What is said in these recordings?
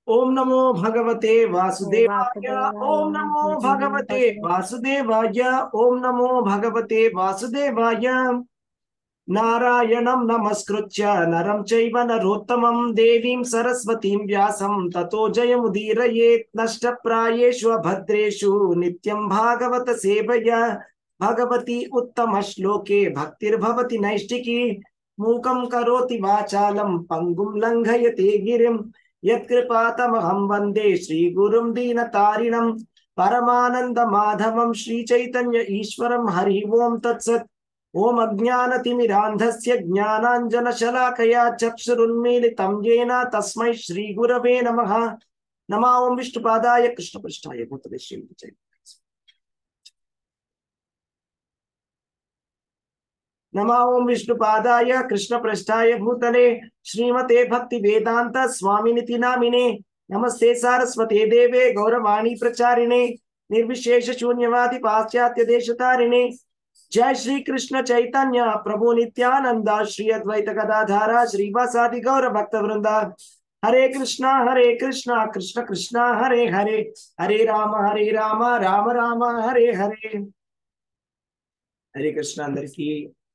ఓం నమో భగవతే వాసుదేవాయ ఓం నమో భగవతే వాసుదేవాయ ఓం నమో భగవతే వాసుదేవాయ నారాయణం నమస్కృత్య నరం చైవ నరోత్తమం దేవీం సరస్వతీం వ్యాసం తతో జయముదీరయేత్ నష్టప్రాయేషు అభద్రేషు నిత్యం భాగవత సేవయ భగవతి ఉత్తమ శ్లోకే భక్తిర్భవతి నైష్టికి మూకం కరోతి వాచాలం పంగుం లంఘయతే గిరిం యత్కృపాతమహం వందే శ్రీగురుం దీనతారిణం పరమానంద మాధవం శ్రీచైతన్య ఈశ్వరం హరి ఓం తత్సత్ ఓం అజ్ఞానతిమిరాంధస్య జ్ఞానాంజన శలాకయా చక్షురున్మీలితం येन తస్మై శ్రీగురవే నమః నమా ఓం విష్ణుపాదాయ కృష్ణపృష్ఠాయ భూతలే శ్రీవిజయ నమా ఓం విష్ణుపాదాయ కృష్ణపృష్ఠాయ భూతలే శ్రీమతే భక్తి వేదాంత స్వామినితి నామినే నమస్తే సారస్వతే దేవే గౌరవాణి ప్రచారిణే నిర్విశేష శూన్యవాది పాశ్చాత్య దేశతారిణే జయ శ్రీ కృష్ణ చైతన్య ప్రభు నిత్యానంద శ్రీ అద్వైత గదాధార శ్రీవాసాది గౌర భక్త వృంద హరే కృష్ణ హరే కృష్ణ కృష్ణ కృష్ణ హరే హరే హరే రామ హరే రామ రామ రామ హరే హరే హరే కృష్ణ అందరికీ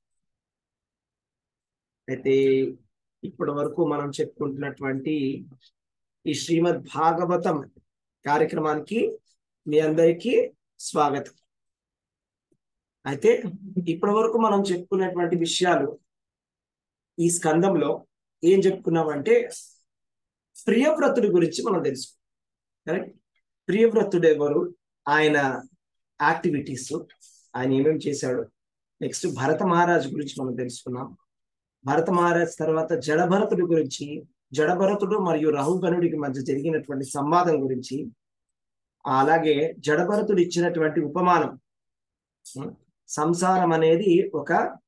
అయితే ఇప్పటి వరకు మనం చెప్పుకుంటున్నటువంటి ఈ శ్రీమద్ భాగవతం కార్యక్రమానికి మీ అందరికీ స్వాగతం అయితే ఇప్పటి వరకు మనం చెప్పుకున్నటువంటి విషయాలు ఈ స్కందంలో ఏం చెప్పుకున్నామంటే ప్రియవ్రతుడి గురించి మనం తెలుసుకున్నాం కరెక్ట్ ప్రియవ్రతుడు ఎవరు ఆయన యాక్టివిటీస్ ఆయన ఏమేమి చేశాడు నెక్స్ట్ భరత మహారాజు గురించి మనం తెలుసుకున్నాం భరత మహారాజ్ తర్వాత జడభరతుడి గురించి జడభరతుడు మరియు రహుగణుడికి మధ్య జరిగినటువంటి సంవాదం గురించి అలాగే జడభరతుడు ఇచ్చినటువంటి ఉపమానం సంసారం అనేది ఒక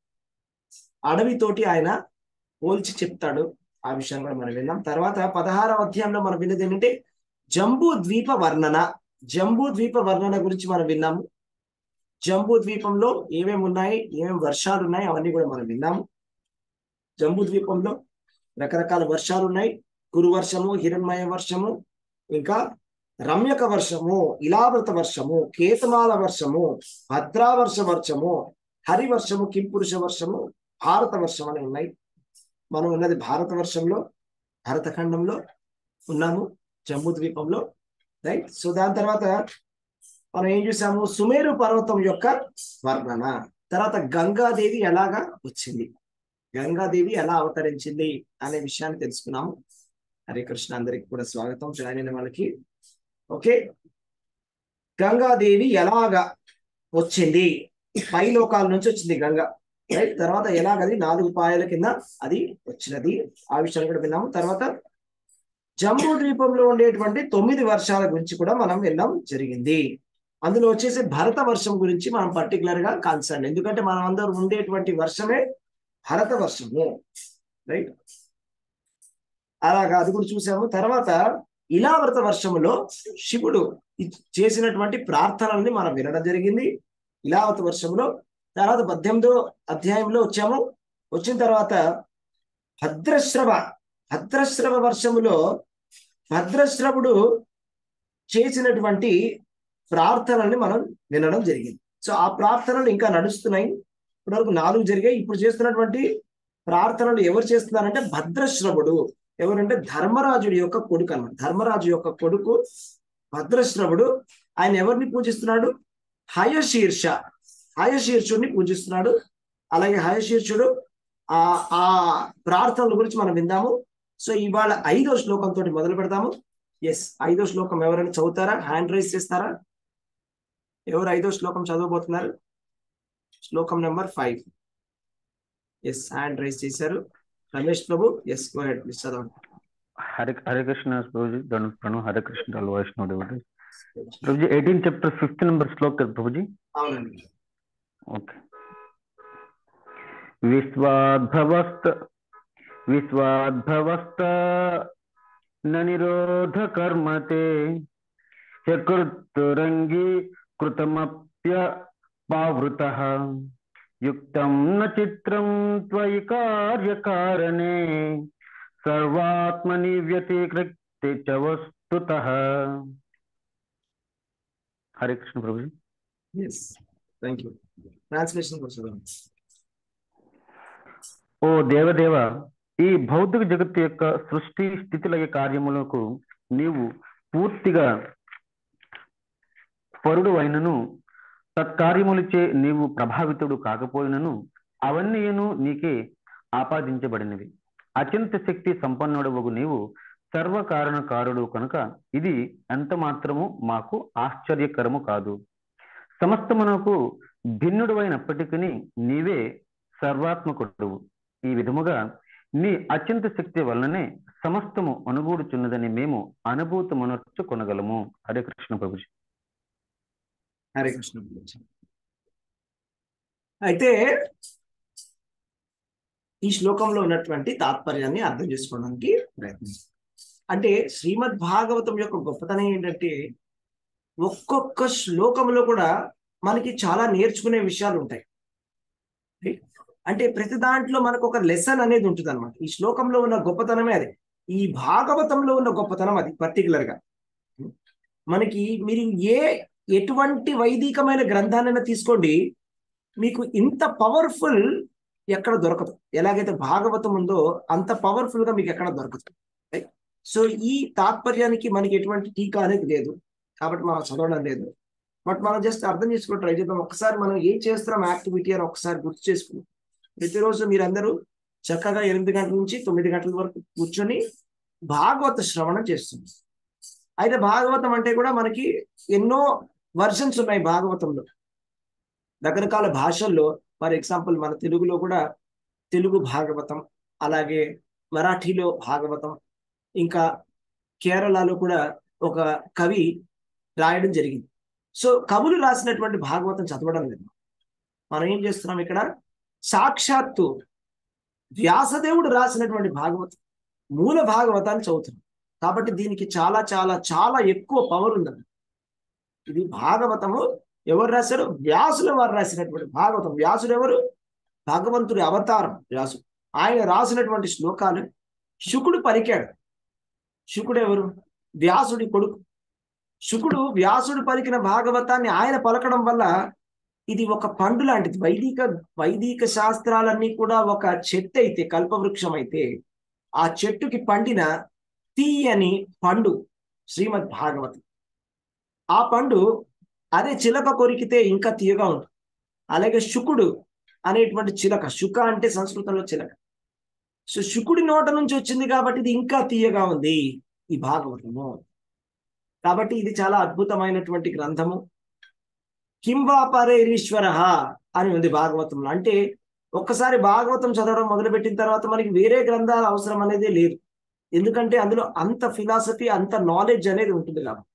అడవితోటి ఆయన పోల్చి చెప్తాడు ఆ విషయం కూడా మనం విన్నాం తర్వాత పదహారవ అధ్యాయంలో మనం విన్నది ఏంటంటే జంబూ ద్వీప వర్ణన జంబూ ద్వీప వర్ణన గురించి మనం విన్నాము జంబూ ద్వీపంలో ఏమేమి ఉన్నాయి ఏమేమి వర్షాలు ఉన్నాయి అవన్నీ కూడా మనం విన్నాము జంబూ ద్వీపంలో రకరకాల వర్షాలు ఉన్నాయి కురు వర్షము హిరణ్మయ వర్షము ఇంకా రమ్యక వర్షము ఇలావృత వర్షము కేతమాల వర్షము భద్రావర్ష వర్షము హరి వర్షము కింపురుష వర్షము భారత వర్షం అని ఉన్నాయి మనం ఉన్నది భారత వర్షంలో భరతఖండంలో ఉన్నాము జమ్మూ ద్వీపంలో రైట్ సో దాని తర్వాత మనం ఏం చూసాము సుమేరు పర్వతం యొక్క వర్ణన తర్వాత గంగాదేవి ఎలాగా వచ్చింది గంగాదేవి ఎలా అవతరించింది అనే విషయాన్ని తెలుసుకున్నాము హరే కృష్ణ అందరికి కూడా స్వాగతం జాయిన్ అయిన వాళ్ళకి ఓకే గంగాదేవి ఎలాగా వచ్చింది పై లోకాల నుంచి వచ్చింది గంగా రైట్ తర్వాత ఎలాగది నాలుగు పాయల కింద అది వచ్చినది ఆ విషయాన్ని కూడా విన్నాము తర్వాత జమ్మూ ద్వీపంలో ఉండేటువంటి తొమ్మిది వర్షాల గురించి కూడా మనం విన్నాం జరిగింది అందులో వచ్చేసి భరత వర్షం గురించి మనం పర్టికులర్ గా కన్సర్న్ ఎందుకంటే మనం అందరూ ఉండేటువంటి వర్షమే భరత వర్షము రైట్ అలాగా అది కూడా చూసాము తర్వాత ఇలావృత వర్షములో శివుడు చేసినటువంటి ప్రార్థనల్ని మనం వినడం జరిగింది ఇలావత వర్షంలో తర్వాత పద్దెనిమిదో అధ్యాయంలో వచ్చాము వచ్చిన తర్వాత భద్రశ్రవ భద్రశ్రవ వర్షములో భద్రశ్రవుడు చేసినటువంటి ప్రార్థనల్ని మనం వినడం జరిగింది సో ఆ ప్రార్థనలు ఇంకా నడుస్తున్నాయి ఇప్పటివరకు నాలుగు జరిగాయి ఇప్పుడు చేస్తున్నటువంటి ప్రార్థనలు ఎవరు చేస్తున్నారంటే భద్రశ్రవుడు ఎవరంటే ధర్మరాజుడి యొక్క కొడుకు అన్నమాట ధర్మరాజు యొక్క కొడుకు భద్రశ్రవుడు ఆయన ఎవరిని పూజిస్తున్నాడు హయశీర్ష హయశీర్షుడిని పూజిస్తున్నాడు అలాగే హయశీర్షుడు ఆ ఆ ప్రార్థనల గురించి మనం విందాము సో ఇవాళ ఐదో శ్లోకంతో మొదలు పెడతాము ఎస్ ఐదో శ్లోకం ఎవరైనా చదువుతారా హ్యాండ్ రైజ్ చేస్తారా ఎవరు ఐదో శ్లోకం చదవబోతున్నారు శ్లోకం number five yes hand raise చేశారు Ramesh Prabhu yes go ahead please చదవండి హరే హరే కృష్ణ ప్రభుజీ దండం ప్రణు హరే కృష్ణ వైష్ణవ దేవుడు Prabhuji eighteen chapter fifth number శ్లోక్ కదా ప్రభుజీ అవునండి ఓకే విశ్వాద్భవస్త విశ్వాద్భవస్త న నిరోధ కర్మతే చకృతురంగి కృతమప్య పావృత యుక్తం న చిత్రం త్వయి కార్యకారణే సర్వాత్మని వ్యతికృత్య ते च वस्तुतः Hare Krishna Prabhu ji yes thank you translation కోసం ఓ దేవదేవ ఈ భౌతిక జగత్తు యొక్క సృష్టి స్థితిలయ కార్యములకు నీవు పూర్తిగా పరుడు అయినను తత్కార్యములచే నీవు ప్రభావితుడు కాకపోయినను అవన్నీను నీకే ఆపాదించబడినవి అత్యంత శక్తి సంపన్నుడవగు నీవు సర్వకారణకారుడు కనుక ఇది ఎంత మాత్రము మాకు ఆశ్చర్యకరము కాదు సమస్తమునకు భిన్నుడు అయినప్పటికీ నీవే సర్వాత్మకుడు ఈ విధముగా నీ అత్యంత శక్తి వలననే సమస్తము అనుగూడుచున్నదని మేము అనుభూతమునర్చు కొనగలము హరే కృష్ణ ప్రభుజీ హరే కృష్ణ అయితే ఈ శ్లోకంలో ఉన్నటువంటి తాత్పర్యాన్ని అర్థం చేసుకోవడానికి ప్రయత్నిస్తాం అంటే శ్రీమద్ భాగవతం యొక్క గొప్పతనం ఏంటంటే ఒక్కొక్క శ్లోకంలో కూడా మనకి చాలా నేర్చుకునే విషయాలు ఉంటాయి అంటే ప్రతి దాంట్లో మనకు ఒక లెసన్ అనేది ఉంటుంది అనమాట ఈ శ్లోకంలో ఉన్న గొప్పతనమే అది ఈ భాగవతంలో ఉన్న గొప్పతనం అది పర్టికులర్ గా మనకి మీరు ఏ ఎటువంటి వైదికమైన గ్రంథాన్నైనా తీసుకోండి మీకు ఇంత పవర్ఫుల్ ఎక్కడ దొరకదు ఎలాగైతే భాగవతం ఉందో అంత పవర్ఫుల్ గా మీకు ఎక్కడ దొరకదు సో ఈ తాత్పర్యానికి మనకి ఎటువంటి టీకా అనేది లేదు కాబట్టి మనం చదవడం లేదు బట్ మనం జస్ట్ అర్థం చేసుకుని ట్రై చేద్దాం ఒకసారి మనం ఏం చేస్తున్నాం యాక్టివిటీ అని ఒకసారి గుర్తు చేసుకున్నాం ప్రతిరోజు మీరందరూ చక్కగా ఎనిమిది గంటల నుంచి తొమ్మిది గంటల వరకు కూర్చొని భాగవత శ్రవణం చేస్తుంది అయితే భాగవతం అంటే కూడా మనకి ఎన్నో వర్షన్స్ ఉన్నాయి భాగవతంలో రకరకాల భాషల్లో ఫర్ ఎగ్జాంపుల్ మన తెలుగులో కూడా తెలుగు భాగవతం అలాగే మరాఠీలో భాగవతం ఇంకా కేరళలో కూడా ఒక కవి రాయడం జరిగింది సో కవులు రాసినటువంటి భాగవతం చదవడం లేదు మనం ఏం చేస్తున్నాం ఇక్కడ సాక్షాత్తు వ్యాసదేవుడు రాసినటువంటి భాగవతం మూల భాగవతాన్ని చదువుతున్నాం కాబట్టి దీనికి చాలా చాలా చాలా ఎక్కువ పవర్ ఉందండి ఇది భాగవతము ఎవరు రాశారు వ్యాసుల వారు రాసినటువంటి భాగవతం వ్యాసుడు ఎవరు భగవంతుడి అవతారం వ్యాసుడు ఆయన రాసినటువంటి శ్లోకాలు శుకుడు పలికాడు శుకుడు ఎవరు వ్యాసుడి కొడుకు శుకుడు వ్యాసుడు పలికిన భాగవతాన్ని ఆయన పలకడం వల్ల ఇది ఒక పండు లాంటిది వైదిక వైదిక శాస్త్రాలన్నీ కూడా ఒక చెట్టు అయితే కల్పవృక్షం అయితే ఆ చెట్టుకి పండిన తీయని పండు శ్రీమద్ భాగవతం ఆ పండు అదే చిలక కొరికితే ఇంకా తీయగా ఉంటుంది అలాగే శుకుడు అనేటువంటి చిలక శుక అంటే సంస్కృతంలో చిలక సో శుకుడి నోట నుంచి వచ్చింది కాబట్టి ఇది ఇంకా తీయగా ఉంది ఈ భాగవతము కాబట్టి ఇది చాలా అద్భుతమైనటువంటి గ్రంథము కింవాపరేరీశ్వర అని ఉంది భాగవతంలో అంటే ఒక్కసారి భాగవతం చదవడం మొదలుపెట్టిన తర్వాత మనకి వేరే గ్రంథాలు అవసరం అనేది లేదు ఎందుకంటే అందులో అంత ఫిలాసఫీ అంత నాలెడ్జ్ అనేది ఉంటుంది కాబట్టి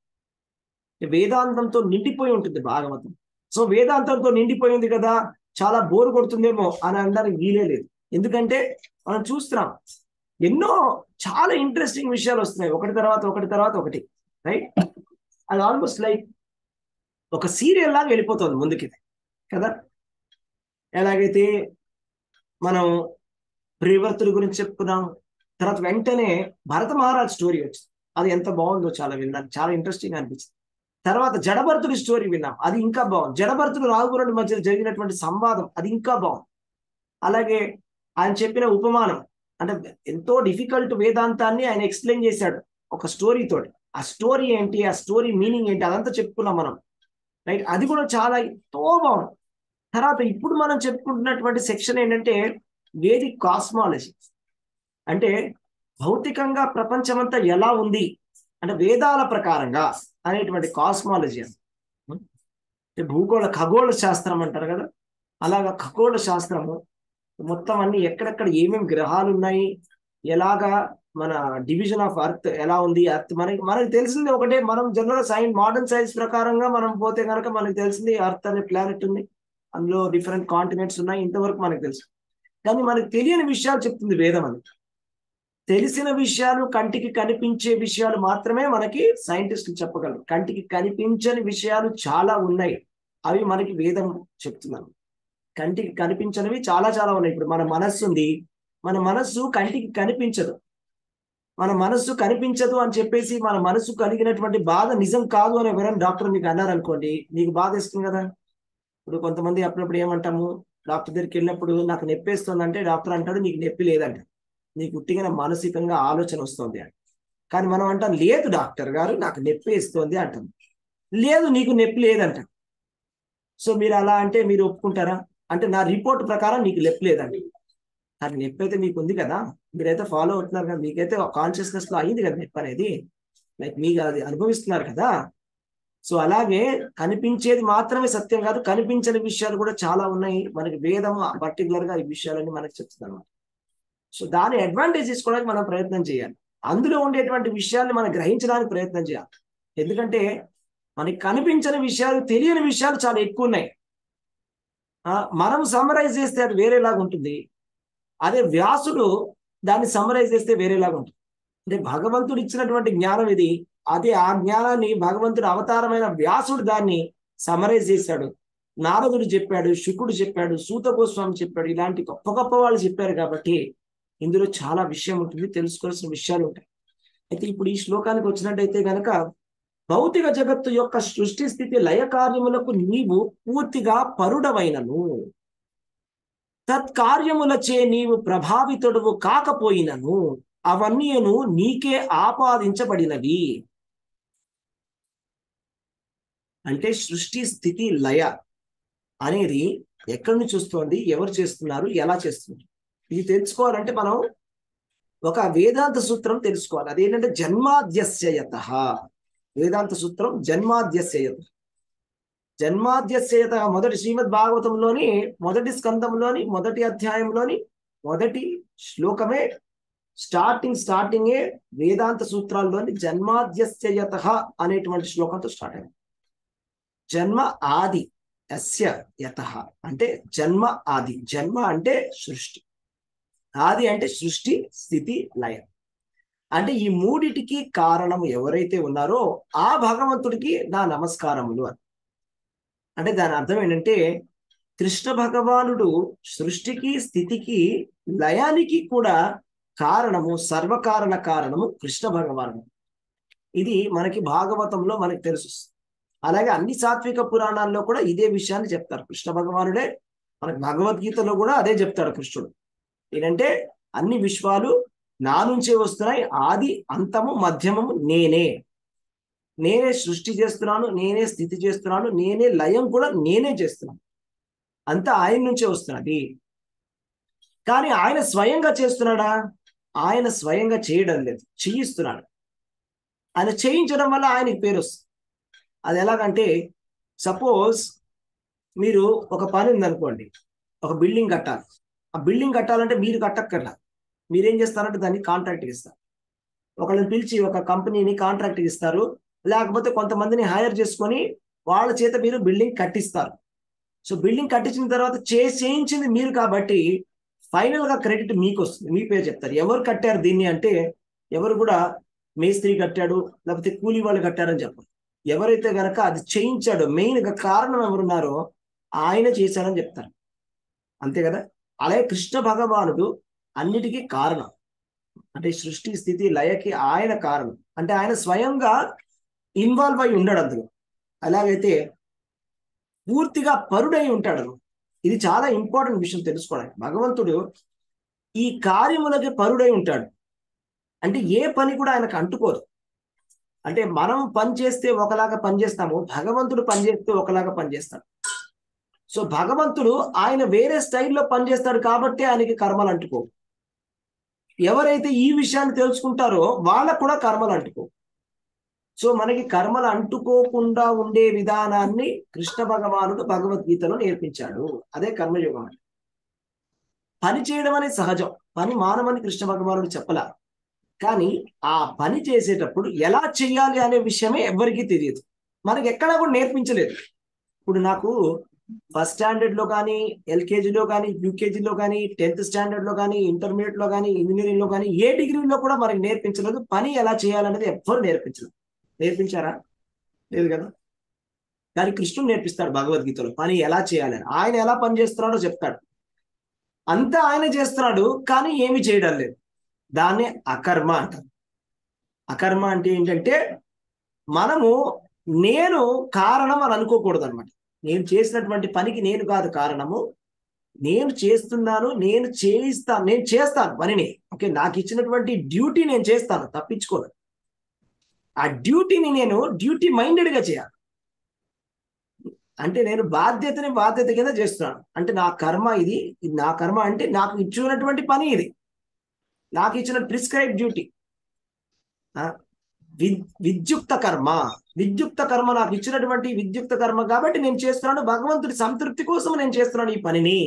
వేదాంతంతో నిండిపోయి ఉంటుంది భాగవతం సో వేదాంతంతో నిండిపోయింది కదా చాలా బోరు కొడుతుందేమో అని అనడానికి వీలే లేదు ఎందుకంటే మనం చూస్తున్నాం ఎన్నో చాలా ఇంట్రెస్టింగ్ విషయాలు వస్తున్నాయి ఒకటి తర్వాత ఒకటి తర్వాత ఒకటి రైట్ అది ఆల్మోస్ట్ లైక్ ఒక సీరియల్ లాగా వెళ్ళిపోతుంది ముందుకి కదా ఎలాగైతే మనం ప్రియవర్తుల గురించి చెప్పుకున్నాం తర్వాత వెంటనే భరత మహారాజ్ స్టోరీ వచ్చింది అది ఎంత బాగుందో చాలా విన్నాను చాలా ఇంట్రెస్టింగ్ అనిపించింది తర్వాత జడభరతుడి స్టోరీ విన్నాం అది ఇంకా బాగుంది జడభరతుడు రాఘురుడి మధ్య జరిగినటువంటి సంవాదం అది ఇంకా బాగుంది అలాగే ఆయన చెప్పిన ఉపమానం అంటే ఎంతో డిఫికల్ట్ వేదాంతాన్ని ఆయన ఎక్స్ప్లెయిన్ చేశాడు ఒక స్టోరీ తోటి ఆ స్టోరీ ఏంటి ఆ స్టోరీ మీనింగ్ ఏంటి అదంతా చెప్పుకున్నాం మనం రైట్ అది కూడా చాలా ఎంతో బాగుంది తర్వాత ఇప్పుడు మనం చెప్పుకుంటున్నటువంటి సెక్షన్ ఏంటంటే వేదిక్ కాస్మాలజీ అంటే భౌతికంగా ప్రపంచమంతా ఎలా ఉంది అంటే వేదాల ప్రకారంగా అనేటువంటి కాస్మాలజీ అంటే భూగోళ ఖగోళ శాస్త్రం అంటారు కదా అలాగా ఖగోళ శాస్త్రము మొత్తం అన్ని ఎక్కడెక్కడ ఏమేమి గ్రహాలు ఉన్నాయి ఎలాగా మన డివిజన్ ఆఫ్ అర్త్ ఎలా ఉంది అర్త్ మనకి మనకి తెలిసింది ఒకటే మనం జనరల్ సైన్స్ మోడర్న్ సైన్స్ ప్రకారంగా మనం పోతే కనుక మనకి తెలిసింది అర్త్ అనే ప్లానెట్ ఉంది అందులో డిఫరెంట్ కాంటినెంట్స్ ఉన్నాయి ఇంతవరకు మనకు తెలుసు కానీ మనకు తెలియని విషయాలు చెప్తుంది వేదం అని తెలిసిన విషయాలు కంటికి కనిపించే విషయాలు మాత్రమే మనకి సైంటిస్టులు చెప్పగలరు కంటికి కనిపించని విషయాలు చాలా ఉన్నాయి అవి మనకి వేదం చెప్తున్నాను కంటికి కనిపించనివి చాలా చాలా ఉన్నాయి ఇప్పుడు మన మనస్సు ఉంది మన మనస్సు కంటికి కనిపించదు మన మనస్సు కనిపించదు అని చెప్పేసి మన మనసు కలిగినటువంటి బాధ నిజం కాదు అని ఎవరైనా డాక్టర్ మీకు అన్నారనుకోండి మీకు బాధ ఇస్తుంది కదా ఇప్పుడు కొంతమంది అప్పుడప్పుడు ఏమంటాము డాక్టర్ దగ్గరికి వెళ్ళినప్పుడు నాకు నొప్పి వేస్తుంది అంటే డాక్టర్ అంటాడు నీకు నొప్పి లేదంట నీకు ఉట్టిగా మానసికంగా ఆలోచన వస్తుంది అని కానీ మనం అంటాం లేదు డాక్టర్ గారు నాకు నొప్పి వేస్తుంది అంటాం లేదు నీకు నొప్పి లేదంట సో మీరు అలా అంటే మీరు ఒప్పుకుంటారా అంటే నా రిపోర్ట్ ప్రకారం నీకు నొప్పి లేదండి అది నొప్పి అయితే మీకు ఉంది కదా మీరైతే ఫాలో అవుతున్నారు కదా మీకైతే కాన్షియస్నెస్ లో అయింది కదా నొప్పి అనేది లైక్ మీకు అది అనుభవిస్తున్నారు కదా సో అలాగే కనిపించేది మాత్రమే సత్యం కాదు కనిపించని విషయాలు కూడా చాలా ఉన్నాయి మనకి వేదం పర్టికులర్ గా ఈ విషయాలన్నీ మనకు చెప్తుంది అనమాట సో దాని అడ్వాంటేజ్ తీసుకోవడానికి మనం ప్రయత్నం చేయాలి అందులో ఉండేటువంటి విషయాల్ని మనం గ్రహించడానికి ప్రయత్నం చేయాలి ఎందుకంటే మనకి కనిపించని విషయాలు తెలియని విషయాలు చాలా ఎక్కువ ఉన్నాయి మనం సమరైజ్ చేస్తే అది వేరేలాగా ఉంటుంది అదే వ్యాసుడు దాన్ని సమరైజ్ చేస్తే వేరేలాగా ఉంటుంది అంటే భగవంతుడు ఇచ్చినటువంటి జ్ఞానం ఇది అదే ఆ జ్ఞానాన్ని భగవంతుడు అవతారమైన వ్యాసుడు దాన్ని సమరైజ్ చేశాడు నారదుడు చెప్పాడు శుకుడు చెప్పాడు సూత గోస్వామి చెప్పాడు ఇలాంటి గొప్ప గొప్ప వాళ్ళు చెప్పారు కాబట్టి ఇందులో చాలా విషయం ఉంటుంది తెలుసుకోవాల్సిన విషయాలు ఉంటాయి అయితే ఇప్పుడు ఈ శ్లోకానికి వచ్చినట్టయితే గనక భౌతిక జగత్తు యొక్క సృష్టి స్థితి లయ కార్యములకు నీవు పూర్తిగా పరుడవైనను తత్కార్యములచే నీవు ప్రభావితుడువు కాకపోయినను అవన్నీను నీకే ఆపాదించబడినవి అంటే సృష్టి స్థితి లయ అనేది ఎక్కడి నుంచి వస్తోంది ఎవరు చేస్తున్నారు ఎలా చేస్తున్నారు ఇది తెలుసుకోవాలంటే మనం ఒక వేదాంత సూత్రం తెలుసుకోవాలి అదేంటంటే జన్మాద్యస్యయత వేదాంత సూత్రం జన్మాద్యస్యయత జన్మాద్యస్యయత మొదటి శ్రీమద్ భాగవతంలోని మొదటి స్కందంలోని మొదటి అధ్యాయంలోని మొదటి శ్లోకమే స్టార్టింగ్ స్టార్టింగే వేదాంత సూత్రాల్లోని జన్మాద్యస్యయత అనేటువంటి శ్లోకంతో స్టార్ట్ అయింది జన్మ ఆది అస్య యత అంటే జన్మ ఆది జన్మ అంటే సృష్టి ఆది అంటే సృష్టి స్థితి లయ అంటే ఈ మూడిటికి కారణం ఎవరైతే ఉన్నారో ఆ భగవంతుడికి నా నమస్కారములు అని అంటే దాని అర్థం ఏంటంటే కృష్ణ భగవానుడు సృష్టికి స్థితికి లయానికి కూడా కారణము సర్వకారణ కారణము కృష్ణ భగవానుడు ఇది మనకి భాగవతంలో మనకి తెలుసు అలాగే అన్ని సాత్విక పురాణాల్లో కూడా ఇదే విషయాన్ని చెప్తారు కృష్ణ భగవానుడే మనకి భగవద్గీతలో కూడా అదే చెప్తాడు కృష్ణుడు ఏంటంటే అన్ని విశ్వాలు నా నుంచే వస్తున్నాయి ఆది అంతము మధ్యమము నేనే నేనే సృష్టి చేస్తున్నాను నేనే స్థితి చేస్తున్నాను నేనే లయం కూడా నేనే చేస్తున్నాను అంతా ఆయన నుంచే వస్తున్నది కానీ ఆయన స్వయంగా చేస్తున్నాడా ఆయన స్వయంగా చేయడం లేదు చేయిస్తున్నాడు ఆయన చేయించడం వల్ల ఆయనకి పేరు వస్తుంది అది ఎలాగంటే సపోజ్ మీరు ఒక పని ఉందనుకోండి ఒక బిల్డింగ్ కట్టాలి ఆ బిల్డింగ్ కట్టాలంటే మీరు కట్టక్కర్లా మీరేం చేస్తారంటే దాన్ని కాంట్రాక్ట్ ఇస్తారు ఒకళ్ళని పిలిచి ఒక కంపెనీని కాంట్రాక్ట్ ఇస్తారు లేకపోతే కొంతమందిని హైర్ చేసుకొని వాళ్ళ చేత మీరు బిల్డింగ్ కట్టిస్తారు సో బిల్డింగ్ కట్టించిన తర్వాత చే చేయించింది మీరు కాబట్టి ఫైనల్ గా క్రెడిట్ మీకు వస్తుంది మీ పేరు చెప్తారు ఎవరు కట్టారు దీన్ని అంటే ఎవరు కూడా మేస్త్రి కట్టాడు లేకపోతే కూలీ వాళ్ళు కట్టారని చెప్పారు ఎవరైతే గనక అది చేయించాడో మెయిన్ గా కారణం ఎవరున్నారో ఆయన చేశాడని చెప్తారు అంతే కదా అలాగే కృష్ణ భగవానుడు అన్నిటికీ కారణం అంటే సృష్టి స్థితి లయకి ఆయన కారణం అంటే ఆయన స్వయంగా ఇన్వాల్వ్ అయి ఉండడు అందులో అలాగైతే పూర్తిగా పరుడై ఉంటాడు ఇది చాలా ఇంపార్టెంట్ విషయం తెలుసుకోవడానికి భగవంతుడు ఈ కార్యములకి పరుడై ఉంటాడు అంటే ఏ పని కూడా ఆయనకు అంటుకోదు అంటే మనం పని చేస్తే ఒకలాగా పనిచేస్తాము భగవంతుడు పనిచేస్తే ఒకలాగా పనిచేస్తాడు సో భగవంతుడు ఆయన వేరే స్టైల్లో పనిచేస్తాడు కాబట్టి ఆయనకి కర్మలు అంటుకో ఎవరైతే ఈ విషయాన్ని తెలుసుకుంటారో వాళ్ళకు కూడా కర్మలు అంటుకో సో మనకి కర్మలు అంటుకోకుండా ఉండే విధానాన్ని కృష్ణ భగవానుడు భగవద్గీతలో నేర్పించాడు అదే కర్మయోగం అంటే పని చేయడం అనేది సహజం పని మానమని కృష్ణ భగవానుడు చెప్పలా కానీ ఆ పని చేసేటప్పుడు ఎలా చేయాలి అనే విషయమే ఎవరికీ తెలియదు మనకి ఎక్కడా కూడా నేర్పించలేదు ఇప్పుడు నాకు ఫస్ట్ స్టాండర్డ్ లో కానీ ఎల్కేజీలో కానీ యూకేజీలో కానీ టెన్త్ స్టాండర్డ్ లో కానీ ఇంటర్మీడియట్ లో కానీ ఇంజనీరింగ్ లో కానీ ఏ డిగ్రీలో కూడా మనకి నేర్పించలేదు పని ఎలా చేయాలనేది ఎవ్వరు నేర్పించలేదు నేర్పించారా లేదు కదా కానీ కృష్ణుడు నేర్పిస్తాడు భగవద్గీతలో పని ఎలా చేయాలని ఆయన ఎలా పని చేస్తున్నాడో చెప్తాడు అంతా ఆయన చేస్తున్నాడు కానీ ఏమి చేయడం లేదు దాన్నే అకర్మ అంటారు అకర్మ అంటే ఏంటంటే మనము నేను కారణం అని అనుకోకూడదు అనమాట నేను చేసినటువంటి పనికి నేను కాదు కారణము నేను చేస్తున్నాను నేను చేయిస్తాను నేను చేస్తాను పనిని ఓకే నాకు ఇచ్చినటువంటి డ్యూటీ నేను చేస్తాను తప్పించుకోను ఆ డ్యూటీని నేను డ్యూటీ మైండెడ్ గా చేయాలి అంటే నేను బాధ్యతని బాధ్యత కింద చేస్తున్నాను అంటే నా కర్మ ఇది ఇది నా కర్మ అంటే నాకు ఇచ్చినటువంటి పని ఇది నాకు ఇచ్చిన ప్రిస్క్రైబ్ డ్యూటీ విద్యుక్త కర్మ విద్యుక్త కర్మ నాకు ఇచ్చినటువంటి విద్యుక్త కర్మ కాబట్టి నేను చేస్తున్నాను భగవంతుడి సంతృప్తి కోసం నేను చేస్తున్నాను ఈ పనిని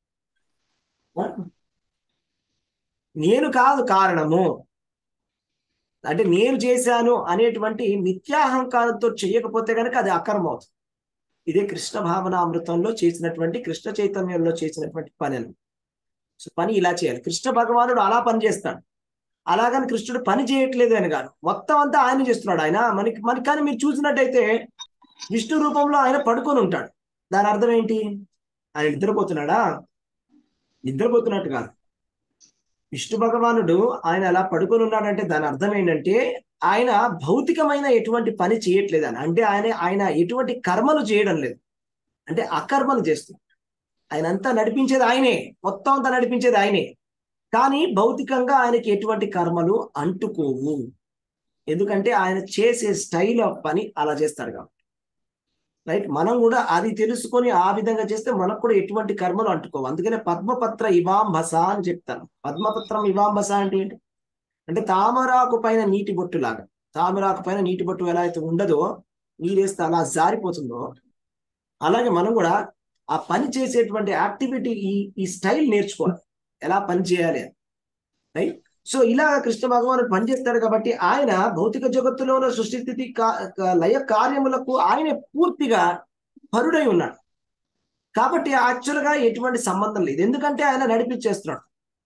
నేను కాదు కారణము అంటే నేను చేశాను అనేటువంటి నిత్యాహంకారంతో చేయకపోతే కనుక అది అకర్మ అవుతుంది ఇదే కృష్ణ భావనామృతంలో చేసినటువంటి కృష్ణ చైతన్యంలో చేసినటువంటి పని అని సో పని ఇలా చేయాలి కృష్ణ భగవానుడు అలా పని చేస్తాడు అలాగని కృష్ణుడు పని చేయట్లేదు అని కాదు మొత్తం అంతా ఆయన చేస్తున్నాడు ఆయన మనకి మనకి కానీ మీరు చూసినట్టయితే విష్ణు రూపంలో ఆయన పడుకొని ఉంటాడు దాని అర్థం ఏంటి ఆయన నిద్రపోతున్నాడా నిద్రపోతున్నట్టు కాదు విష్ణు భగవానుడు ఆయన అలా పడుకొని ఉన్నాడంటే దాని అర్థం ఏంటంటే ఆయన భౌతికమైన ఎటువంటి పని చేయట్లేదు అని అంటే ఆయన ఆయన ఎటువంటి కర్మలు చేయడం లేదు అంటే అకర్మలు చేస్తుంది ఆయన అంతా నడిపించేది ఆయనే మొత్తం అంతా నడిపించేది ఆయనే కానీ భౌతికంగా ఆయనకి ఎటువంటి కర్మలు అంటుకోవు ఎందుకంటే ఆయన చేసే స్టైల్ ఆఫ్ పని అలా చేస్తాడు కాబట్టి రైట్ మనం కూడా అది తెలుసుకొని ఆ విధంగా చేస్తే మనకు కూడా ఎటువంటి కర్మలు అంటుకోవు అందుకనే పద్మపత్ర ఇవాంబస అని చెప్తాను పద్మపత్రం ఇవాంబస అంటే ఏంటి అంటే తామరాకు పైన నీటి బొట్టు లాగా తామరాకు పైన నీటి బొట్టు ఎలా అయితే ఉండదో నీరేస్తే అలా జారిపోతుందో అలాగే మనం కూడా ఆ పని చేసేటువంటి యాక్టివిటీ ఈ ఈ స్టైల్ నేర్చుకోవాలి ఎలా పని చేయాలి రైట్ సో ఇలా కృష్ణ భగవానుడు పనిచేస్తాడు కాబట్టి ఆయన భౌతిక జగత్తులో ఉన్న సృష్టి స్థితి లయ కార్యములకు ఆయన పూర్తిగా పరుడై ఉన్నాడు కాబట్టి యాక్చువల్ గా ఎటువంటి సంబంధం లేదు ఎందుకంటే ఆయన నడిపించేస్తున్నాడు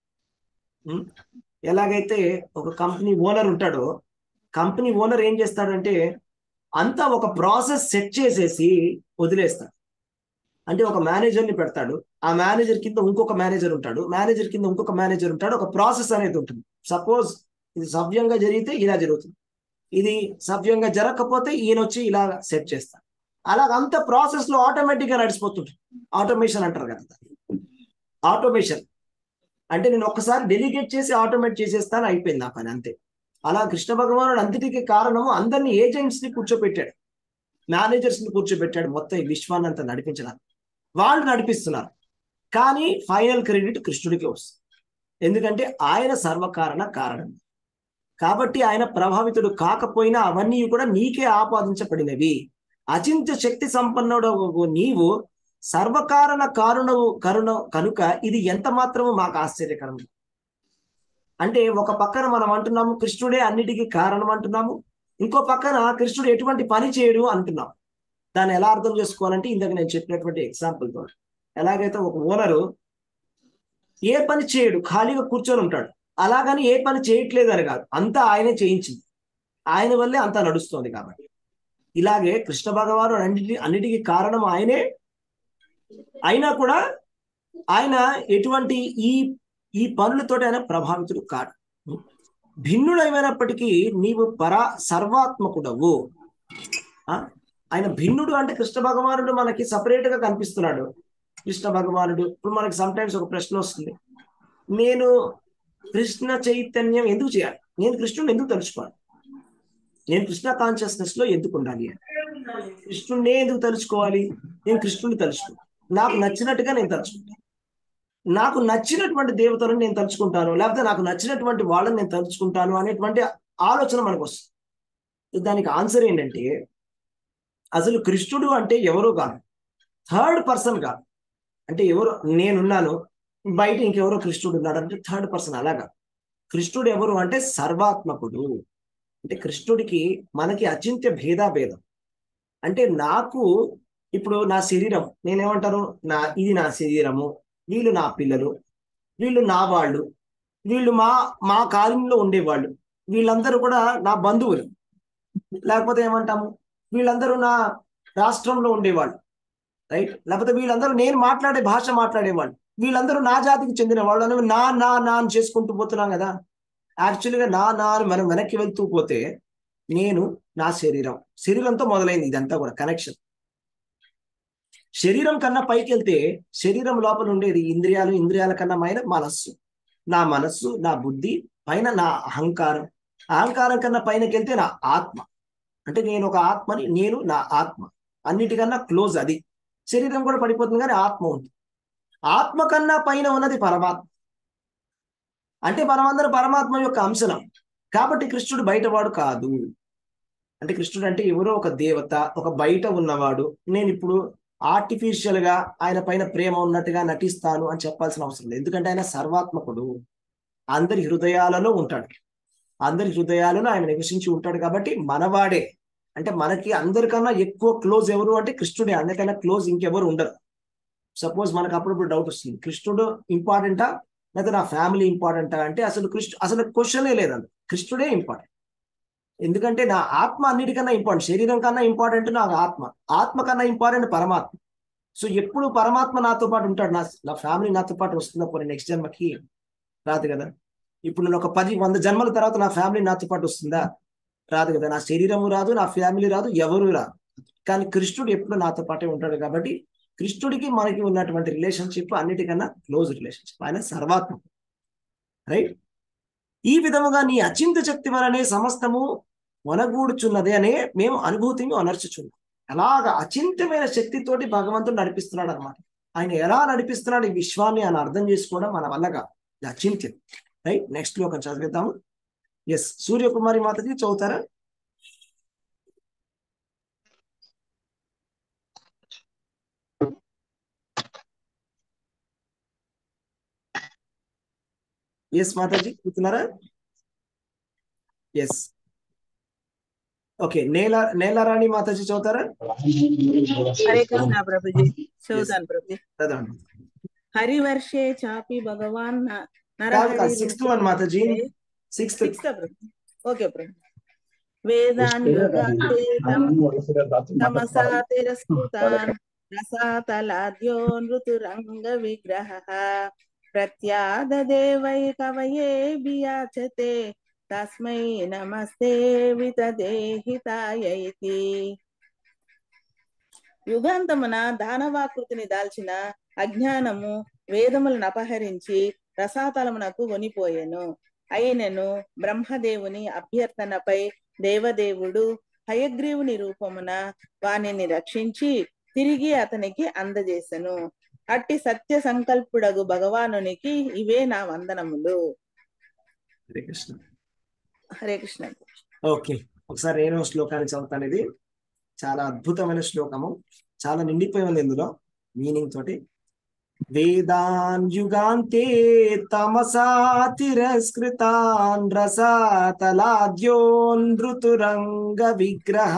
ఎలాగైతే ఒక కంపెనీ ఓనర్ ఉంటాడో కంపెనీ ఓనర్ ఏం చేస్తాడంటే అంతా ఒక ప్రాసెస్ సెట్ చేసేసి వదిలేస్తాడు అంటే ఒక మేనేజర్ని పెడతాడు ఆ మేనేజర్ కింద ఇంకొక మేనేజర్ ఉంటాడు మేనేజర్ కింద ఇంకొక మేనేజర్ ఉంటాడు ఒక ప్రాసెస్ అనేది ఉంటుంది సపోజ్ ఇది సవ్యంగా జరిగితే ఇలా జరుగుతుంది ఇది సవ్యంగా జరగకపోతే ఈయన వచ్చి ఇలా సెట్ చేస్తాడు అలాగ అంత ప్రాసెస్ లో ఆటోమేటిక్ గా నడిచిపోతుంటుంది ఆటోమేషన్ అంటారు కదా ఆటోమేషన్ అంటే నేను ఒక్కసారి డెలిగేట్ చేసి ఆటోమేట్ చేసేస్తాను అయిపోయింది నా పని అంతే అలా కృష్ణ భగవానుడు అంతటికి కారణము అందరిని ఏజెంట్స్ ని కూర్చోబెట్టాడు మేనేజర్స్ ని కూర్చోబెట్టాడు మొత్తం ఈ విశ్వాన్ని అంతా నడిపించడానికి వాళ్ళు నడిపిస్తున్నారు కానీ ఫైనల్ క్రెడిట్ కృష్ణుడికి వస్తుంది ఎందుకంటే ఆయన సర్వకారణ కారణం కాబట్టి ఆయన ప్రభావితుడు కాకపోయినా అవన్నీ కూడా నీకే ఆపాదించబడినవి అచింత్య శక్తి సంపన్నుడు నీవు సర్వకారణ కారుణవు కరుణ కనుక ఇది ఎంత మాత్రము మాకు ఆశ్చర్యకరం అంటే ఒక పక్కన మనం అంటున్నాము కృష్ణుడే అన్నిటికీ కారణం అంటున్నాము ఇంకో పక్కన కృష్ణుడు ఎటువంటి పని చేయడు అంటున్నాం దాన్ని ఎలా అర్థం చేసుకోవాలంటే ఇందాక నేను చెప్పినటువంటి ఎగ్జాంపుల్ తో ఎలాగైతే ఒక ఓనరు ఏ పని చేయడు ఖాళీగా కూర్చొని ఉంటాడు అలాగని ఏ పని చేయట్లేదు అని కాదు అంతా ఆయనే చేయించింది ఆయన వల్లే అంతా నడుస్తుంది కాబట్టి ఇలాగే కృష్ణ భగవాను అన్నిటి అన్నిటికీ కారణం ఆయనే అయినా కూడా ఆయన ఎటువంటి ఈ ఈ పనులతోటి ఆయన ప్రభావితుడు కాడు భిన్నుడైనప్పటికీ నీవు పరా సర్వాత్మకుడవు ఆయన భిన్నుడు అంటే కృష్ణ భగవానుడు మనకి సపరేట్ గా కనిపిస్తున్నాడు కృష్ణ భగవానుడు ఇప్పుడు మనకి సమ్ టైమ్స్ ఒక ప్రశ్న వస్తుంది నేను కృష్ణ చైతన్యం ఎందుకు చేయాలి నేను కృష్ణుని ఎందుకు తలుచుకోవాలి నేను కృష్ణ కాన్షియస్నెస్ లో ఎందుకు ఉండాలి కృష్ణుడినే ఎందుకు తలుచుకోవాలి నేను కృష్ణుడిని తలుచుకో నాకు నచ్చినట్టుగా నేను తలుచుకుంటాను నాకు నచ్చినటువంటి దేవతలను నేను తలుచుకుంటాను లేకపోతే నాకు నచ్చినటువంటి వాళ్ళని నేను తలుచుకుంటాను అనేటువంటి ఆలోచన మనకు వస్తుంది దానికి ఆన్సర్ ఏంటంటే అసలు కృష్ణుడు అంటే ఎవరో కాదు థర్డ్ పర్సన్ కాదు అంటే ఎవరు నేనున్నాను బయట ఇంకెవరో కృష్ణుడు ఉన్నాడు అంటే థర్డ్ పర్సన్ అలాగా కృష్ణుడు ఎవరు అంటే సర్వాత్మకుడు అంటే కృష్ణుడికి మనకి అచింత్య భేదాభేదం అంటే నాకు ఇప్పుడు నా శరీరం నేనేమంటాను నా ఇది నా శరీరము వీళ్ళు నా పిల్లలు వీళ్ళు నా వాళ్ళు వీళ్ళు మా మా కాలంలో ఉండేవాళ్ళు వీళ్ళందరూ కూడా నా బంధువులు లేకపోతే ఏమంటాము వీళ్ళందరూ నా రాష్ట్రంలో ఉండేవాళ్ళు రైట్ లేకపోతే వీళ్ళందరూ నేను మాట్లాడే భాష మాట్లాడేవాళ్ళు వీళ్ళందరూ నా జాతికి చెందిన వాళ్ళు అని నా నా నా అని చేసుకుంటూ పోతున్నాం కదా యాక్చువల్గా నా నా అని మనం వెనక్కి వెళ్తూ పోతే నేను నా శరీరం శరీరంతో మొదలైంది ఇదంతా కూడా కనెక్షన్ శరీరం కన్నా పైకి వెళ్తే శరీరం లోపల ఉండేది ఇంద్రియాలు ఇంద్రియాల కన్నా పైన మనస్సు నా మనస్సు నా బుద్ధి పైన నా అహంకారం అహంకారం కన్నా పైనకి వెళ్తే నా ఆత్మ అంటే నేను ఒక ఆత్మని నేను నా ఆత్మ అన్నిటికన్నా క్లోజ్ అది శరీరం కూడా పడిపోతుంది కానీ ఆత్మ ఉంది ఆత్మ కన్నా పైన ఉన్నది పరమాత్మ అంటే మనమందరం పరమాత్మ యొక్క అంశనం కాబట్టి కృష్ణుడు బయటవాడు కాదు అంటే కృష్ణుడు అంటే ఎవరో ఒక దేవత ఒక బయట ఉన్నవాడు నేను ఇప్పుడు ఆర్టిఫిషియల్ గా ఆయన పైన ప్రేమ ఉన్నట్టుగా నటిస్తాను అని చెప్పాల్సిన అవసరం లేదు ఎందుకంటే ఆయన సర్వాత్మకుడు అందరి హృదయాలలో ఉంటాడు అందరి హృదయాలలో ఆయన నివసించి ఉంటాడు కాబట్టి మనవాడే అంటే మనకి అందరికన్నా ఎక్కువ క్లోజ్ ఎవరు అంటే కృష్ణుడే అందరికన్నా క్లోజ్ ఇంకెవరు ఉండరు సపోజ్ మనకు అప్పుడప్పుడు డౌట్ వస్తుంది కృష్ణుడు ఇంపార్టెంటా లేదా నా ఫ్యామిలీ ఇంపార్టెంటా అంటే అసలు కృష్ణు అసలు క్వశ్చనే లేదండి కృష్ణుడే ఇంపార్టెంట్ ఎందుకంటే నా ఆత్మ అన్నిటికన్నా ఇంపార్టెంట్ శరీరం కన్నా ఇంపార్టెంట్ నాకు ఆత్మ ఆత్మ కన్నా ఇంపార్టెంట్ పరమాత్మ సో ఎప్పుడు పరమాత్మ నాతో పాటు ఉంటాడు నా నా ఫ్యామిలీ నాతో పాటు వస్తుందా పోనీ నెక్స్ట్ జన్మకి రాదు కదా ఇప్పుడు నేను ఒక పది వంద జన్మల తర్వాత నా ఫ్యామిలీ నాతో పాటు వస్తుందా రాదు కదా నా శరీరము రాదు నా ఫ్యామిలీ రాదు ఎవరు రాదు కానీ కృష్ణుడు ఎప్పుడు నాతో పాటే ఉంటాడు కాబట్టి కృష్ణుడికి మనకి ఉన్నటువంటి రిలేషన్షిప్ అన్నిటికన్నా క్లోజ్ రిలేషన్షిప్ ఆయన సర్వాత్మ రైట్ ఈ విధముగా నీ అచింత శక్తి వలనే సమస్తము వనగూడుచున్నదే అనే మేము అనుభూతిని అనర్చుచున్నాం అలాగా అచింతమైన శక్తితోటి భగవంతుడు నడిపిస్తున్నాడు అనమాట ఆయన ఎలా నడిపిస్తున్నాడు ఈ విశ్వాన్ని అని అర్థం చేసుకోవడం మన వల్లగా అచింత్యం రైట్ నెక్స్ట్ లో ఒక చదివిద్దాము ఎస్ సూర్యకుమారి మాతకి చదువుతారా ఎస్ మాతాజీ కూర్చున్నారా ఎస్ ఓకే నేల నేలరాణి మాతాజీ చదువుతారా హరే కృష్ణ ప్రభుజీ చదువుతాను ప్రభుజీ చదవండి హరివర్షే చాపి భగవాన్ న- కాదు కాదు Narahari sixth one Mataji sixth sixth Prabhu okay Prabhu వేదాన్ యుగాంతే తమ- తమసా తిరస్కృతాన్ రసాతలాద్యో నృతురంగ విగ్రహ ప్రత్యాదదేవై కవయే బియాచతే తస్మై నమస్తే వితదేహితాయ ఇతి యుగాంతమున దానవాకృతిని దాల్చిన అజ్ఞానము వేదములను అపహరించి రసాతలమునకు కొనిపోయెను అయినను బ్రహ్మదేవుని అభ్యర్థనపై దేవదేవుడు హయగ్రీవుని రూపమున వానిని రక్షించి తిరిగి అతనికి అందజేసెను అట్టి సత్య సంకల్పుడగు భగవానునికి ఇవే నా వందనములు హరే కృష్ణ హరే కృష్ణ ఓకే ఒకసారి నేను శ్లోకాన్ని చదువుతాను ఇది చాలా అద్భుతమైన శ్లోకము చాలా నిండిపోయి ఉంది ఇందులో మీనింగ్ తోటి వేదాన్ యుగాంతే తమసా తిరస్కృతాన్ రసాతలాద్యో నృతురంగ విగ్రహ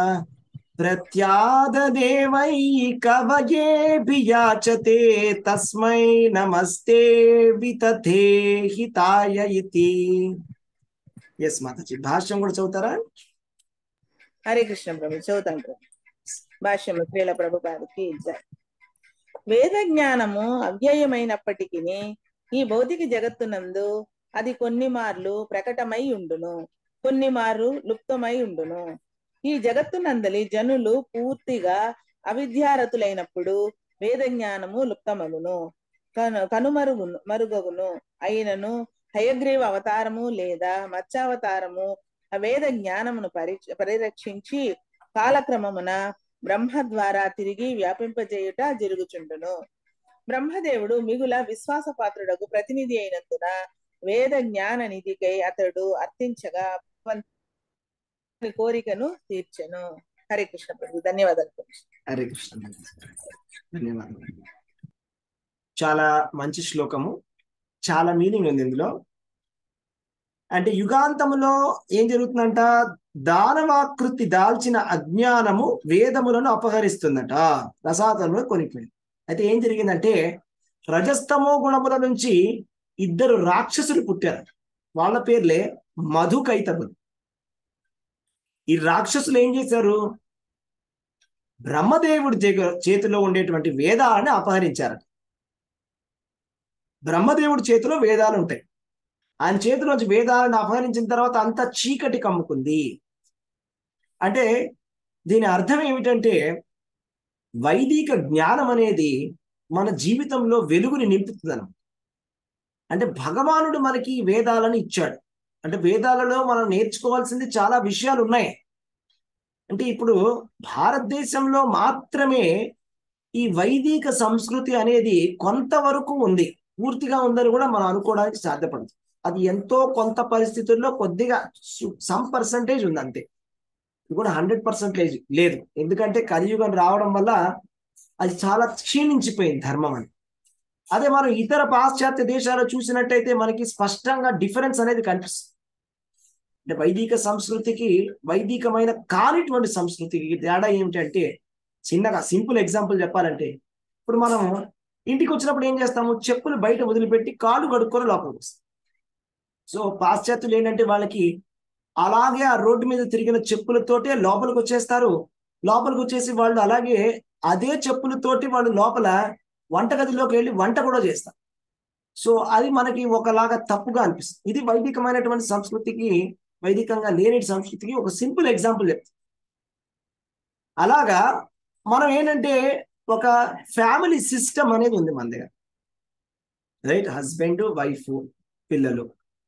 ప్రత్యాదదేవై కవయే బియాచతే తస్మై నమస్తే వితథే హితాయ ఇతి ఎస్ మాతాజీ భాష్యం కూడా చదువుతారా హరే కృష్ణ ప్రభు చదువుతాను ప్రభు భాష్యము శ్రీల ప్రభు గారికి జై. వేద జ్ఞానము అవ్యయమైనప్పటికీ ఈ భౌతిక జగత్తునందు అది కొన్ని మార్లు ప్రకటమై ఉండును కొన్ని మారు లుప్తమై ఉండును ఈ జగత్తునందలి జనులు పూర్తిగా అవిద్యారతులైనప్పుడు వేద జ్ఞానము లుప్తమగును కను కనుమరుగును మరుగగును అయినను హయగ్రీవ అవతారము లేదా మత్స్యావతారము ఆ వేద జ్ఞానమును పరి పరిరక్షించి కాలక్రమమున బ్రహ్మ ద్వారా తిరిగి వ్యాపింపజేయుట జరుగుచుండును బ్రహ్మదేవుడు మిగుల విశ్వాసపాత్రుడకు ప్రతినిధి అయినందున వేద జ్ఞాన నిధికై అతడు అర్థించగా భగవంతుని కోరికను తీర్చెను హరే కృష్ణ ప్రభు ధన్యవాదాలు ప్రభు. హరే కృష్ణ ధన్యవాదాలు చాలా మంచి శ్లోకము చాలా మీనింగ్ ఉంది ఇందులో అంటే యుగాంతములో ఏం జరుగుతుందంట దానవాకృతి దాల్చిన అజ్ఞానము వేదములను అపహరిస్తుందట రసాతములు కొనిపోయింది అయితే ఏం జరిగిందంటే రజస్తమో గుణముల నుంచి ఇద్దరు రాక్షసులు పుట్టారు వాళ్ళ పేర్లే మధుకైతములు ఈ రాక్షసులు ఏం చేశారు బ్రహ్మదేవుడి జగ- చేతిలో ఉండేటువంటి వేదాలను అపహరించారు బ్రహ్మదేవుడి చేతిలో వేదాలు ఉంటాయి ఆయన చేతిలోంచి వేదాలను అపహరించిన తర్వాత అంత చీకటి కమ్ముకుంది అంటే దీని అర్థం ఏమిటంటే వైదిక జ్ఞానం అనేది మన జీవితంలో వెలుగుని నింపుతుంది అన్నమాట అంటే భగవానుడు మనకి వేదాలను ఇచ్చాడు అంటే వేదాలలో మనం నేర్చుకోవాల్సింది చాలా విషయాలు ఉన్నాయి అంటే ఇప్పుడు భారతదేశంలో మాత్రమే ఈ వైదిక సంస్కృతి అనేది కొంతవరకు ఉంది పూర్తిగా ఉందని కూడా మనం అనుకోవడానికి సాధ్యపడదు అది ఎంతో కొంత పరిస్థితుల్లో కొద్దిగా సమ్ పర్సంటేజ్ ఉంది అంతే ఇది కూడా హండ్రెడ్ పర్సెంటేజ్ లేదు ఎందుకంటే కలియుగం రావడం వల్ల అది చాలా క్షీణించిపోయింది ధర్మం అని అదే మనం ఇతర పాశ్చాత్య దేశాలు చూసినట్టయితే మనకి స్పష్టంగా డిఫరెన్స్ అనేది కనిపిస్తుంది అంటే వైదిక సంస్కృతికి వైదికమైన కానిటువంటి సంస్కృతికి తేడా ఏమిటంటే చిన్నగా సింపుల్ ఎగ్జాంపుల్ చెప్పాలంటే ఇప్పుడు మనం ఇంటికి వచ్చినప్పుడు ఏం చేస్తాము చెప్పులు బయట వదిలిపెట్టి కాళ్ళు కడుక్కొని లోపలికి వస్తాం సో పాశ్చాత్యులు ఏంటంటే వాళ్ళకి అలాగే ఆ రోడ్డు మీద తిరిగిన చెప్పులతోటే లోపలికి వచ్చేస్తారు లోపలికి వచ్చేసి వాళ్ళు అలాగే అదే చెప్పులతోటి వాళ్ళు లోపల వంటగదిలోకి వెళ్ళి వంట కూడా చేస్తారు సో అది మనకి ఒకలాగా తప్పుగా అనిపిస్తుంది ఇది వైదికమైనటువంటి సంస్కృతికి వైదికంగా లేని సంస్కృతికి ఒక సింపుల్ ఎగ్జాంపుల్ చెప్తాను అలాగా మనం ఏంటంటే ఒక ఫ్యామిలీ సిస్టమ్ అనేది ఉంది మన దగ్గర రైట్ హస్బెండ్ వైఫ్ పిల్లలు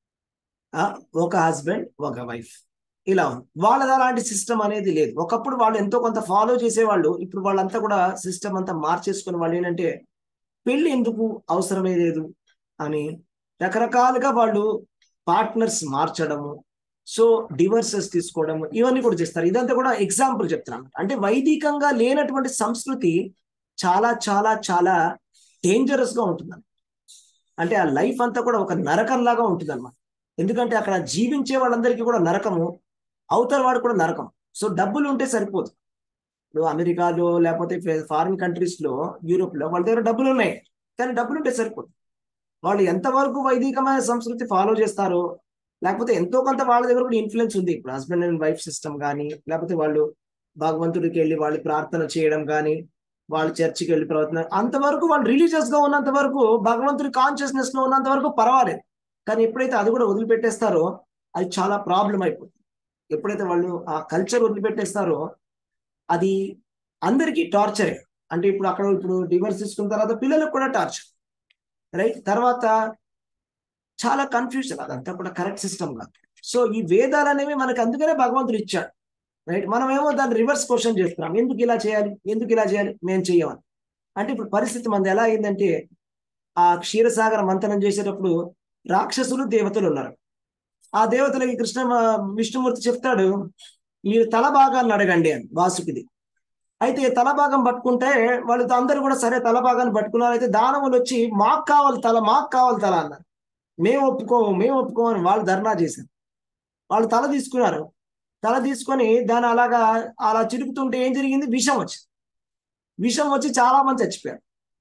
ఒక హస్బెండ్ ఒక వైఫ్ ఇలా ఉంది వాళ్ళది అలాంటి సిస్టమ్ అనేది లేదు ఒకప్పుడు వాళ్ళు ఎంతో కొంత ఫాలో చేసేవాళ్ళు ఇప్పుడు వాళ్ళంతా కూడా సిస్టమ్ అంతా మార్చేసుకుని వాళ్ళు ఏంటంటే పెళ్లి ఎందుకు అవసరమే లేదు అని రకరకాలుగా వాళ్ళు పార్ట్నర్స్ మార్చడము సో డివర్సెస్ తీసుకోవడము ఇవన్నీ కూడా చేస్తారు ఇదంతా కూడా ఎగ్జాంపుల్ చెప్తున్నాను అంటే వైదికంగా లేనటువంటి సంస్కృతి చాలా చాలా చాలా డేంజరస్ గా ఉంటుంది అంటే ఆ లైఫ్ అంతా కూడా ఒక నరకంలాగా ఉంటుంది అనమాట ఎందుకంటే అక్కడ జీవించే వాళ్ళందరికీ కూడా నరకము అవతల వాడు కూడా నరకం సో డబ్బులు ఉంటే సరిపోదు ఇప్పుడు అమెరికాలో లేకపోతే ఫారిన్ కంట్రీస్ లో యూరోప్ లో వాళ్ళ దగ్గర డబ్బులు ఉన్నాయి కానీ డబ్బులు ఉంటే సరిపోదు వాళ్ళు ఎంతవరకు వైదికమైన సంస్కృతి ఫాలో చేస్తారో లేకపోతే ఎంతో కొంత వాళ్ళ దగ్గర కూడా ఇన్ఫ్లుయెన్స్ ఉంది ఇప్పుడు హస్బెండ్ అండ్ వైఫ్ సిస్టమ్ కానీ లేకపోతే వాళ్ళు భగవంతుడికి వెళ్ళి వాళ్ళు ప్రార్థన చేయడం కానీ వాళ్ళు చర్చికి వెళ్ళి ప్రవర్తన అంతవరకు వాళ్ళు రిలీజియస్ గా ఉన్నంత వరకు భగవంతుడి కాన్షియస్నెస్ లో ఉన్నంత వరకు పర్వాలేదు కానీ ఎప్పుడైతే అది కూడా వదిలిపెట్టేస్తారో అది చాలా ప్రాబ్లం అయిపోతుంది ఎప్పుడైతే వాళ్ళు ఆ కల్చర్ వదిలిపెట్టేస్తారో అది అందరికీ టార్చరే అంటే ఇప్పుడు అక్కడ ఇప్పుడు డివర్స్ తీసుకున్న తర్వాత పిల్లలకు కూడా టార్చర్ రైట్ తర్వాత చాలా కన్ఫ్యూజన్ అదంతా కూడా కరెక్ట్ సిస్టమ్ కాదు సో ఈ వేదాలు అనేవి మనకు అందుకనే భగవంతుడు ఇచ్చాడు రైట్ మనమేమో దాన్ని రివర్స్ క్వశ్చన్ చేస్తున్నాం ఎందుకు ఇలా చేయాలి ఎందుకు ఇలా చేయాలి మేము చెయ్యమని అంటే ఇప్పుడు పరిస్థితి మనది ఎలా అయిందంటే ఆ క్షీరసాగర మంతనం చేసేటప్పుడు రాక్షసులు దేవతలు ఉన్నారు ఆ దేవతలకి కృష్ణ విష్ణుమూర్తి చెప్తాడు మీరు తల భాగాన్ని అడగండి అని వాసుకిది అయితే తల భాగం పట్టుకుంటే వాళ్ళు అందరూ కూడా సరే తల భాగాన్ని పట్టుకున్నారు అయితే దానవులు వచ్చి మాకు కావాలి తల మాకు కావాలి తల అన్నారు మేము ఒప్పుకోము మేము ఒప్పుకోమని వాళ్ళు ధర్నా చేశారు వాళ్ళు తల తీసుకున్నారు తల తీసుకొని దాన్ని అలాగా అలా చిరుకుతుంటే ఏం జరిగింది విషం వచ్చింది విషం వచ్చి చాలా మంది చచ్చిపోయారు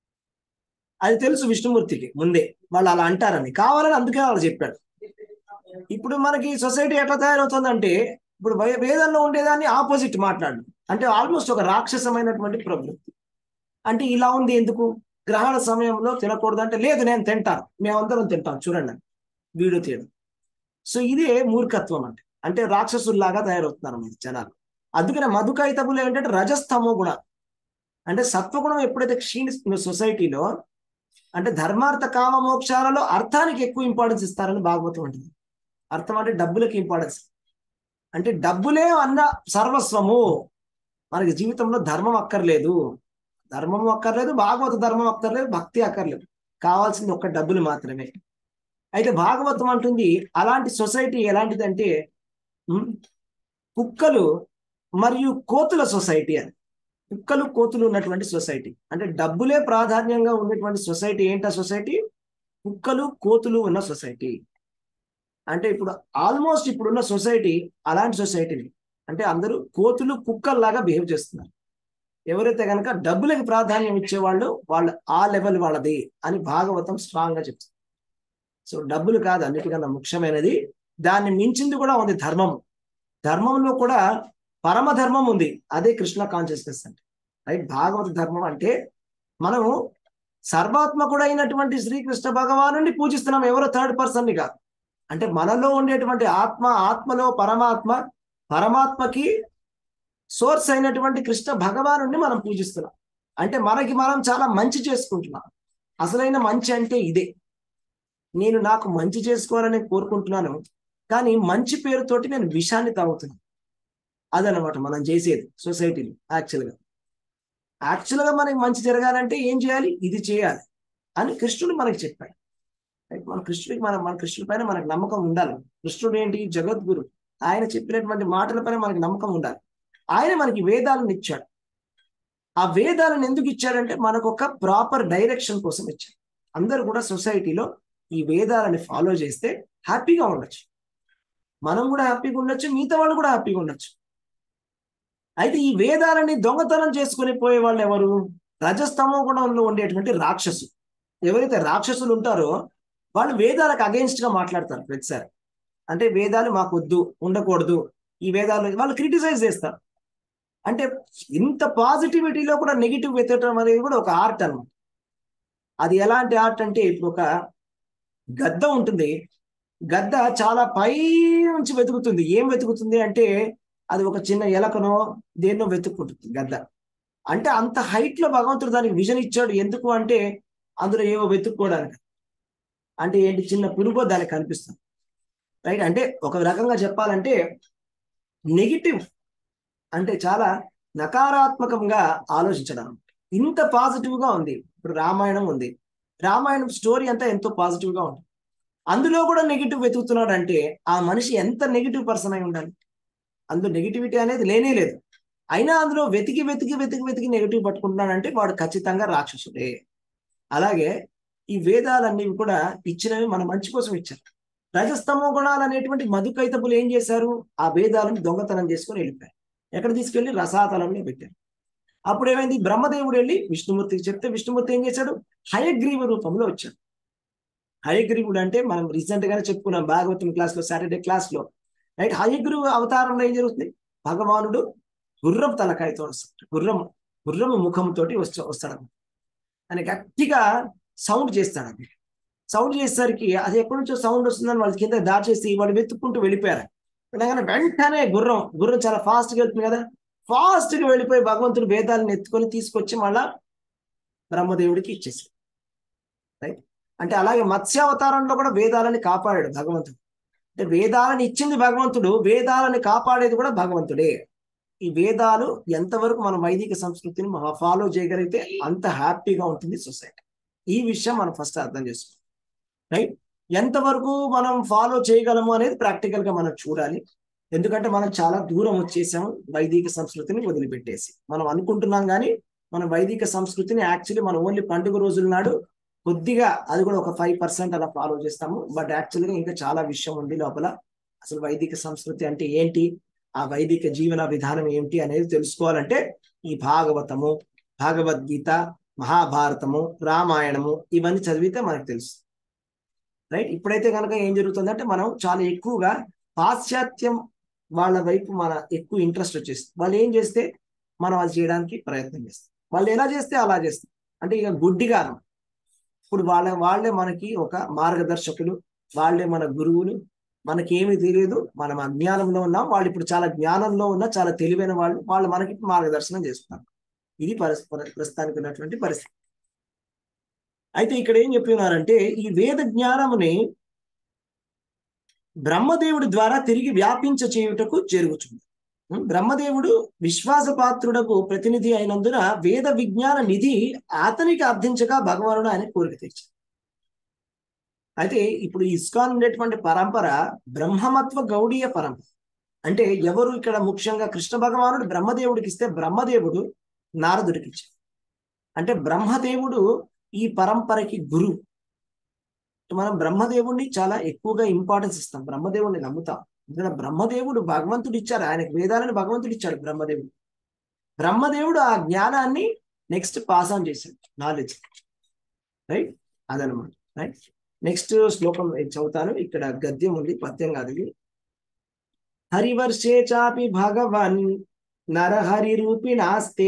అది తెలుసు విష్ణుమూర్తికి ముందే వాళ్ళు అలా అంటారని కావాలని అందుకే వాళ్ళు చెప్పాడు ఇప్పుడు మనకి సొసైటీ ఎట్లా తయారవుతుందంటే ఇప్పుడు వేదంలో ఉండేదాన్ని ఆపోజిట్ మాట్లాడు అంటే ఆల్మోస్ట్ ఒక రాక్షసమైనటువంటి ప్రవృత్తి అంటే ఇలా ఉంది ఎందుకు గ్రహణ సమయంలో తినకూడదు అంటే లేదు నేను తింటాను మేమందరం తింటాం చూడండి వీడియో తీయడం సో ఇదే మూర్ఖత్వం అంటే అంటే రాక్షసుల్లాగా తయారవుతున్నారు మన జనాలు అందుకనే మధుకైతములు ఏంటంటే రజస్తమో గుణ అంటే సత్వగుణం ఎప్పుడైతే క్షీణిస్తుందో సొసైటీలో అంటే ధర్మార్థ కామ మోక్షాలలో అర్థానికి ఎక్కువ ఇంపార్టెన్స్ ఇస్తారని భాగవతం ఉంటుంది అర్థం అంటే డబ్బులకి ఇంపార్టెన్స్ అంటే డబ్బులే అన్న సర్వస్వము మనకి జీవితంలో ధర్మం అక్కర్లేదు ధర్మం అక్కర్లేదు భాగవత ధర్మం అక్కర్లేదు భక్తి అక్కర్లేదు కావాల్సింది ఒక్క డబ్బులు మాత్రమే అయితే భాగవతం అంటుంది అలాంటి సొసైటీ ఎలాంటిదంటే కుక్కలు మరియు కోతుల సొసైటీ అని కుక్కలు కోతులు ఉన్నటువంటి సొసైటీ అంటే డబ్బులే ప్రాధాన్యంగా ఉన్నటువంటి సొసైటీ ఏంటా సొసైటీ కుక్కలు కోతులు ఉన్న సొసైటీ అంటే ఇప్పుడు ఆల్మోస్ట్ ఇప్పుడున్న సొసైటీ అలాంటి సొసైటీని అంటే అందరూ కోతులు కుక్కల్లాగా బిహేవ్ చేస్తున్నారు ఎవరైతే కనుక డబ్బులకి ప్రాధాన్యం ఇచ్చేవాళ్ళు వాళ్ళు ఆ లెవెల్ వాళ్ళది అని భాగవతం స్ట్రాంగ్ గా చెప్తుంది సో డబ్బులు కాదు అన్నిటికన్నా ముఖ్యమైనది దాన్ని మించింది కూడా ఉంది ధర్మం ధర్మంలో కూడా పరమ ధర్మం ఉంది అదే కృష్ణ కాన్షియస్నెస్ అంటే రైట్ భాగవత ధర్మం అంటే మనము సర్వాత్మకుడైనటువంటి శ్రీకృష్ణ భగవాను పూజిస్తున్నాం ఎవరో థర్డ్ పర్సన్ ని కాదు అంటే మనలో ఉండేటువంటి ఆత్మ ఆత్మలో పరమాత్మ పరమాత్మకి సోర్స్ అయినటువంటి కృష్ణ భగవాను మనం పూజిస్తున్నాం అంటే మనకి మనం చాలా మంచి చేసుకుంటున్నాం అసలైన మంచి అంటే ఇదే నేను నాకు మంచి చేసుకోవాలని కోరుకుంటున్నాను కానీ మంచి పేరుతోటి నేను విషాన్ని తాగుతున్నాను అదనమాట మనం చేసేది సొసైటీలో యాక్చువల్గా యాక్చువల్గా మనకి మంచి జరగాలంటే ఏం చేయాలి ఇది చేయాలి అని కృష్ణుడు మనకి చెప్పాడు రైట్? మన కృష్ణుడికి మన మన కృష్ణుడి పైన మనకు నమ్మకం ఉండాలి కృష్ణుడు ఏంటి జగద్గురు ఆయన చెప్పినటువంటి మాటల పైన మనకి నమ్మకం ఉండాలి ఆయన మనకి వేదాలను ఇచ్చాడు ఆ వేదాలను ఎందుకు ఇచ్చాడంటే మనకు ఒక ప్రాపర్ డైరెక్షన్ కోసం ఇచ్చాడు అందరూ కూడా సొసైటీలో ఈ వేదాలని ఫాలో చేస్తే హ్యాపీగా ఉండొచ్చు మనం కూడా హ్యాపీగా ఉండొచ్చు మిగతా వాళ్ళు కూడా హ్యాపీగా ఉండొచ్చు అయితే ఈ వేదాలని దొంగతనం చేసుకుని పోయే వాళ్ళు ఎవరు రజస్తమో గుణంలో ఉండేటువంటి రాక్షసులు ఎవరైతే రాక్షసులు ఉంటారో వాళ్ళు వేదాలకు అగేన్స్ట్ గా మాట్లాడతారు ప్రతిసారి అంటే వేదాలు మాకు వద్దు ఉండకూడదు ఈ వేదాలు వాళ్ళు క్రిటిసైజ్ చేస్తారు అంటే ఇంత పాజిటివిటీలో కూడా నెగిటివ్ వెతకడం అనేది కూడా ఒక ఆర్ట్ అన్నమాట అది ఎలాంటి ఆర్ట్ అంటే ఇప్పుడు ఒక గద్ద ఉంటుంది గద్ద చాలా పై నుంచి వెతుకుతుంది ఏం వెతుకుతుంది అంటే అది ఒక చిన్న ఎలకనో దేన్నో వెతుక్కుంటుంది గద్ద అంటే అంత హైట్ లో భగవంతుడు దానికి విజన్ ఇచ్చాడు ఎందుకు అంటే అందులో ఏవో వెతుక్కోవడానికి అంటే ఏంటి చిన్న పురుగో దానికి కనిపిస్తుంది రైట్ అంటే ఒక రకంగా చెప్పాలంటే నెగిటివ్ అంటే చాలా నకారాత్మకంగా ఆలోచించడం ఇంత పాజిటివ్ గా ఉంది ఇప్పుడు రామాయణం ఉంది రామాయణం స్టోరీ అంతా ఎంతో పాజిటివ్ గా ఉంది అందులో కూడా నెగిటివ్ వెతుకుతున్నాడు అంటే ఆ మనిషి ఎంత నెగిటివ్ పర్సన్ అయి ఉండాలి అందులో నెగిటివిటీ అనేది లేనే లేదు అయినా అందులో వెతికి వెతికి వెతికి వెతికి నెగిటివ్ పట్టుకుంటున్నాడంటే వాడు ఖచ్చితంగా రాక్షసుడే అలాగే ఈ వేదాలన్నీ కూడా ఇచ్చినవి మన మంచి కోసం ఇచ్చారు రజస్తమో గుణాలు అనేటువంటి మధుకైతపులు ఏం చేశారు ఆ వేదాలను దొంగతనం చేసుకుని వెళ్ళిపోయారు ఎక్కడ తీసుకెళ్లి రసాతలంలో పెట్టారు అప్పుడు ఏమైంది బ్రహ్మదేవుడు వెళ్ళి విష్ణుమూర్తికి చెప్తే విష్ణుమూర్తి ఏం చేశాడు హయగ్రీవ రూపంలో వచ్చాడు హయగ్రీవుడు అంటే మనం రీసెంట్ గానే చెప్పుకున్నాం భాగవతం క్లాస్ లో సాటర్డే క్లాస్ లో రైట్ హయగ్రీవ అవతారంలో ఏం జరుగుతుంది భగవానుడు గుర్రం తలకాయతో వస్తాడు గుర్రం గుర్రం ముఖంతో వస్తా వస్తాడు అని గట్టిగా సౌండ్ చేస్తాడు అది సౌండ్ చేసేసరికి అది ఎక్కడి నుంచో సౌండ్ వస్తుందని వాళ్ళ కింద దాచేసి వాళ్ళు వెతుక్కుంటూ వెళ్ళిపోయారు అనగానే వెంటనే గుర్రం గుర్రం చాలా ఫాస్ట్ గా వెళ్తుంది కదా ఫాస్ట్ గా వెళ్ళిపోయి భగవంతుడు వేదాలను ఎత్తుకొని తీసుకొచ్చి మళ్ళా బ్రహ్మదేవుడికి ఇచ్చేసాడు రైట్ అంటే అలాగే మత్స్యావతారంలో కూడా వేదాలని కాపాడాడు భగవంతుడు అంటే వేదాలను ఇచ్చింది భగవంతుడు వేదాలని కాపాడేది కూడా భగవంతుడే ఈ వేదాలు ఎంతవరకు మనం వైదిక సంస్కృతిని ఫాలో చేయగలిగితే అంత హ్యాపీగా ఉంటుంది సొసైటీ ఈ విషయం మనం ఫస్ట్ అర్థం చేసుకోవాలి రైట్ ఎంతవరకు మనం ఫాలో చేయగలము అనేది ప్రాక్టికల్ గా మనం చూడాలి ఎందుకంటే మనం చాలా దూరం వచ్చేసాము వైదిక సంస్కృతిని వదిలిపెట్టేసి మనం అనుకుంటున్నాం కానీ మన వైదిక సంస్కృతిని యాక్చువల్లీ మనం ఓన్లీ పండుగ రోజుల నాడు కొద్దిగా అది కూడా ఒక ఫైవ్ పర్సెంట్ అలా ఫాలో చేస్తాము బట్ యాక్చువల్గా ఇంకా చాలా విషయం ఉంది లోపల అసలు వైదిక సంస్కృతి అంటే ఏంటి ఆ వైదిక జీవన విధానం ఏంటి అనేది తెలుసుకోవాలంటే ఈ భాగవతము భగవద్గీత మహాభారతము రామాయణము ఇవన్నీ చదివితే మనకు తెలుసు రైట్ ఇప్పుడైతే కనుక ఏం జరుగుతుందంటే మనం చాలా ఎక్కువగా పాశ్చాత్యం వాళ్ళ వైపు మన ఎక్కువ ఇంట్రెస్ట్ వచ్చేస్తుంది వాళ్ళు ఏం చేస్తే మనం అది చేయడానికి ప్రయత్నం చేస్తాం వాళ్ళు ఎలా చేస్తే అలా చేస్తాం అంటే ఇక గుడ్డిగా ఇప్పుడు వాళ్ళ వాళ్ళే మనకి ఒక మార్గదర్శకులు వాళ్ళే మన గురువులు మనకేమీ తెలియదు మనం అజ్ఞానంలో ఉన్నాం వాళ్ళు ఇప్పుడు చాలా జ్ఞానంలో ఉన్న చాలా తెలివైన వాళ్ళు వాళ్ళు మనకి మార్గదర్శనం చేస్తున్నారు ఇది పరిస్థితి ప్రస్తుతానికి ఉన్నటువంటి పరిస్థితి అయితే ఇక్కడ ఏం చెప్పినారంటే ఈ వేద జ్ఞానముని బ్రహ్మదేవుడి ద్వారా తిరిగి వ్యాపించ చేయుటకు జరుగుతుంది బ్రహ్మదేవుడు విశ్వాసపాత్రుడకు ప్రతినిధి అయినందున వేద విజ్ఞాన నిధి అతనికి అర్థించగా భగవానుడు ఆయన కోరిక తెచ్చారు అయితే ఇప్పుడు ఇస్కాన్ ఉండేటువంటి పరంపర బ్రహ్మమత్వ గౌడీయ పరంపర అంటే ఎవరు ఇక్కడ ముఖ్యంగా కృష్ణ భగవానుడు బ్రహ్మదేవుడికి ఇస్తే బ్రహ్మదేవుడు నారదుడికి ఇచ్చారు అంటే బ్రహ్మదేవుడు ఈ పరంపరకి గురువు మనం బ్రహ్మదేవుడిని చాలా ఎక్కువగా ఇంపార్టెన్స్ ఇస్తాం బ్రహ్మదేవుడిని నమ్ముతాం ఇక్కడ బ్రహ్మదేవుడు భగవంతుడు ఇచ్చారు ఆయనకు వేదాలను భగవంతుడు ఇచ్చాడు బ్రహ్మదేవుడు బ్రహ్మదేవుడు ఆ జ్ఞానాన్ని నెక్స్ట్ పాస్ ఆన్ చేశాడు నాలెడ్జ్ రైట్ అదనమాట రైట్ నెక్స్ట్ శ్లోకం చదువుతాను ఇక్కడ గద్యం ఉంది పద్యం కాదు ఇది హరివర్షే చాపి భగవన్ నరహరి రూపిణాస్తే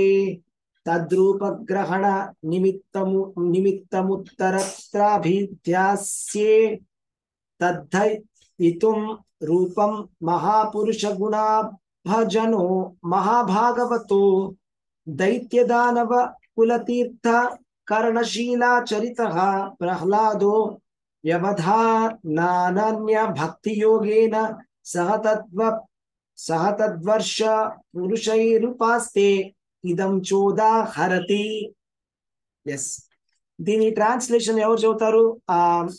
తద్రూపగ్రహణ నిమిత్తము నిమిత్తముత్తరత్రాభిధ్యాస్యే తద్ధై ఇతుం రూపం మహాపురుష గుణా భజనో మహాభాగవతో దైత్యదానవ కులతీర్థ కర్ణశీలాచరిత ప్రహ్లాదో వ్యవధానానన్య భక్తియోగేన సహ తద్వ సహ తద్వర్ష పురుషైరుపాస్తే ఇదం చోదాహరతి ఎస్ దీని ట్రాన్స్లేషన్ ఎవరు చదువుతారు ఆ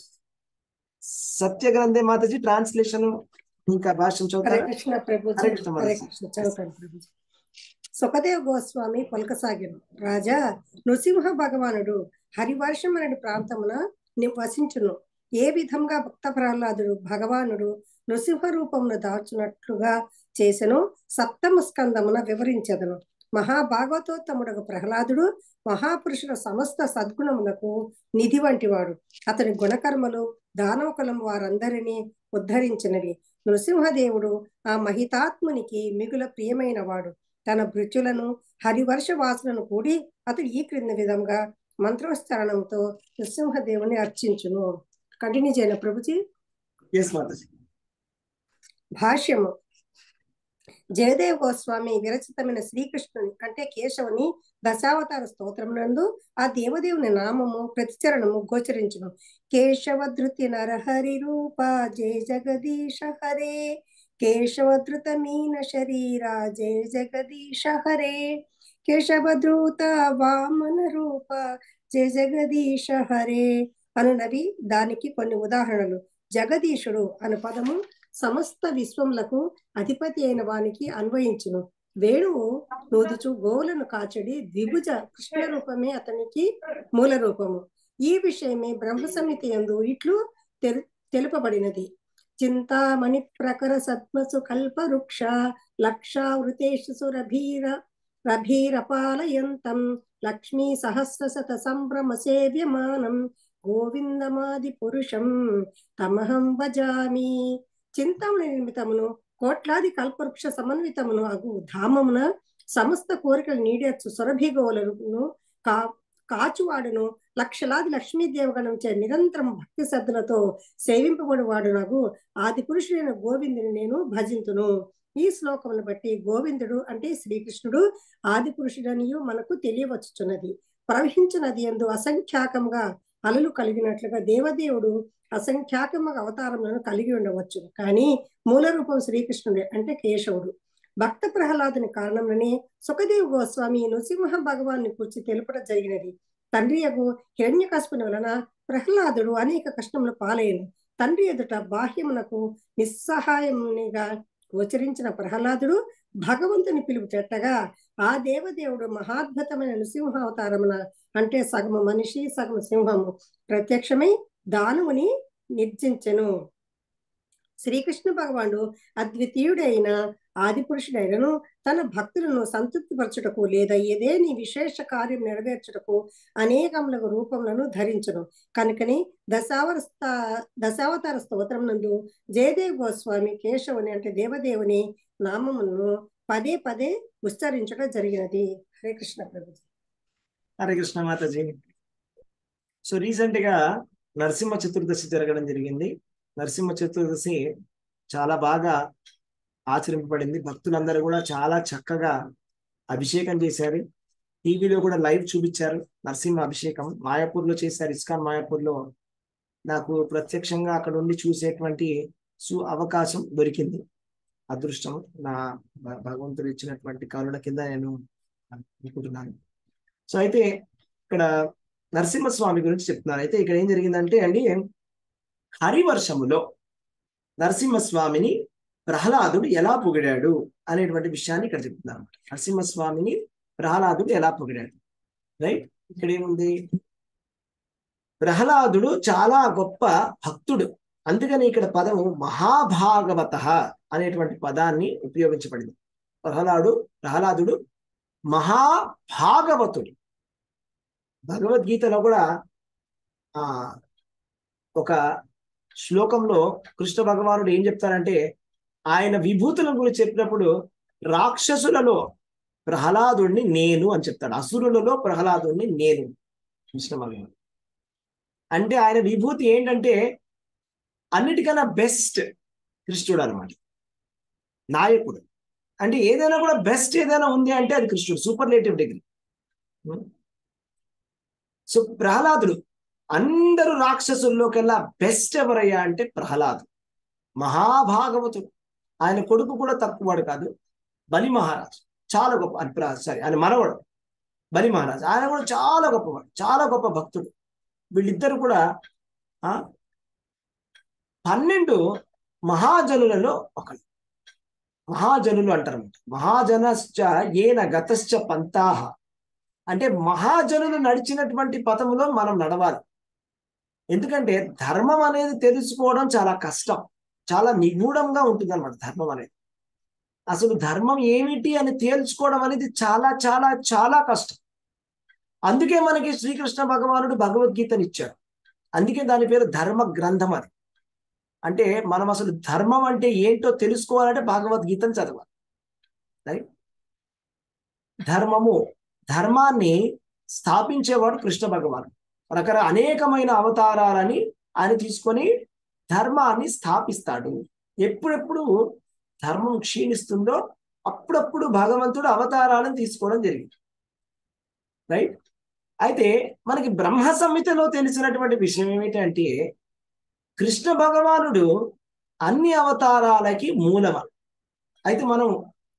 సత్య గ్రంథే మాతాజీ ట్రాన్స్లేషన్ ఇంకా భాష్యం హరే చదువుతారు కృష్ణ ప్రభుజీ హరే కృష్ణ హరే మాతాజీ. కృష్ణ చదువుతాను ప్రభుజీ సుఖదేవ్ గోస్వామి పలకసాగిను రాజా నృసింహ భగవానుడు హరివర్షం అనే ప్రాంతమున ని- వసించును ఏ విధంగా భక్త ప్రహ్లాదుడు భగవానుడు నృసింహ రూపమును దాల్చున్నట్లుగా చేసెను సప్తమ స్కందమున వివరించదను మహాభాగవతోత్తముడకు ప్రహ్లాదుడు మహాపురుషుల సమస్త సద్గుణములకు నిధి వంటివాడు అతని గుణకర్మలు దానవకులం వారందరినీ ఉద్ధరించినవి నృసింహదేవుడు ఆ మహితాత్మునికి మిగుల ప్రియమైన వాడు తన భృత్యులను హరివర్ష వాసులను కూడి అతడు ఈ క్రింది విధంగా మంత్రోచ్చారణంతో నృసింహదేవుని అర్చించును కంటిన్యూ చేయను ప్రభుజీ ఎస్ మాతాజీ భాష్యము జయదేవ్ గోస్వామి విరచితమైన శ్రీకృష్ణుని అంటే కేశవుని దశావతార స్తోత్రమునందు ఆ దేవదేవుని నామము ప్రతిచరణము గోచరించును కేశవధృతి నరహరి రూప జయ జగదీశ హరే కేశవధృత మీన శరీరా జయ జగదీశ హరే కేశవధృత వామన రూప జయ జగదీశ హరే అనునవి దానికి కొన్ని ఉదాహరణలు జగదీశుడు అను పదము సమస్త విశ్వములకు అధిపతి అయిన వానికి అన్వయించును వేణువు నోదుచు గోవులను కాచడి ద్విభుజ కృష్ణ రూపమే అతనికి మూల రూపము ఈ విషయమే బ్రహ్మ సమితి యందు ఇట్లు తెలు తెలుపబడినది చింతామణి ప్రకర సద్మసు కల్ప వృక్ష లక్షావృతేషు సురభీర రభీరపాలయంతం లక్ష్మీ సహస్ర శత సంభ్రమ సేవ్యమానం గోవిందమాది పురుషం తమహం భజామి చింతామణి నిర్మితమును కోట్లాది కల్పవృక్ష సమన్వితమును అగు ధామమున సమస్త కోరికలు నీడేర్చు సురభి గోవులను కా కాచువాడును లక్షలాది లక్ష్మీదేవగణం చే నిరంతరం భక్తి శ్రద్ధలతో సేవింపబడి వాడునగు ఆది పురుషుడైన గోవిందుని నేను భజింతును ఈ శ్లోకమును బట్టి గోవిందుడు అంటే శ్రీకృష్ణుడు ఆది పురుషుడనియు మనకు తెలియవచ్చుచున్నది ప్రవహించు నది ఎందు అసంఖ్యాకంగా అలలు కలిగినట్లుగా దేవదేవుడు అసంఖ్యాకముగా అవతారములను కలిగి ఉండవచ్చు కానీ మూల రూపం శ్రీకృష్ణుడే అంటే కేశవుడు భక్త ప్రహ్లాదుని కారణంలోనే సుఖదేవ్ గోస్వామి నృసింహ భగవాన్ని కూర్చి తెలుపడం జరిగినది తండ్రి యగు హిరణ్యకశపుని వలన ప్రహ్లాదుడు అనేక కష్టములు పాలయ్యను తండ్రి ఎదుట బాహ్యమునకు నిస్సహాయమునిగా గోచరించిన ప్రహ్లాదుడు భగవంతుని పిలుపు చెట్టగా ఆ దేవదేవుడు మహాద్భుతమైన నృసింహావతారమున అంటే సగము మనిషి సగము సింహము ప్రత్యక్షమై దానవుని నిర్జించెను శ్రీకృష్ణ భగవానుడు అద్వితీయుడైన ఆది పురుషుడైనను తన భక్తులను సంతృప్తిపరచుటకు లేదా ఏదేని విశేష కార్యం నెరవేర్చుటకు అనేకములకు రూపములను ధరించును కనుకని దశావర దశావతార స్తోత్రం నందు జయదేవ్ గోస్వామి కేశవుని అంటే దేవదేవుని నామమును పదే పదే ఉచ్చరించడం జరిగినది హరే కృష్ణ ప్రభు హరే కృష్ణ మాతాజీ సో రీసెంట్ గా నరసింహ చతుర్దశి జరగడం జరిగింది నరసింహ చతుర్దశి చాలా బాగా ఆచరింపబడింది భక్తులందరూ కూడా చాలా చక్కగా అభిషేకం చేశారు టీవీలో కూడా లైవ్ చూపించారు నరసింహ అభిషేకం మాయాపూర్ లో చేశారు ఇస్కాన్ మాయాపూర్ లో నాకు ప్రత్యక్షంగా అక్కడ ఉండి చూసేటువంటి సు అవకాశం దొరికింది అదృష్టం నా భ- భగవంతుడు ఇచ్చినటువంటి కరుణ కింద నేను అనుకుంటున్నాను సో అయితే ఇక్కడ నరసింహస్వామి గురించి చెప్తున్నాను అయితే ఇక్కడ ఏం జరిగిందంటే అండి హరివర్షములో నరసింహస్వామిని ప్రహ్లాదుడు ఎలా పొగిడాడు అనేటువంటి విషయాన్ని ఇక్కడ చెప్తున్నాను నరసింహస్వామిని ప్రహ్లాదుడు ఎలా పొగిడాడు రైట్ ఇక్కడ ఏముంది ప్రహ్లాదుడు చాలా గొప్ప భక్తుడు అందుకని ఇక్కడ పదము మహాభాగవత అనేటువంటి పదాన్ని ఉపయోగించబడింది ప్రహ్లాడు ప్రహ్లాదుడు మహాభాగవతుడు భగవద్గీతలో కూడా ఆ ఒక శ్లోకంలో కృష్ణ భగవానుడు ఏం చెప్తారంటే ఆయన విభూతుల గురించి చెప్పినప్పుడు రాక్షసులలో ప్రహ్లాదుడిని నేను అని చెప్తాడు అసురులలో ప్రహ్లాదుడిని నేను కృష్ణ భగవానుడు అంటే ఆయన విభూతి ఏంటంటే అన్నిటికన్నా బెస్ట్ కృష్ణుడు అనమాట నాయకుడు అంటే ఏదైనా కూడా బెస్ట్ ఏదైనా ఉంది అంటే అది కృష్ణుడు సూపర్లేటివ్ డిగ్రీ సో ప్రహ్లాదుడు అందరు రాక్షసుల్లోకెల్లా బెస్ట్ ఎవరయ్యా అంటే ప్రహ్లాదు మహాభాగవతుడు ఆయన కొడుకు కూడా తక్కువవాడు కాదు బలి మహారాజు చాలా గొప్ప సారీ ఆయన మనవడు బలి మహారాజు ఆయన కూడా చాలా గొప్పవాడు చాలా గొప్ప భక్తుడు వీళ్ళిద్దరు కూడా ఆ పన్నెండు మహాజనులలో ఒకరు మహాజనులు అంటారు మహాజనశ్చ ఏన గతశ్చ పంతాహ అంటే మహాజనులు నడిచినటువంటి పథములో మనం నడవాలి ఎందుకంటే ధర్మం అనేది తెలుసుకోవడం చాలా కష్టం చాలా నిగూఢంగా ఉంటుంది అనమాట ధర్మం అనేది అసలు ధర్మం ఏమిటి అని తేల్చుకోవడం అనేది చాలా చాలా చాలా కష్టం అందుకే మనకి శ్రీకృష్ణ భగవానుడు భగవద్గీతని ఇచ్చాడు అందుకే దాని పేరు ధర్మ గ్రంథం అది అంటే మనం అసలు ధర్మం అంటే ఏంటో తెలుసుకోవాలంటే భగవద్గీతను చదవాలి రైట్ ధర్మము ధర్మాన్ని స్థాపించేవాడు కృష్ణ భగవానుడు రకర అనేకమైన అవతారాలని ఆయన తీసుకొని ధర్మాన్ని స్థాపిస్తాడు ఎప్పుడెప్పుడు ధర్మం క్షీణిస్తుందో అప్పుడప్పుడు భగవంతుడు అవతారాలను తీసుకోవడం జరిగింది రైట్ అయితే మనకి బ్రహ్మ సంహితలో తెలిసినటువంటి విషయం ఏమిటంటే కృష్ణ భగవానుడు అన్ని అవతారాలకి మూలమ అయితే మనం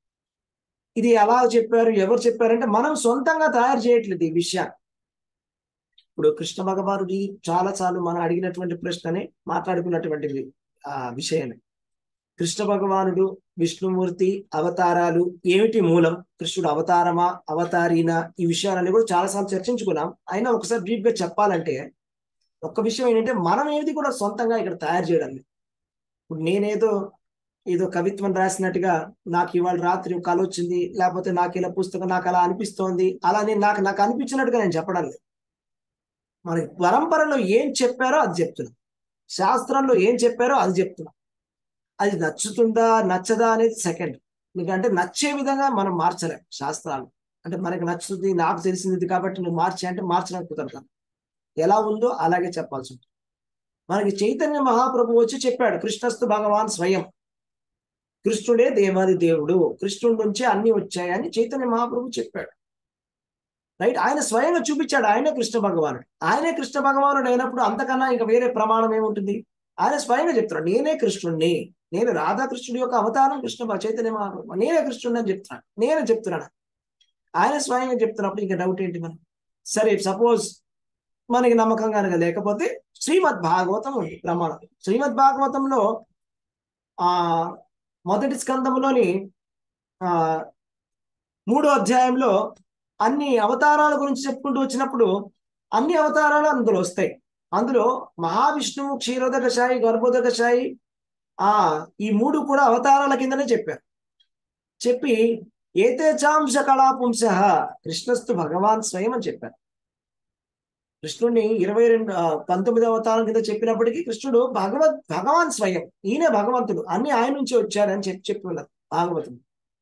ఇది ఎలా చెప్పారు ఎవరు చెప్పారంటే మనం సొంతంగా తయారు చేయట్లేదు ఈ విషయాన్ని ఇప్పుడు కృష్ణ భగవానుడి చాలా సార్లు మనం అడిగినటువంటి ప్రశ్ననే మాట్లాడుకున్నటువంటి ఆ విషయమే కృష్ణ భగవానుడు విష్ణుమూర్తి అవతారాలు ఏమిటి మూలం కృష్ణుడు అవతారమా అవతారీనా ఈ విషయాలన్నీ కూడా చాలాసార్లు చర్చించుకున్నాం అయినా ఒకసారి బ్రీఫ్ గా చెప్పాలంటే ఒక్క విషయం ఏంటంటే మనం ఏది కూడా సొంతంగా ఇక్కడ తయారు చేయడం లేదు ఇప్పుడు నేనేదో ఏదో కవిత్వం రాసినట్టుగా నాకు ఇవాళ రాత్రి ఒక కళ వచ్చింది లేకపోతే నాకు ఇలా పుస్తకం నాకు అలా అనిపిస్తోంది అలా నేను నాకు నాకు అనిపించినట్టుగా నేను చెప్పడం లేదు మనకి పరంపరలో ఏం చెప్పారో అది చెప్తున్నా శాస్త్రంలో ఏం చెప్పారో అది చెప్తున్నా అది నచ్చుతుందా నచ్చదా అనేది సెకండ్ ఎందుకంటే నచ్చే విధంగా మనం మార్చలేం శాస్త్రాలు అంటే మనకి నచ్చుతుంది నాకు తెలిసింది కాబట్టి నువ్వు మార్చి అంటే మార్చడానికి కుదరతాను ఎలా ఉందో అలాగే చెప్పాల్సి ఉంటుంది మనకి చైతన్య మహాప్రభు వచ్చి చెప్పాడు కృష్ణస్తు భగవాన్ స్వయం కృష్ణుడే దేవాది దేవుడు కృష్ణుడి నుంచే అన్ని వచ్చాయని చైతన్య మహాప్రభు చెప్పాడు రైట్ ఆయన స్వయంగా చూపించాడు ఆయనే కృష్ణ భగవానుడు ఆయనే కృష్ణ భగవానుడు అయినప్పుడు అంతకన్నా ఇంకా వేరే ప్రమాణం ఏముంటుంది ఆయన స్వయంగా చెప్తున్నాడు నేనే కృష్ణుణ్ణి నేను రాధాకృష్ణుడి యొక్క అవతారం కృష్ణ చైతన్య మహాప్రభు నేనే కృష్ణుడిని అని చెప్తున్నాను నేనే చెప్తున్నాను ఆయన స్వయంగా చెప్తున్నప్పుడు ఇంకా డౌట్ ఏంటి మనం సరే సపోజ్ మనకి నమ్మకం కనుక లేకపోతే శ్రీమద్ భాగవతం ఉంది ప్రమాణం శ్రీమద్ భాగవతంలో ఆ మొదటి స్కందములోని ఆ మూడో అధ్యాయంలో అన్ని అవతారాల గురించి చెప్పుకుంటూ వచ్చినప్పుడు అన్ని అవతారాలు అందులో వస్తాయి అందులో మహావిష్ణువు క్షీరోదక శాయి గర్భోదక శాయి ఆ ఈ మూడు కూడా అవతారాల కిందనే చెప్పారు చెప్పి ఏతేచాంశ కళాపుంస కృష్ణస్తు భగవాన్ స్వయం అని చెప్పారు కృష్ణుడిని ఇరవై రెండు పంతొమ్మిది అవతారం కింద చెప్పినప్పటికీ కృష్ణుడు భగవద్ భగవాన్ స్వయం ఈయన భగవంతుడు అన్ని ఆయన నుంచి వచ్చారని చెప్పి చెప్పి ఉన్నారు భాగవతుడు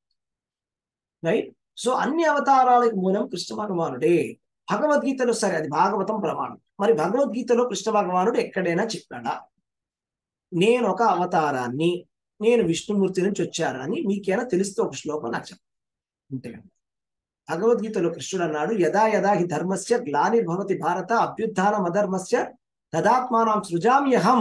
రైట్ సో అన్ని అవతారాలకు మూలం కృష్ణ భగవానుడే భగవద్గీతలో సరే అది భాగవతం ప్రమాణం మరి భగవద్గీతలో కృష్ణ భగవానుడు ఎక్కడైనా చెప్పాడా నేను ఒక అవతారాన్ని నేను విష్ణుమూర్తి నుంచి వచ్చానని మీకేనా తెలిస్తే ఒక శ్లోకం నాకు చెప్పండి అంతే భగవద్గీతలో కృష్ణుడు అన్నాడు యదా యదా హి ధర్మస్య గ్లానిర్భవతి భారత అభ్యుత్థానం అధర్మస్య తదాత్మానం సృజామి అహం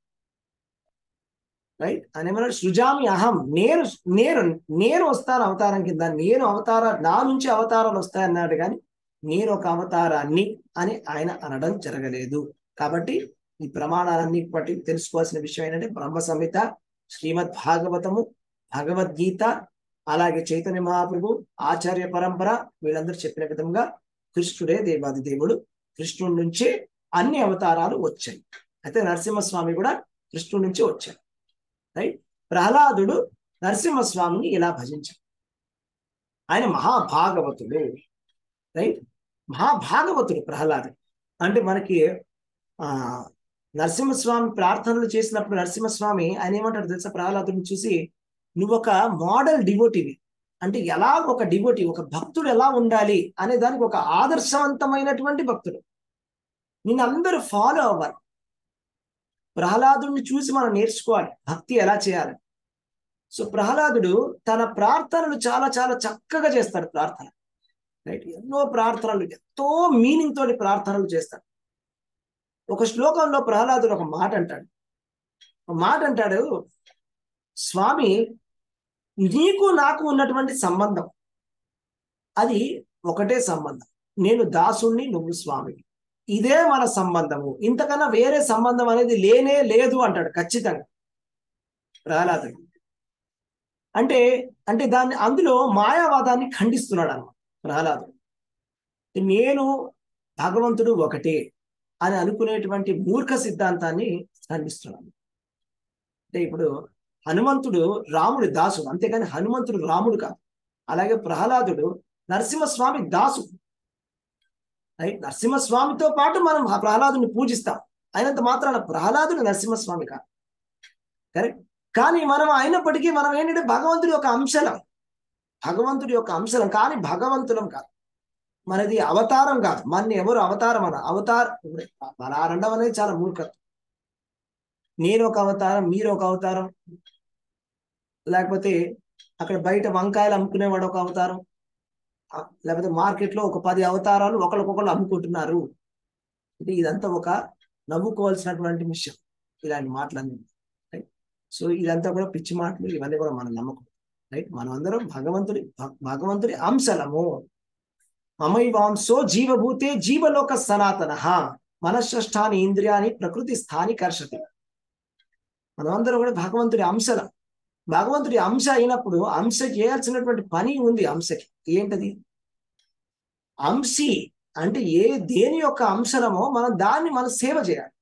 రైట్ అని ఏమన్నాడు సృజామి అహం నేను నేను నేను వస్తాను అవతారం కింద నేను అవతార నా నుంచి అవతారాలు వస్తాయన్నాడు కానీ నేను ఒక అవతారాన్ని అని ఆయన అనడం జరగలేదు కాబట్టి ఈ ప్రమాణాలన్నీ బట్టి తెలుసుకోవాల్సిన విషయం ఏంటంటే బ్రహ్మ సంహిత శ్రీమద్ భాగవతము భగవద్గీత అలాగే చైతన్య మహాప్రభు ఆచార్య పరంపర వీళ్ళందరూ చెప్పిన విధంగా కృష్ణుడే దేవాది దేవుడు కృష్ణుడి నుంచే అన్ని అవతారాలు వచ్చాయి అయితే నరసింహస్వామి కూడా కృష్ణుడి నుంచి వచ్చాడు రైట్ ప్రహ్లాదుడు నరసింహస్వామిని ఇలా భజించాడు ఆయన మహాభాగవతుడు రైట్ మహాభాగవతుడు ప్రహ్లాదుడు అంటే మనకి ఆ నరసింహస్వామి ప్రార్థనలు చేసినప్పుడు నరసింహస్వామి ఆయన ఏమంటాడు తెలుసా ప్రహ్లాదుడిని చూసి నువ్వు ఒక మోడల్ డివోటీవి అంటే ఎలా ఒక డివోటీ ఒక భక్తుడు ఎలా ఉండాలి అనే దానికి ఒక ఆదర్శవంతమైనటువంటి భక్తుడు నిన్ను అందరూ ఫాలో అవ్వాలి ప్రహ్లాదుడిని చూసి మనం నేర్చుకోవాలి భక్తి ఎలా చేయాలి సో ప్రహ్లాదుడు తన ప్రార్థనలు చాలా చాలా చక్కగా చేస్తాడు ప్రార్థన రైట్ ఎన్నో ప్రార్థనలు ఎంతో మీనింగ్ తోటి ప్రార్థనలు చేస్తాడు ఒక శ్లోకంలో ప్రహ్లాదుడు ఒక మాట అంటాడు ఒక మాట అంటాడు స్వామి నీకు నాకు ఉన్నటువంటి సంబంధం అది ఒకటే సంబంధం నేను దాసుణ్ణి నువ్వు స్వామి ఇదే మన సంబంధము ఇంతకన్నా వేరే సంబంధం అనేది లేనే లేదు అంటాడు ఖచ్చితంగా ప్రహ్లాదుడు అంటే అంటే దాన్ని అందులో మాయావాదాన్ని ఖండిస్తున్నాడు అన్నమాట ప్రహ్లాదుడు నేను భగవంతుడు ఒకటే అని అనుకునేటువంటి మూర్ఖ సిద్ధాంతాన్ని ఖండిస్తున్నాడు అంటే ఇప్పుడు హనుమంతుడు రాముడి దాసుడు అంతేగాని హనుమంతుడు రాముడు కాదు అలాగే ప్రహ్లాదుడు నరసింహస్వామి దాసు రైట్ నరసింహస్వామితో పాటు మనం ఆ ప్రహ్లాదుని పూజిస్తాం అయినంత మాత్రాన ప్రహ్లాదుడు నరసింహస్వామి కాదు కరెక్ట్ కానీ మనం అయినప్పటికీ మనం ఏంటంటే భగవంతుడి యొక్క అంశలం భగవంతుడి యొక్క అంశలం కానీ భగవంతులం కాదు మనది అవతారం కాదు మన ఎవరు అవతారం అన అవతారం మన రెండవ అనేది చాలా మూర్ఖత్వం నేను ఒక అవతారం మీరు ఒక అవతారం లేకపోతే అక్కడ బయట వంకాయలు అమ్ముకునేవాడు ఒక అవతారం ఆ, లేకపోతే మార్కెట్ లో ఒక పది అవతారాలు ఒకరికొకరు అమ్ముకుంటున్నారు అంటే ఇదంతా ఒక నవ్వుకోవాల్సినటువంటి విషయం ఇలాంటి మాటలన్నీ రైట్ సో ఇదంతా కూడా పిచ్చి మాటలు ఇవన్నీ కూడా మనం నమ్మకం రైట్ మనం అందరం భగవంతుడి భ- భగవంతుడి అంశలము మమైవాంసో జీవభూతే జీవలోక సనాతన మనశ్రష్టాని ఇంద్రియాని ప్రకృతి స్థాని కర్షతి మనమందరం కూడా భగవంతుడి అంశలం భగవంతుడి అంశ అయినప్పుడు అంశ చేయాల్సినటువంటి పని ఉంది అంశకి ఏంటది అంశి అంటే ఏ దేని యొక్క అంశలమో మనం దాన్ని మనం సేవ చేయాలి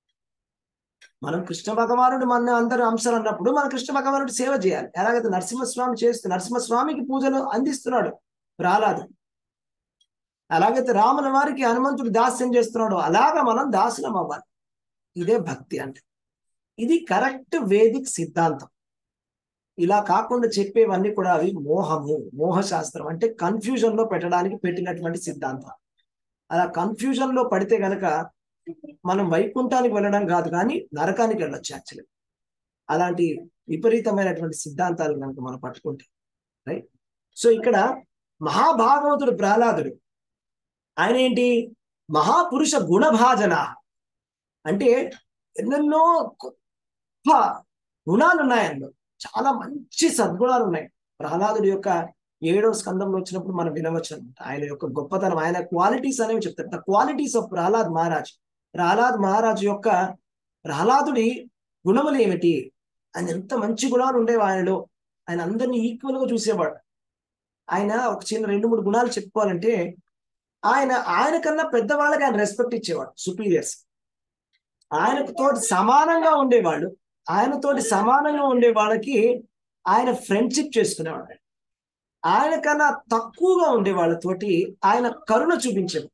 మనం కృష్ణ భగవానుడు మన అందరూ అంశాలు అన్నప్పుడు మన కృష్ణ భగవానుడు సేవ చేయాలి ఎలాగైతే నరసింహస్వామి చేస్తూ నరసింహస్వామికి పూజలు అందిస్తున్నాడు ప్రహ్లాదు అలాగైతే రాముల వారికి హనుమంతుడు దాస్యం చేస్తున్నాడు అలాగా మనం దాసులం అవ్వాలి ఇదే భక్తి అంటే ఇది కరెక్ట్ వేదిక్ సిద్ధాంతం ఇలా కాకుండా చెప్పేవన్నీ కూడా అవి మోహము మోహశాస్త్రం అంటే కన్ఫ్యూజన్ లో పెట్టడానికి పెట్టినటువంటి సిద్ధాంతం అలా కన్ఫ్యూజన్ లో పడితే గనక మనం వైకుంఠానికి వెళ్ళడం కాదు కానీ నరకానికి వెళ్ళొచ్చు యాక్చువల్లీ అలాంటి విపరీతమైనటువంటి సిద్ధాంతాలు కనుక మనం పట్టుకుంటే రైట్ సో ఇక్కడ మహాభాగవతుడు ప్రహ్లాదుడు ఆయన ఏంటి మహాపురుష గుణభాజన అంటే ఎన్నెన్నో గొప్ప గుణాలు ఉన్నాయి అందులో చాలా మంచి సద్గుణాలు ఉన్నాయి ప్రహ్లాదుడి యొక్క ఏడవ స్కందంలో వచ్చినప్పుడు మనం వినవచ్చు అనమాట ఆయన యొక్క గొప్పతనం ఆయన క్వాలిటీస్ అనేవి చెప్తారు the qualities of Prahlad Maharaj Prahlad Maharaj యొక్క ప్రహ్లాదుడి గుణములు ఏమిటి ఆయన ఎంత మంచి గుణాలు ఉండేవి ఆయనలో ఆయన అందరినీ ఈక్వల్ గా చూసేవాడు ఆయన ఒక చిన్న రెండు మూడు గుణాలు చెప్పుకోవాలంటే ఆయన ఆయన కన్నా పెద్దవాళ్ళకి ఆయన రెస్పెక్ట్ ఇచ్చేవాడు సుపీరియర్స్ ఆయనకు తోటి సమానంగా ఉండేవాళ్ళు ఆయనతోటి సమానంగా ఉండే వాళ్ళకి ఆయన ఫ్రెండ్షిప్ చేసుకునేవాడు ఆయన కన్నా తక్కువగా ఉండే వాళ్ళతోటి ఆయన కరుణ చూపించేవాడు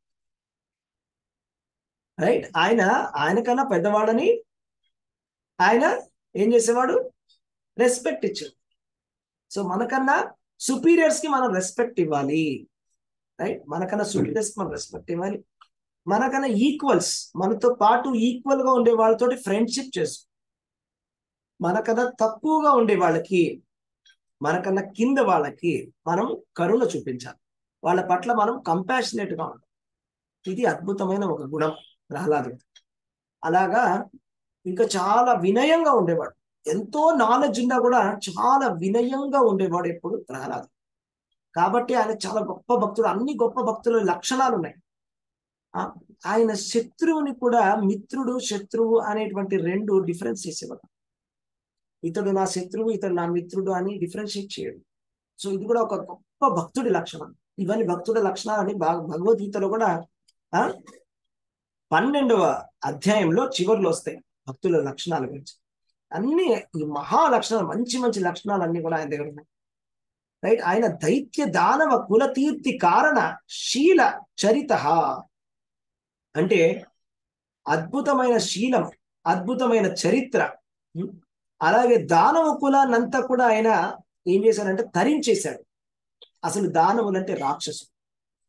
రైట్ ఆయన ఆయన కన్నా పెద్దవాడని ఆయన ఏం చేసేవాడు రెస్పెక్ట్ ఇచ్చాడు సో మనకన్నా సుపీరియర్స్ కి మనం రెస్పెక్ట్ ఇవ్వాలి రైట్ మనకన్నా సుపీరియర్స్ కి మనం రెస్పెక్ట్ ఇవ్వాలి మనకన్నా ఈక్వల్స్ మనతో పాటు ఈక్వల్ గా ఉండే వాళ్ళతోటి ఫ్రెండ్షిప్ చేసు మనకన్నా తక్కువగా ఉండే వాళ్ళకి మనకన్నా కింద వాళ్ళకి మనం కరుణ చూపించాలి వాళ్ళ పట్ల మనం కంపాషనేట్ గా ఉండాలి ఇది అద్భుతమైన ఒక గుణం ప్రహ్లాదుడు అలాగా ఇంకా చాలా వినయంగా ఉండేవాడు ఎంతో నాలెడ్జ్ ఉన్నా కూడా చాలా వినయంగా ఉండేవాడు ఎప్పుడు ప్రహ్లాదు కాబట్టి ఆయన చాలా గొప్ప భక్తుడు అన్ని గొప్ప భక్తుల లక్షణాలు ఉన్నాయి ఆ, ఆయన శత్రువుని కూడా మిత్రుడు శత్రువు అనేటువంటి రెండు డిఫరెన్స్ చేసేవాడు ఇతడు నా శత్రువు ఇతడు నా మిత్రుడు అని డిఫరెన్షియేట్ చేయడు సో ఇది కూడా ఒక గొప్ప భక్తుడి లక్షణం ఇవన్నీ భక్తుడి లక్షణాలని భగ- భగవద్గీతలో కూడా ఆ పన్నెండవ అధ్యాయంలో చివర్లో వస్తాయి భక్తుల లక్షణాల గురించి అన్ని ఈ మహా లక్షణాలు మంచి మంచి లక్షణాలు అన్ని కూడా ఆయన దగ్గర ఉన్నాయి రైట్ ఆయన దైత్య దానవ కులతీర్తి కారణ శీల చరిత అంటే అద్భుతమైన శీలం అద్భుతమైన చరిత్ర ఉం? అలాగే దానవ కులాన్నంతా కూడా ఆయన ఏం చేశాడంటే తరించేశాడు అసలు దానవులు అంటే రాక్షసులు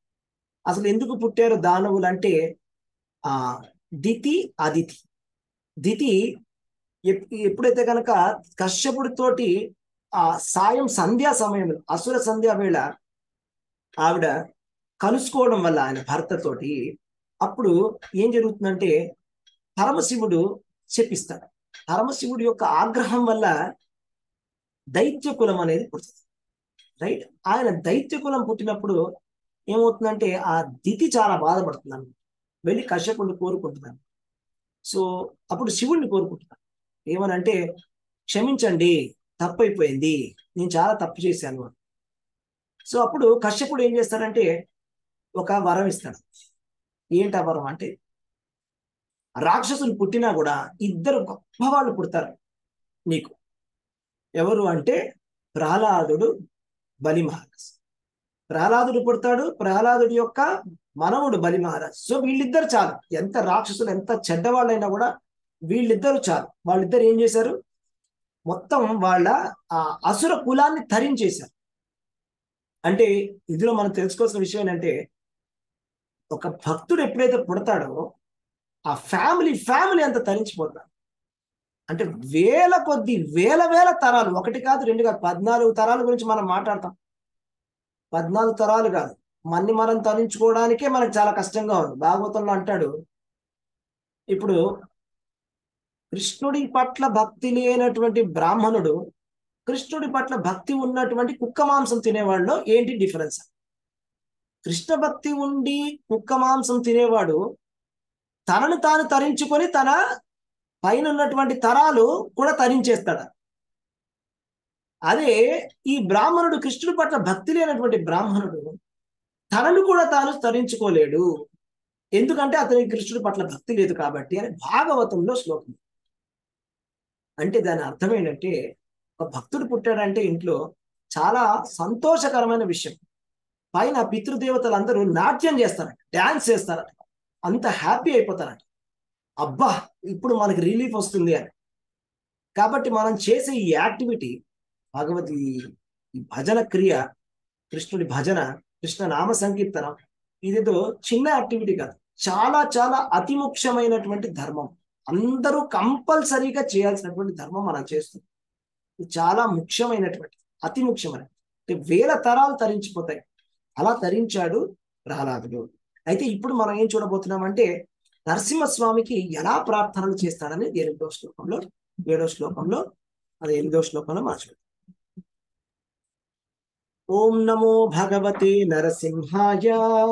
అసలు ఎందుకు పుట్టారు దానవులు అంటే ఆ దితి అదితి దితి ఎప్- ఎప్పుడైతే కనుక కశ్యపుడితోటి ఆ సాయం సంధ్యా సమయంలో అసుర సంధ్యా వేళ ఆవిడ కలుసుకోవడం వల్ల ఆయన భర్తతోటి అప్పుడు ఏం జరుగుతుందంటే పరమశివుడు చెప్పిస్తాడు పరమశివుడి యొక్క ఆగ్రహం వల్ల దైత్య కులం అనేది పుడుతుంది రైట్ ఆయన దైత్య కులం పుట్టినప్పుడు ఏమవుతుందంటే ఆ దితి చాలా బాధపడుతున్నాను వెళ్ళి కశ్యపుడిని కోరుకుంటున్నాను సో అప్పుడు శివుణ్ణి కోరుకుంటున్నాను ఏమనంటే క్షమించండి తప్పైపోయింది నేను చాలా తప్పు చేశాను అని. సో అప్పుడు కశ్యపుడు ఏం చేస్తాడంటే ఒక వరం ఇస్తాడు ఏంటి ఆ వరం అంటే రాక్షసులు పుట్టినా కూడా ఇద్దరు గొప్ప వాళ్ళు పుడతారు నీకు ఎవరు అంటే ప్రహ్లాదుడు బలి మహారాజ్ ప్రహ్లాదుడు పుడతాడు ప్రహ్లాదుడి యొక్క మనవుడు బలి మహారాజ్ సో వీళ్ళిద్దరు చాలు ఎంత రాక్షసులు ఎంత చెడ్డవాళ్ళైనా కూడా వీళ్ళిద్దరు చాలు వాళ్ళిద్దరు ఏం చేశారు మొత్తం వాళ్ళ ఆ అసుర కులాన్ని తరించేశారు అంటే ఇందులో మనం తెలుసుకోవాల్సిన విషయం ఏంటంటే ఒక భక్తుడు ఎప్పుడైతే పుడతాడో ఆ ఫ్యామిలీ ఫ్యామిలీ అంత తరించిపోతారు అంటే వేల కొద్ది వేల వేల తరాలు ఒకటి కాదు రెండు కాదు పద్నాలుగు తరాల గురించి మనం మాట్లాడతాం పద్నాలుగు తరాలు కాదు మన్ని మనం తరించుకోవడానికే మనకు చాలా కష్టంగా ఉంది భాగవతంలో అంటాడు ఇప్పుడు కృష్ణుడి పట్ల భక్తి లేనటువంటి బ్రాహ్మణుడు కృష్ణుడి పట్ల భక్తి ఉన్నటువంటి కుక్క మాంసం తినేవాళ్ళు ఏంటి డిఫరెన్స్ కృష్ణ భక్తి ఉండి కుక్క మాంసం తినేవాడు తనను తాను తరించుకొని తన పైన ఉన్నటువంటి తరాలు కూడా తరించేస్తాడు అదే ఈ బ్రాహ్మణుడు కృష్ణుడి పట్ల భక్తి లేనటువంటి బ్రాహ్మణుడు తనను కూడా తాను తరించుకోలేడు ఎందుకంటే అతనికి కృష్ణుడి పట్ల భక్తి లేదు కాబట్టి అని భాగవతంలో శ్లోకం అంటే దాని అర్థం ఏంటంటే ఒక భక్తుడు పుట్టాడంటే ఇంట్లో చాలా సంతోషకరమైన విషయం పైన పితృదేవతలందరూ నాట్యం చేస్తారట డాన్స్ చేస్తారట అంత హ్యాపీ అయిపోతారట అబ్బా ఇప్పుడు మనకి రిలీఫ్ వస్తుంది అని కాబట్టి మనం చేసే ఈ యాక్టివిటీ భగవతి ఈ భజన క్రియ కృష్ణుడి భజన కృష్ణ నామ సంకీర్తనం ఇదేదో చిన్న యాక్టివిటీ కాదు చాలా చాలా అతి ముఖ్యమైనటువంటి ధర్మం అందరూ కంపల్సరీగా చేయాల్సినటువంటి ధర్మం మనం చేస్తుంది ఇది చాలా ముఖ్యమైనటువంటి అతి ముఖ్యమైన అంటే వేల తరాలు తరించిపోతాయి అలా తరించాడు ప్రహ్లాదుడు అయితే ఇప్పుడు మనం ఏం చూడబోతున్నామంటే నరసింహస్వామికి ఎలా ప్రార్థనలు చేస్తాడని ఎనిమిదో శ్లోకంలో ఏడో శ్లోకంలో అది ఎనిమిదో శ్లోకంలో మనం చూద్దాం ఓం నమో భగవతే నరసింహాయ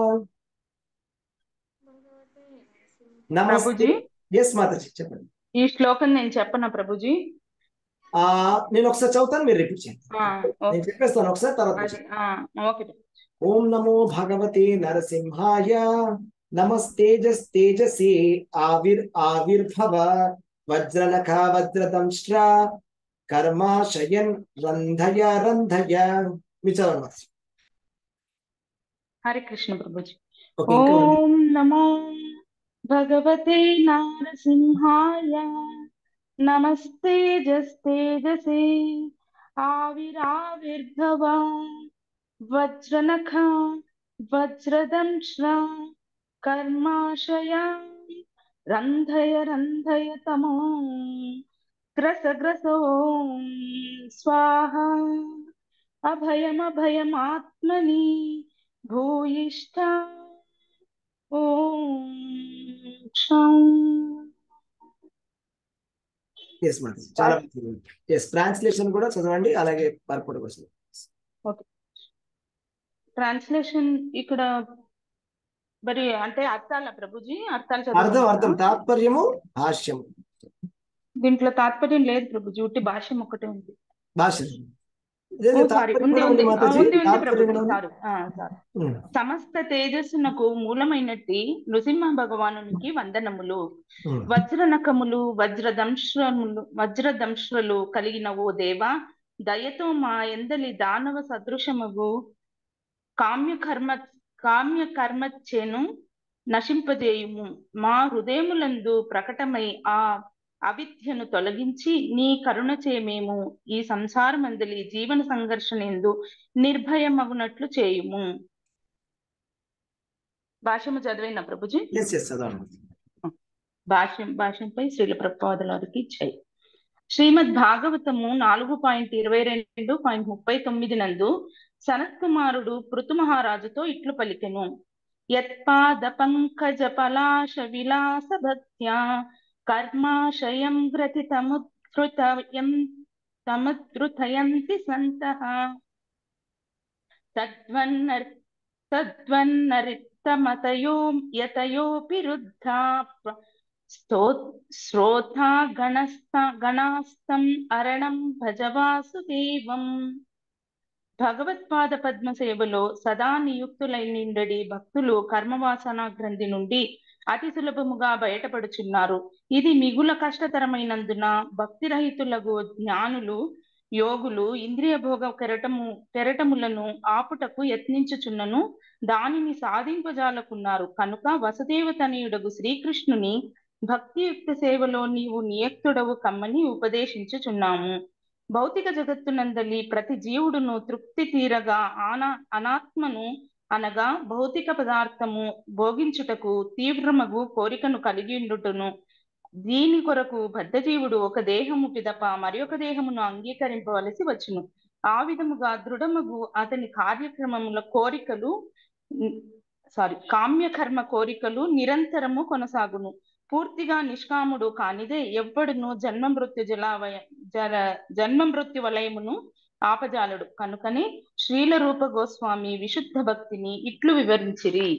నమస్తే ప్రభుజీ ఎస్ మాతాజీ చెప్పండి ఈ శ్లోకం నేను చెప్పనా ప్రభుజీ ఆ నేను ఒకసారి చదువుతాను మీరు రిపీట్ చేయండి ఆ, ఓకే నేను చెప్పేస్తాను ఒకసారి తర్వాత అది, ఆ, ఓకే ఓం నమో భగవతే నరసింహాయ నమస్తేజస్తేజసే ఆవిర్ ఆవిర్భవ వజ్రనఖ వజ్రదంశ్ర కర్మాశయన్ రంధయ రంధయ మీ చదవండి హరే కృష్ణ ప్రభుజీ ఓకే ఇంకా ఉంది. ఓం నమో భగవతే నారసింహాయ నమస్తే జస్తేజసే ఆవిరావిర్భవ వజ్రనఖ వజ్రదంశ్ర కర్మాశయ రంధయ రంధయ తమో గ్రస గ్రస ఓం స్వాహ అభయమభయమాత్మని భూయిష్ట ఓం క్షం ఎస్ మేడం చాలా ఎస్ ట్రాన్స్లేషన్ కూడా చదవండి అలాగే పర్పడ్ కోసం ట్రాన్స్లేషన్ ఇక్కడ మరి అంటే అర్థాల ప్రభుజీ అర్థాలు అర్థం అర్థం చదువుకుంటారా తాత్పర్యము భాష్యం దీంట్లో తాత్పర్యం లేదు ప్రభుజీ ఉట్టి భాష్యం ఒకటే ఉంది భాష్యం ఓ ఇదే సారీ తాత్పర్యం ఉంది కూడా ఉంది ఉంది ఆ, మాతాజీ ఉంది ఉంది తాత్పర్యం ప్రభుజీ కూడా ఉంది సారీ ఆ, సారీ ఉమ్, సమస్త తేజస్సునకు మూలమైనట్టి నృసింహ భగవానునికి వందనములు ఉమ్. వజ్రనఖములు వజ్రదంశ్రములు వజ్రదంశ్రలు కలిగిన ఓ దేవా దయతో మా ఎందలి దానవ సదృశముగు కామ్య కర్మ కామ్య కర్మచ్చేను నశింపజేయుము మా హృదయములందు ప్రకటమై ఆ అవిద్యను తొలగించి నీ కరుణచే మేము ఈ సంసారమందలి జీవన సంఘర్షణ ఎందు నిర్భయమగునట్లు చేయుము భాషము చదివిన ప్రభుజీ ఎస్ ఎస్ చదవండి భాష్యం భాష్యంపై శ్రీల ప్రభుపాదుల వారికి జై శ్రీమద్ భాగవతము నాలుగు పాయింట్ ఇరవై రెండు పాయింట్ ముప్పై తొమ్మిది నందు సనత్ కుమారుడు పృథు మహారాజుతో ఇట్లు పలికెను యత్పాద పంకజ పలాశ విలాస భక్త్యా కర్మాశయం గ్రతి తముద్ధృతయం తముద్ధృతయంతి సంతః తద్వన్నర్ తద్వన్నరిత్తమతయో యతయోపి రుద్ధా sto శ్రోతా గణస్థ గణాస్తం అరణం భజ వాసుదేవం భగవత్పాద పద్మ సేవలో సదా నియుక్తులై నిండడి భక్తులు కర్మవాసన గ్రంథి నుండి అతి సులభముగా బయటపడుచున్నారు ఇది మిగుల కష్టతరమైనందున భక్తి రహితులకు జ్ఞానులు యోగులు ఇంద్రియ భోగ కెరటము కెరటములను ఆపుటకు యత్నించుచున్నను దానిని సాధింపజాలకున్నారు కనుక వసుదేవ తనయుడగు శ్రీకృష్ణుని భక్తియుక్త సేవలో నీవు నియక్తుడవు కమ్మని ఉపదేశించుచున్నాము భౌతిక జగత్తునందలి ప్రతి జీవుడును తృప్తి తీరగా ఆనా అనాత్మను అనగా భౌతిక పదార్థము భోగించుటకు తీవ్రమగు కోరికను కలిగి ఉండుటను దీని కొరకు బద్ధజీవుడు ఒక దేహము పిదప మరి ఒక దేహమును అంగీకరింపవలసి వచ్చును ఆ విధముగా దృఢమగు అతని కార్యక్రమముల కోరికలు సారీ కామ్యకర్మ కోరికలు నిరంతరము కొనసాగును పూర్తిగా నిష్కాముడు కానిదే ఎవ్వడును జన్మ మృత్యు జలావయ జల జన్మ మృత్యు వలయమును ఆపజాలడు కనుకనే శ్రీల రూప గోస్వామి విశుద్ధ భక్తిని ఇట్లు వివరించిరి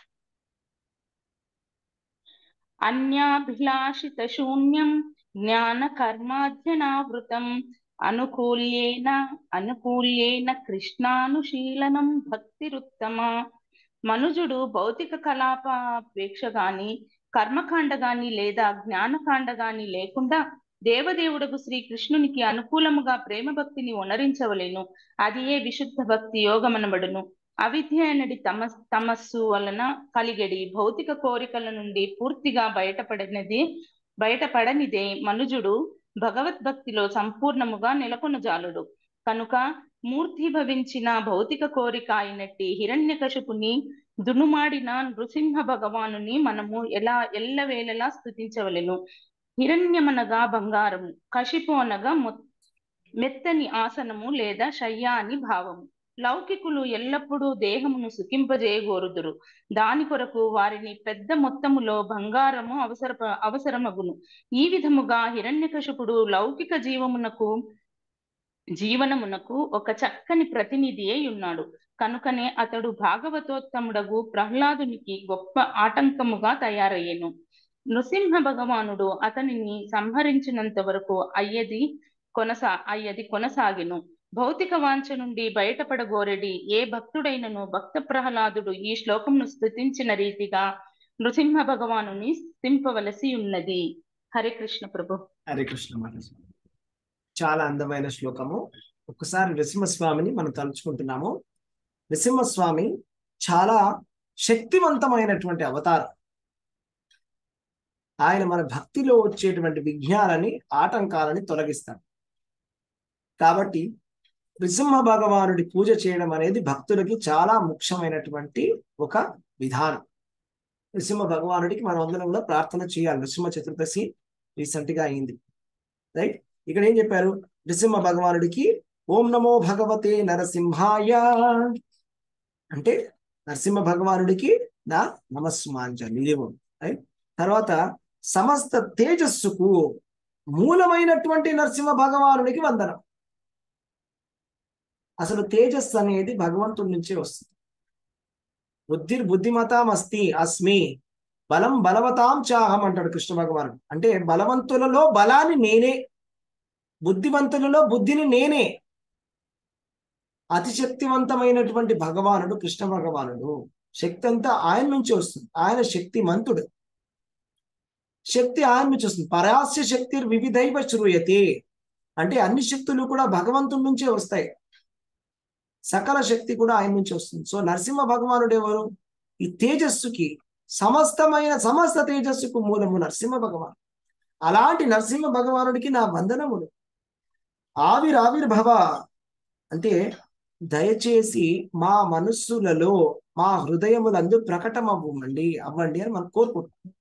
అన్యాభిలాషిత శూన్యం జ్ఞాన కర్మాధ్యనావృతం అనుకూల్యేన అనుకూల్యేన కృష్ణానుశీలనం భక్తిరుత్తమ మనుజుడు భౌతిక కలాపాపేక్ష గాని కర్మకాండ గాని లేదా జ్ఞానకాండ గాని లేకుండా దేవదేవుడకు శ్రీకృష్ణునికి అనుకూలముగా ప్రేమ భక్తిని ఒనరించవలెను అది ఏ విశుద్ధ భక్తి యోగమనబడును అవిద్య అనడి తమస్ తమస్సు వలన కలిగడి భౌతిక కోరికల నుండి పూర్తిగా బయటపడినది బయటపడనిదే మనుజుడు భగవద్భక్తిలో సంపూర్ణముగా నెలకొనజాలుడు కనుక మూర్తిభవించిన భౌతిక కోరిక అయినట్టి హిరణ్యకశపుని దునుమాడిన నృసింహ భగవానుని మనము ఎలా ఎల్లవేళలా స్థుతించవలెను హిరణ్యమనగా బంగారము కశిపు అనగా మెత్తని ఆసనము లేదా శయ్య అని భావము లౌకికులు ఎల్లప్పుడూ దేహమును సుఖింపజేయగోరుదురు దాని కొరకు వారిని పెద్ద మొత్తములో బంగారము అవసర అవసరమగును ఈ విధముగా హిరణ్యకశపుడు లౌకిక జీవమునకు జీవనమునకు ఒక చక్కని ప్రతినిధి అయి ఉన్నాడు కనుకనే అతడు భాగవతోత్తముడగు ప్రహ్లాదునికి గొప్ప ఆటంకముగా తయారయ్యెను నృసింహ భగవానుడు అతనిని సంహరించినంత వరకు అయ్యది కొనసా అయ్యది కొనసాగిను భౌతిక వాంఛ నుండి బయటపడగోరెడి ఏ భక్తుడైనను భక్త ప్రహ్లాదుడు ఈ శ్లోకంను స్థుతించిన రీతిగా నృసింహ భగవానుని స్థింపవలసి ఉన్నది హరే కృష్ణ ప్రభు హరే కృష్ణ మహారాజ్ చాలా అందమైన శ్లోకము ఒక్కసారి నృసింహస్వామిని మనం తలుచుకుంటున్నాము నృసింహస్వామి చాలా శక్తివంతమైనటువంటి అవతారం ఆయన మన భక్తిలో వచ్చేటువంటి విఘ్నాలని ఆటంకాలని తొలగిస్తాడు కాబట్టి నృసింహ భగవానుడి పూజ చేయడం అనేది భక్తులకి చాలా ముఖ్యమైనటువంటి ఒక విధానం నృసింహ భగవానుడికి మనం అందరం కూడా ప్రార్థన చేయాలి నృసింహ చతుర్దశి రీసెంట్ గా అయింది రైట్ ఇక్కడ ఏం చెప్పారు నృసింహ భగవానుడికి ఓం నమో భగవతే నరసింహాయ అంటే నరసింహ భగవానుడికి నా నమస్మాంజలి రైట్ తర్వాత సమస్త తేజస్సుకు మూలమైనటువంటి నరసింహ భగవానుడికి వందనం అసలు తేజస్సు అనేది భగవంతుడి నుంచే వస్తుంది బుద్ధి బుద్ధిమతాం అస్తి అస్మి బలం బలవతాం చాహం అంటాడు కృష్ణ భగవానుడు అంటే బలవంతులలో బలాన్ని నేనే బుద్ధివంతులలో బుద్ధిని నేనే అతి శక్తివంతమైనటువంటి భగవానుడు కృష్ణ భగవానుడు శక్తి అంతా ఆయన నుంచి వస్తుంది ఆయన శక్తిమంతుడు శక్తి ఆయన నుంచి వస్తుంది పరాస్య శక్తి వివిధైవ శ్రూయతే అంటే అన్ని శక్తులు కూడా భగవంతుడి నుంచే వస్తాయి సకల శక్తి కూడా ఆయన నుంచి వస్తుంది సో నరసింహ భగవానుడు ఎవరు ఈ తేజస్సుకి సమస్తమైన సమస్త తేజస్సుకు మూలము నరసింహ భగవాన్ అలాంటి నరసింహ భగవానుడికి నా వందనములు ఆవిరావిర్భవ అంటే దయచేసి మా మనస్సులలో మా హృదయములందు ప్రకటమవ్వండి అవ్వండి అని మనం కోరుకుంటాం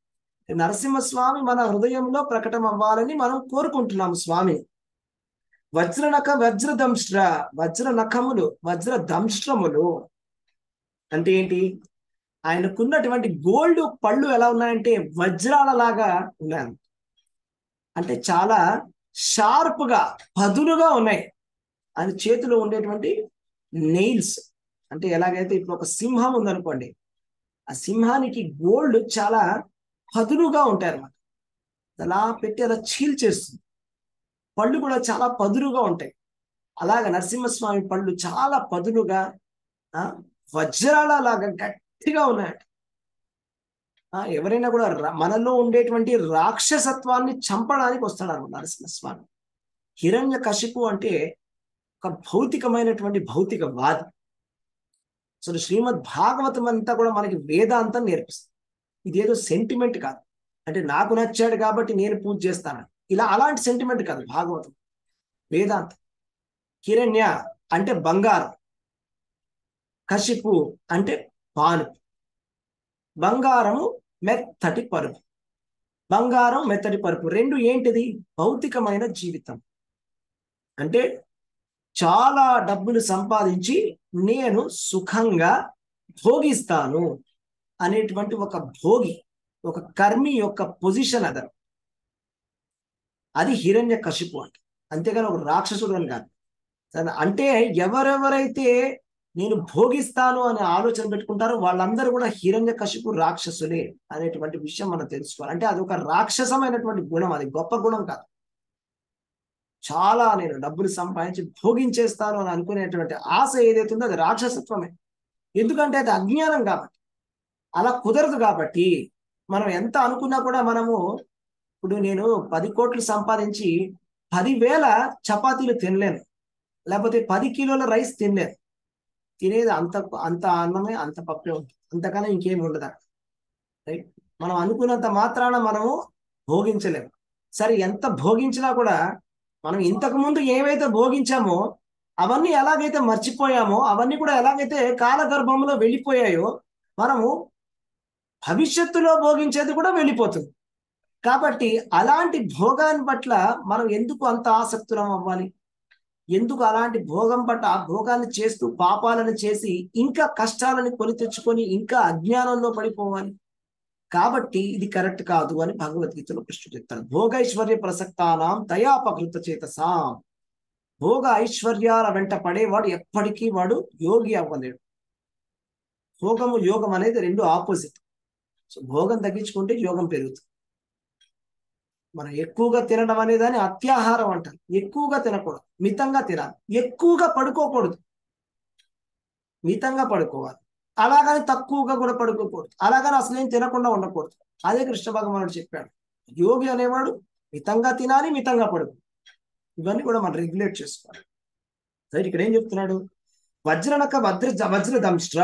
నరసింహస్వామి మన హృదయంలో ప్రకటన అవ్వాలని మనం కోరుకుంటున్నాం స్వామిని వజ్రనఖ వజ్ర దంష్ట్ర వజ్ర నఖములు వజ్ర దంష్ట్రములు అంటే ఏంటి ఆయనకున్నటువంటి గోల్డ్ పళ్ళు ఎలా ఉన్నాయంటే వజ్రాల లాగా ఉన్నాయి అంటే చాలా షార్ప్ గా పదునుగా ఉన్నాయి ఆయన చేతిలో ఉండేటువంటి నెయిల్స్ అంటే ఎలాగైతే ఇప్పుడు ఒక సింహం ఉందనుకోండి ఆ సింహానికి గోల్డ్ చాలా పదునుగా ఉంటాయి అన్నమాట అలా పెట్టి అలా చీల్చేస్తుంది పళ్ళు కూడా చాలా పదునుగా ఉంటాయి అలాగ నరసింహస్వామి పళ్ళు చాలా పదునుగా ఆ, వజ్రాల లాగా గట్టిగా ఉన్నాయట ఆ, ఎవరైనా కూడా ర- మనలో ఉండేటువంటి రాక్షసత్వాన్ని చంపడానికి వస్తాడు అన్నమాట నరసింహస్వామి హిరణ్య కశిపు అంటే ఒక భౌతికమైనటువంటి భౌతికవాది అసలు శ్రీమద్ భాగవతం అంతా కూడా మనకి వేదాంతం నేర్పిస్తుంది ఇదేదో సెంటిమెంట్ కాదు అంటే నాకు నచ్చాడు కాబట్టి నేను పూజ చేస్తాను ఇలా అలాంటి సెంటిమెంట్ కాదు భాగవతం వేదాంతం హిరణ్య అంటే బంగారం కశిపు అంటే పాను బంగారము మెత్తటి పరుపు బంగారం మెత్తటి పరుపు రెండు ఏంటిది భౌతికమైన జీవితం అంటే చాలా డబ్బులు సంపాదించి నేను సుఖంగా భోగిస్తాను అనేటువంటి ఒక భోగి ఒక కర్మి యొక్క పొజిషన్ అదర్ అది హిరణ్య కశిపు అంటే అంతేగాని ఒక రాక్షసుడు అని కాదు సరే, అంటే ఎవరెవరైతే నేను భోగిస్తాను అనే ఆలోచన పెట్టుకుంటారో వాళ్ళందరూ కూడా హిరణ్య కశిపు రాక్షసులే అనేటువంటి విషయం మనం తెలుసుకోవాలి అంటే అది ఒక రాక్షసమైనటువంటి గుణం అది గొప్ప గుణం కాదు చాలా నేను డబ్బులు సంపాదించి భోగించేస్తాను అని అనుకునేటువంటి ఆశ ఏదైతే ఉందో అది రాక్షసత్వమే ఎందుకంటే అది అజ్ఞానం కాబట్టి అలా కుదరదు కాబట్టి మనం ఎంత అనుకున్నా కూడా మనము ఇప్పుడు నేను పది కోట్లు సంపాదించి పదివేల చపాతీలు తినలేను లేకపోతే పది కిలోల రైస్ తినలేను తినేది అంత అంత అన్నమే అంత పప్పే ఉంటుంది అంతకన్నా ఇంకేమి ఉండదు అక్కడ రైట్ మనం అనుకున్నంత మాత్రాన మనము భోగించలేము సరే ఎంత భోగించినా కూడా మనం ఇంతకు ముందు ఏవైతే భోగించామో అవన్నీ ఎలాగైతే మర్చిపోయామో అవన్నీ కూడా ఎలాగైతే కాలగర్భంలో వెళ్ళిపోయాయో మనము భవిష్యత్తులో భోగించేది కూడా వెళ్ళిపోతుంది కాబట్టి అలాంటి భోగాన్ని పట్ల మనం ఎందుకు అంత ఆసక్తులం అవ్వాలి ఎందుకు అలాంటి భోగం పట్ల ఆ భోగాన్ని చేస్తూ పాపాలను చేసి ఇంకా కష్టాలను కొని తెచ్చుకొని ఇంకా అజ్ఞానంలో పడిపోవాలి కాబట్టి ఇది కరెక్ట్ కాదు అని భగవద్గీతలో కృష్ణుడు చెప్తాడు భోగైశ్వర్య ప్రసక్తానాం దయాపకృత చేతసాం భోగ ఐశ్వర్యాల వెంట పడేవాడు ఎప్పటికీ వాడు యోగి అవ్వలేడు భోగము యోగం అనేది రెండు ఆపోజిట్ సో భోగం తగ్గించుకుంటే యోగం పెరుగుతుంది మనం ఎక్కువగా తినడం అనే దాన్ని అత్యాహారం అంటారు ఎక్కువగా తినకూడదు మితంగా తినాలి ఎక్కువగా పడుకోకూడదు మితంగా పడుకోవాలి అలాగని తక్కువగా కూడా పడుకోకూడదు అలాగని అసలు ఏం తినకుండా ఉండకూడదు అదే కృష్ణ భగవానుడు చెప్పాడు యోగి అనేవాడు మితంగా తినాలి మితంగా పడుకో ఇవన్నీ కూడా మనం రెగ్యులేట్ చేసుకోవాలి సరే ఇక్కడ ఏం చెప్తున్నాడు వజ్రనక వజ్ర వజ్ర దంష్ట్ర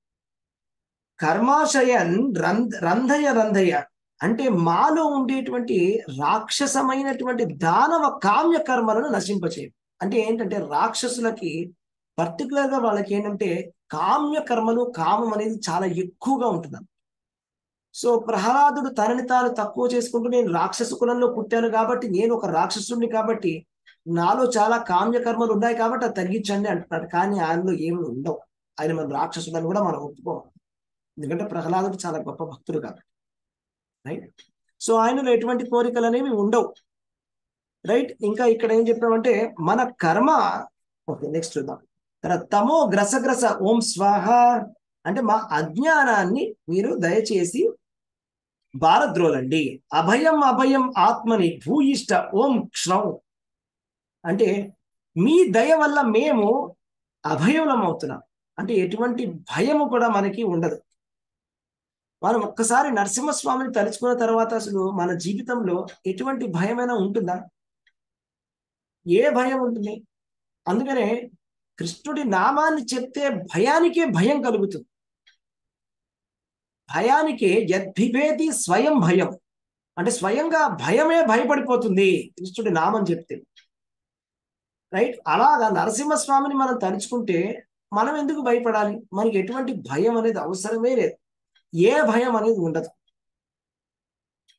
కర్మాశయన్ రంధ రంధయ రంధయ అంటే మాలో ఉండేటువంటి రాక్షసమైనటువంటి దానవ కామ్య కర్మలను నశింపచేయు అంటే ఏంటంటే రాక్షసులకి పర్టికులర్ గా వాళ్ళకి ఏంటంటే కామ్య కర్మలు కామం అనేది చాలా ఎక్కువగా ఉంటుంది సో ప్రహ్లాదుడు తనని తాను తక్కువ చేసుకుంటూ నేను రాక్షస కులంలో పుట్టాను కాబట్టి నేను ఒక రాక్షసుడిని కాబట్టి నాలో చాలా కామ్య కర్మలు ఉన్నాయి కాబట్టి అది తగ్గించండి అంటున్నాడు కానీ ఆయనలో ఏమి ఉండవు ఆయన మన రాక్షసుడని కూడా మనం ఒప్పుకోం ఎందుకంటే ప్రహ్లాదుడు చాలా గొప్ప భక్తుడు కాబట్టి రైట్ సో ఆయనలో ఎటువంటి కోరికలు అనేవి ఉండవు రైట్ ఇంకా ఇక్కడ ఏం చెప్పామంటే మన కర్మ ఓకే నెక్స్ట్ చూద్దాం తర్వాత తమో గ్రసగ్రస ఓం స్వాహ అంటే మా అజ్ఞానాన్ని మీరు దయచేసి భారద్రోలండి అభయం అభయం ఆత్మని భూయిష్ట ఓం క్షణం అంటే మీ దయ వల్ల మేము అభయములం అవుతున్నాం అంటే ఎటువంటి భయము కూడా మనకి ఉండదు మనం ఒక్కసారి నరసింహస్వామిని తలుచుకున్న తర్వాత అసలు మన జీవితంలో ఎటువంటి భయమైనా ఉంటుందా ఏ భయం ఉంటుంది అందుకనే కృష్ణుడి నామాన్ని చెప్తే భయానికే భయం కలుగుతుంది భయానికే యద్భిభేది స్వయం భయం అంటే స్వయంగా భయమే భయపడిపోతుంది కృష్ణుడి నామం చెప్తే రైట్ అలాగా నరసింహస్వామిని మనం తలుచుకుంటే మనం ఎందుకు భయపడాలి మనకి ఎటువంటి భయం అనేది అవసరమే లేదు ఏ భయం అనేది ఉండదు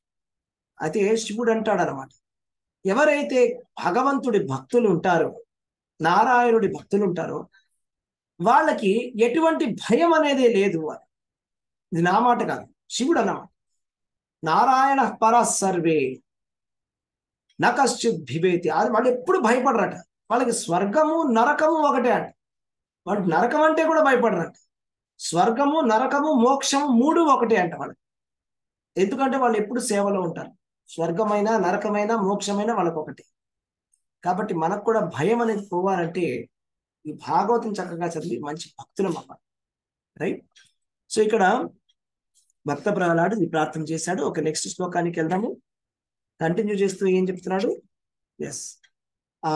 అయితే శివుడు అంటాడు అనమాట ఎవరైతే భగవంతుడి భక్తులు ఉంటారో నారాయణుడి భక్తులు ఉంటారో వాళ్ళకి ఎటువంటి భయం అనేది లేదు అని ఇది నా మాట కాదు శివుడు అన్నమాట నారాయణ పర సర్వే నకశ్చిత్ భివేతి అది వాళ్ళు ఎప్పుడు భయపడరట వాళ్ళకి స్వర్గము నరకము ఒకటే అంట వాళ్ళు నరకం అంటే కూడా భయపడరట స్వర్గము నరకము మోక్షము మూడు ఒకటే అంట వాళ్ళకి ఎందుకంటే వాళ్ళు ఎప్పుడు సేవలో ఉంటారు స్వర్గమైన నరకమైన మోక్షమైన వాళ్ళకి ఒకటే కాబట్టి మనకు కూడా భయం అనేది పోవాలంటే ఈ భాగవతం చక్కగా చదివి మంచి భక్తులం అవ్వాలి రైట్ సో ఇక్కడ భక్త ప్రహ్లాడు ఇది ప్రార్థన చేశాడు ఒక నెక్స్ట్ శ్లోకానికి వెళ్దాము కంటిన్యూ చేస్తూ ఏం చెప్తున్నాడు ఎస్ ఆ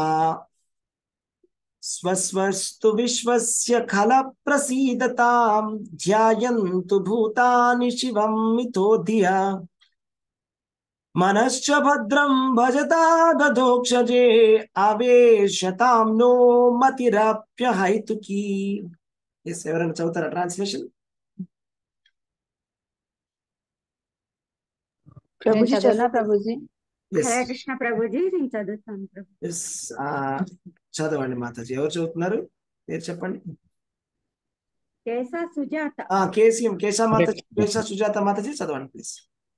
స్వస్వస్తు విశ్వస్య ఖల ప్రసీదతాం ధ్యాయంతు భూతాని శివం మితోధియా మనశ్చ భద్రం భజతా దధోక్షజే ఆవేశతాం నో మతిరప్యహైతుకి ఎస్ ఎవరైనా చదువుతారా ట్రాన్స్లేషన్ ప్రభుజీ చదవనా చదువు ప్రభుజీ ఎస్ హరే కృష్ణ ప్రభుజీ నేను చదువుతాను ప్రభు ఎస్ చదవండి మాతాజీ ఎవరు చదువుతున్నారు మీరు చెప్పండి కేసా సుజాత ఆ కేసీఎం కేశా మాతాజీ కేశా సుజాత మాతాజీ చదవండి ప్లీజ్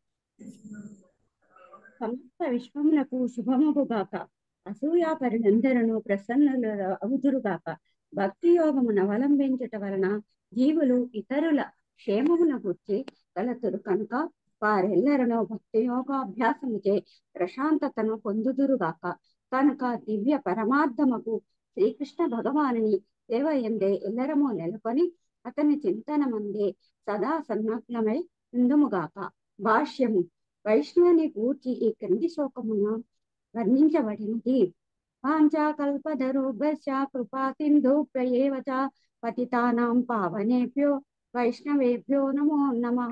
సమస్త విశ్వములకు శుభముగాక అసూయాపరులందరూ ప్రసన్నులు అవుదురుగాక భక్తి యోగమును అవలంబించట వలన జీవులు ఇతరుల క్షేమమును గుర్చి కలతురు కనుక వారెల్లరను భక్తి యోగాభ్యాసముచే ప్రశాంతతను పొందుదురుగాక కనుక దివ్య పరమార్థముకు శ్రీకృష్ణ భగవానుని సేవ ఎందే ఎల్లరము నెలకొని అతని చింతనమందే సదా సన్నగ్నమై ఉందుముగాక భాష్యము వైష్ణవుని గూర్చి ఈ క్రింది శ్లోకమున వర్ణించబడినది వాంఛాకల్పధరుభ్యశ్చ కృపా సింధు ప్రయేవ చ పతితానాం పావనేభ్యో వైష్ణవేభ్యో నమో నమః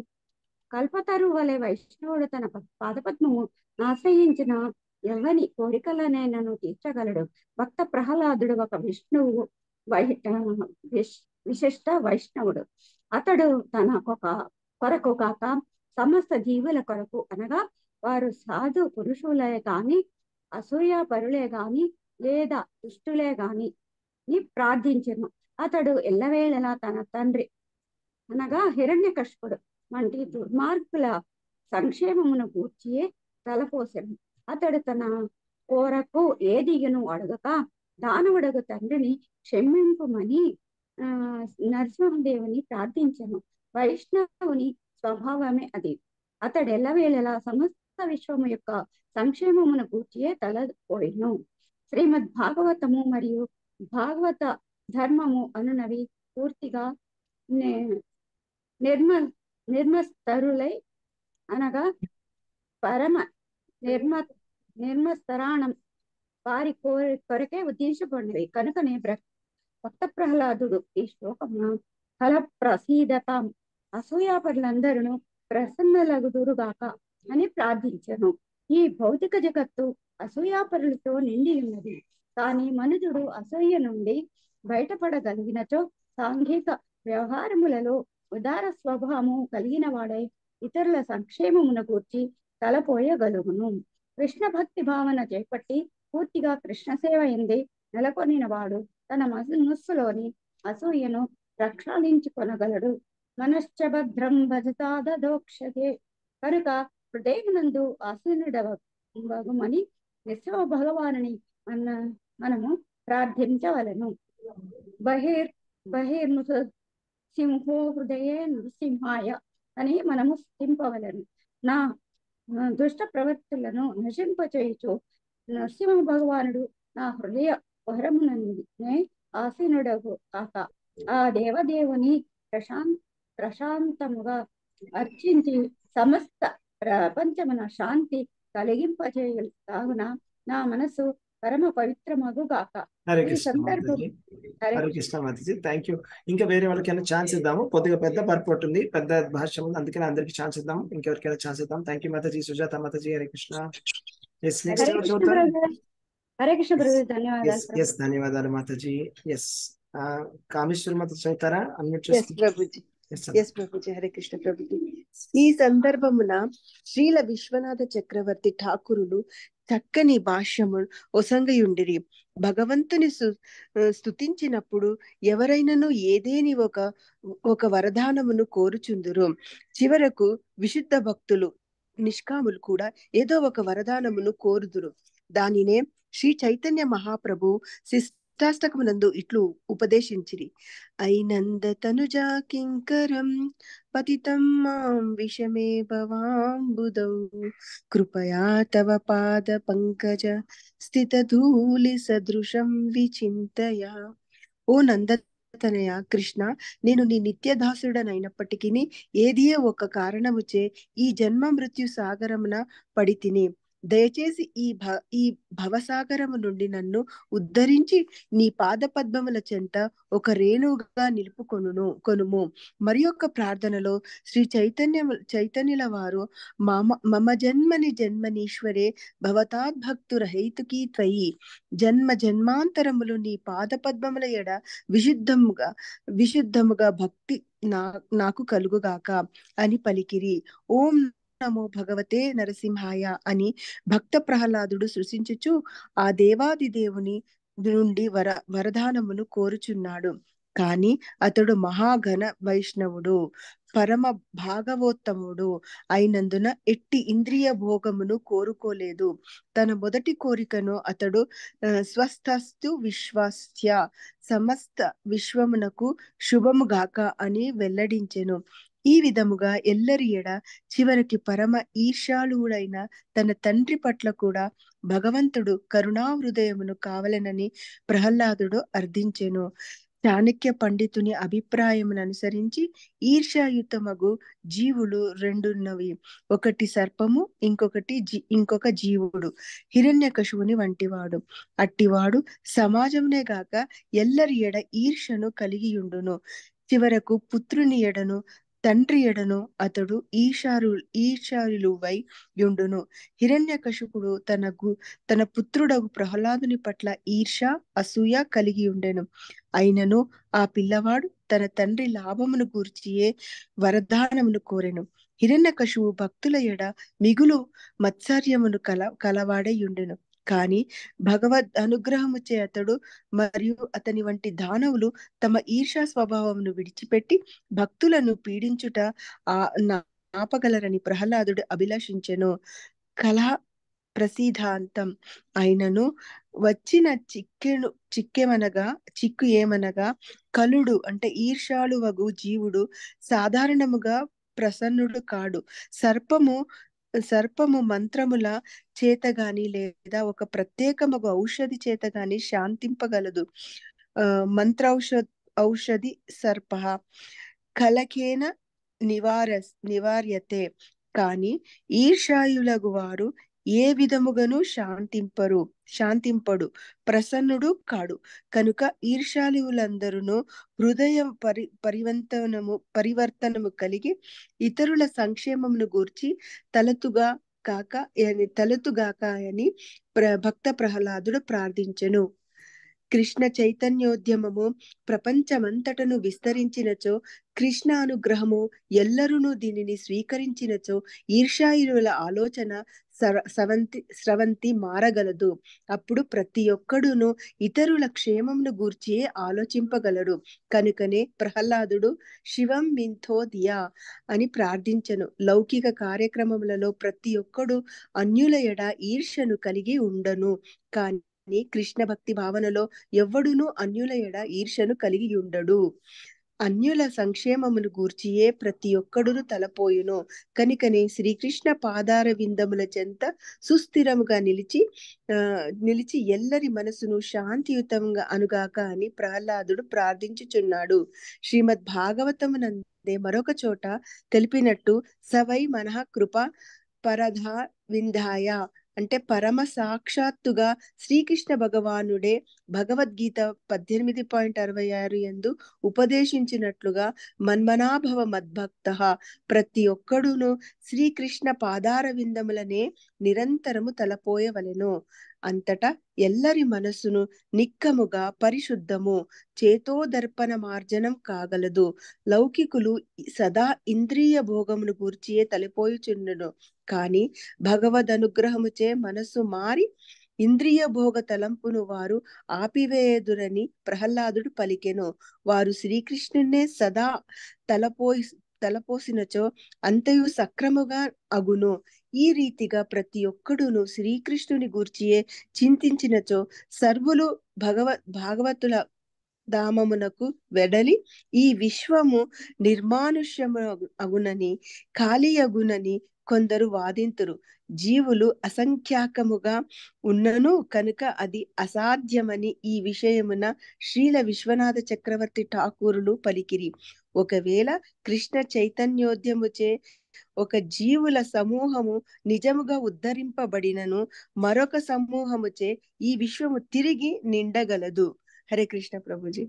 కల్పతరు వలె వైష్ణవుడు తన ప- పాదపద్మము ఆశ్రయించిన ఎవని కోరికలనైనను తీర్చగలడు భక్త ప్రహ్లాదుడు ఒక విష్ణువు వై ఆ, విశ్- విశిష్ట వైష్ణవుడు అతడు తన ఒక కొరకు కాక సమస్త జీవుల కొరకు అనగా వారు సాధు పురుషులే గాని అసూయ పరులే గాని లేదా దుష్టులే గాని ని ప్రార్థించెను అతడు ఎల్లవేళలా తన తండ్రి అనగా హిరణ్యకశిపుడు వంటి దుర్మార్గుల సంక్షేమమును గూర్చియే తలపోసెను అతడు తన కోరకు ఏదిగను అడగక దానవుడగు తండ్రిని క్షమింపుమని ఆ నరసింహదేవుని ప్రార్థించెను వైష్ణవుని స్వభావమే అది అతడు ఎల్లవేళలా సమస్త విశ్వము యొక్క సంక్షేమమును గూర్చియే తలపోయిను శ్రీమద్ భాగవతము మరియు భాగవత ధర్మము అనునవి పూర్తిగా నే- నిర్మ నిర్మస్తరులై అనగా పరమ నిర్మ నిర్మస్తరాణం వారి కోరి కొరకే ఉద్దేశపడినవి కనుకనే బ్ర భక్త ప్రహ్లాదుడు ఈ శ్లోకమున ఫల ప్రసీదతాం అసూయాపరులందరూ ప్రసన్నలగుదురుగాక అని ప్రార్థించను ఈ భౌతిక జగత్తు అసూయాపరులతో నిండి ఉన్నది కానీ మనుజుడు అసూయ నుండి బయటపడగలిగినచో సాంఘిక వ్యవహారములలో ఉదార స్వభావము కలిగిన వాడై ఇతరుల సంక్షేమమును గూర్చి తలపోయగలుగును కృష్ణ భక్తి భావన చేపట్టి పూర్తిగా కృష్ణ సేవ ఎందే నెలకొనిన వాడు తన మనస్సులోని అసూయను ప్రక్షాళించుకొనగలడు మనశ్చ భద్రం భజతాదోక్షతే కనుక హృదయమునందు ఆసీనుడవగుమని నిశ్చవ భగవానుని మన మనము ప్రార్థించవలను బహిర్ బహిర్ముఖ సింహో హృదయే నృసింహాయ అని మనము స్థింపవలను నా ఆ, దుష్ట ప్రవృత్తులను నశింపచేయుచు నరసింహ భగవానుడు నా హృదయ వరముననే ఆసీనుడగు కాక ఆ దేవదేవుని ప్రశాంత ప్రశాంతముగా అర్చించి సమస్త ప్రపంచమున శాంతి కలిగింపచేయు కావున నా మనసు పరమ పవిత్రమగు గాక హరే ఈ కృష్ణ సందర్భం మాతాజీ హరే హరే కృష్ణ మాతాజీ థ్యాంక్ యూ ఇంకా వేరే వాళ్ళకైనా ఛాన్స్ ఇద్దాము కొద్దిగా పెద్ద పర్పట్ ఉంది పెద్ద భాష్యం ఉంది అందుకని అందరికి ఛాన్స్ ఇద్దాం ఇంకెవరికైనా ఛాన్స్ ఇద్దాం thank you Mataji Sujatha Mataji Hare Krishna yes next Hare ఎవరు కృష్ణ చదువుతారు బ్రదర్ హరే కృష్ణ బ్రదర్ ధన్యవాదాలు ఎస్ ఎస్ ధన్యవాదాలు మాతాజీ ఎస్ కామేశ్వరి మాత చదువుతారా అన్మ్యూట్ ఎస్ చేసుకుంటారా ప్రభుజీ ఎస్ ఎస్ ప్రభుజీ హరే కృష్ణ ప్రభుజీ ఈ సందర్భమున శ్రీల విశ్వనాథ చక్రవర్తి ఠాకూరులు చక్కని భాష్యము ఒసంగయుండిరి భగవంతుని సు స్తుతించినప్పుడు ఎవరైనాను ఏదేని ఒక ఒక వరదానమును కోరుచుందురు చివరకు విశుద్ధ భక్తులు నిష్కాములు కూడా ఏదో ఒక వరదానమును కోరుదురు దానినే శ్రీ చైతన్య మహాప్రభు శిష్టాష్టకమునందు ఇట్లు ఉపదేశించిరి ఐనంద తనుజా కింకరం పతితం మాం విషమే భవాంబుదౌ కృపయా తవ పాద పంకజ స్థిత ధూళి సదృశం విచింతయ ఓ నందతనయ కృష్ణ నేను నీ నిత్యదాసుడనైనప్పటికీ ఏదియే ఒక కారణముచే ఈ జన్మ మృత్యు సాగరమున పడి తిని దయచేసి ఈ భ ఈ భవసాగరము నుండి నన్ను ఉద్ధరించి నీ పాద పద్మముల చెంత ఒక రేణువుగా నిలుపుకొనును కొనుము మరి యొక్క ప్రార్థనలో శ్రీ చైతన్య చైతన్యుల వారు మమ మమ జన్మని జన్మనీశ్వరే భవతాద్భక్తురహైతుకీ త్వయి జన్మ జన్మాంతరములు నీ పాద పద్మముల ఎడ విశుద్ధముగా విశుద్ధముగా భక్తి నా నాకు కలుగుగాక అని పలికిరి ఓం నమో భగవతే నరసింహాయ అని భక్త ప్రహ్లాదుడు సృశించుచు ఆ దేవాది దేవుని నుండి వర వరదానమును కోరుచున్నాడు కాని అతడు మహాఘన వైష్ణవుడు పరమ భాగవోత్తముడు అయినందున ఎట్టి ఇంద్రియ భోగమును కోరుకోలేదు తన మొదటి కోరికను అతడు స్వస్థస్తు విశ్వాస్య సమస్త విశ్వమునకు శుభముగాక అని వెల్లడించెను ఈ విధముగా ఎల్లరి ఎడ చివరికి పరమ ఈర్షాళువుడైన తన తండ్రి పట్ల కూడా భగవంతుడు కరుణాహృదయమును కావలెనని ప్రహ్లాదుడు అర్థించెను చాణక్య పండితుని అభిప్రాయమును అనుసరించి ఈర్ష్యాయుతమగు జీవులు రెండున్నవి ఒకటి సర్పము ఇంకొకటి జీ ఇంకొక జీవుడు హిరణ్యకశువుని వంటివాడు అట్టివాడు సమాజమునే గాక ఎల్లరి ఎడ ఈర్షను కలిగియుండును చివరకు పుత్రుని ఎడను తండ్రి ఎడను అతడు ఈశారు ఈశారులువై యుండును హిరణ్యకశుపుడు తన గు తన పుత్రుడగు ప్రహ్లాదుని పట్ల ఈర్ష అసూయ కలిగి ఉండెను అయినను ఆ పిల్లవాడు తన తండ్రి లాభమును గూర్చియే వరదానమును కోరెను హిరణ్యకశువు భక్తుల ఎడ మిగులు మత్సర్యమును కల కలవాడై ఉండెను కాని భగవద్ అనుగ్రహముచే అతడు మరియు అతని వంటి దానవులు తమ ఈర్షా స్వభావమును విడిచిపెట్టి భక్తులను పీడించుట ఆ ఆపగలరని ప్రహ్లాదుడు అభిలాషించెను కళా ప్రసిద్ధాంతం అయినను వచ్చిన చిక్కెను చిక్కెమనగా చిక్కు ఏమనగా కలుడు అంటే ఈర్షాలు వగు జీవుడు సాధారణముగా ప్రసన్నుడు కాడు సర్పము సర్పము మంత్రముల చేత గాని లేదా ఒక ప్రత్యేకమగు ఔషధి చేత గాని శాంతింపగలదు ఆ మంత్రౌష ఔషధి సర్ప కలకేన నివార నివార్యతే కాని ఈర్షాయులగు వారు ఏ విధముగాను శాంతింపరు శాంతింపడు ప్రసన్నుడు కాడు కనుక ఈర్షాలువులందరూ హృదయం పరి పరివర్తనము పరివర్తనము కలిగి ఇతరుల సంక్షేమమును గూర్చి తలతుగా కాక తలతుగాక అని ప్ర భక్త ప్రహ్లాదుడు ప్రార్థించెను కృష్ణ చైతన్యోద్యమము ప్రపంచమంతటను విస్తరించినచో కృష్ణ అనుగ్రహము ఎల్లరును దీనిని స్వీకరించినచో ఈర్షాయుల ఆలోచన సవంతి స్రవంతి మారగలదు అప్పుడు ప్రతి ఒక్కడును ఇతరుల క్షేమమును గూర్చి ఆలోచింపగలడు కనుకనే ప్రహ్లాదుడు శివం మింథోదియా అని ప్రార్థించను లౌకిక కార్యక్రమములలో ప్రతి ఒక్కడు అన్యుల ఎడ ఈర్షను కలిగి ఉండను కానీ కృష్ణ భక్తి భావనలో ఎవ్వడునూ అన్యుల ఎడ ఈర్షను కలిగి ఉండడు అన్యుల సంక్షేమమును గూర్చియే ప్రతి ఒక్కడును తలపోయును కనుకనే శ్రీకృష్ణ పాదార విందముల చెంత సుస్థిరముగా నిలిచి ఆ నిలిచి ఎల్లరి మనసును శాంతియుతంగా అనుగాక అని ప్రహ్లాదుడు ప్రార్థించుచున్నాడు శ్రీమద్ భాగవతమునందే మరొక చోట తెలిపినట్టు సవై మనః కృప పరధా వింధాయ అంటే పరమ సాక్షాత్తుగా శ్రీకృష్ణ భగవానుడే భగవద్గీత పద్దెనిమిది పాయింట్ అరవై ఆరు ఎందు ఉపదేశించినట్లుగా మన్మనాభవ మద్భక్త ప్రతి ఒక్కడును శ్రీకృష్ణ పాదార విందములనే నిరంతరము తలపోయవలెను అంతటా ఎల్లరి మనస్సును నిక్కముగా పరిశుద్ధము చేతోదర్పణ మార్జనం కాగలదు లౌకికులు సదా ఇంద్రియ భోగమును గూర్చియే తలపోయుచుండును కాని భగవద్ అనుగ్రహముచే మనస్సు మారి ఇంద్రియ భోగ తలంపును వారు ఆపివేయుదురని ప్రహ్లాదుడు పలికెను వారు శ్రీకృష్ణునే సదా తలపోయి తలపోసినచో అంతయు సక్రముగా అగును ఈ రీతిగా ప్రతి ఒక్కడును శ్రీకృష్ణుని గూర్చియే చింతించినచో సర్వులు భగవ భాగవతుల ధామమునకు వెడలి ఈ విశ్వము నిర్మానుష్యము అగునని ఖాళీ అగునని కొందరు వాదింతురు జీవులు అసంఖ్యాకముగా ఉన్నను కనుక అది అసాధ్యమని ఈ విషయమున శ్రీల విశ్వనాథ చక్రవర్తి ఠాకూరులు పలికిరి ఒకవేళ కృష్ణ చైతన్యోద్యముచే ఒక జీవుల సమూహము నిజముగా ఉద్ధరింపబడినను మరొక సమూహముచే ఈ విశ్వము తిరిగి నిండగలదు హరే కృష్ణ ప్రభుజీ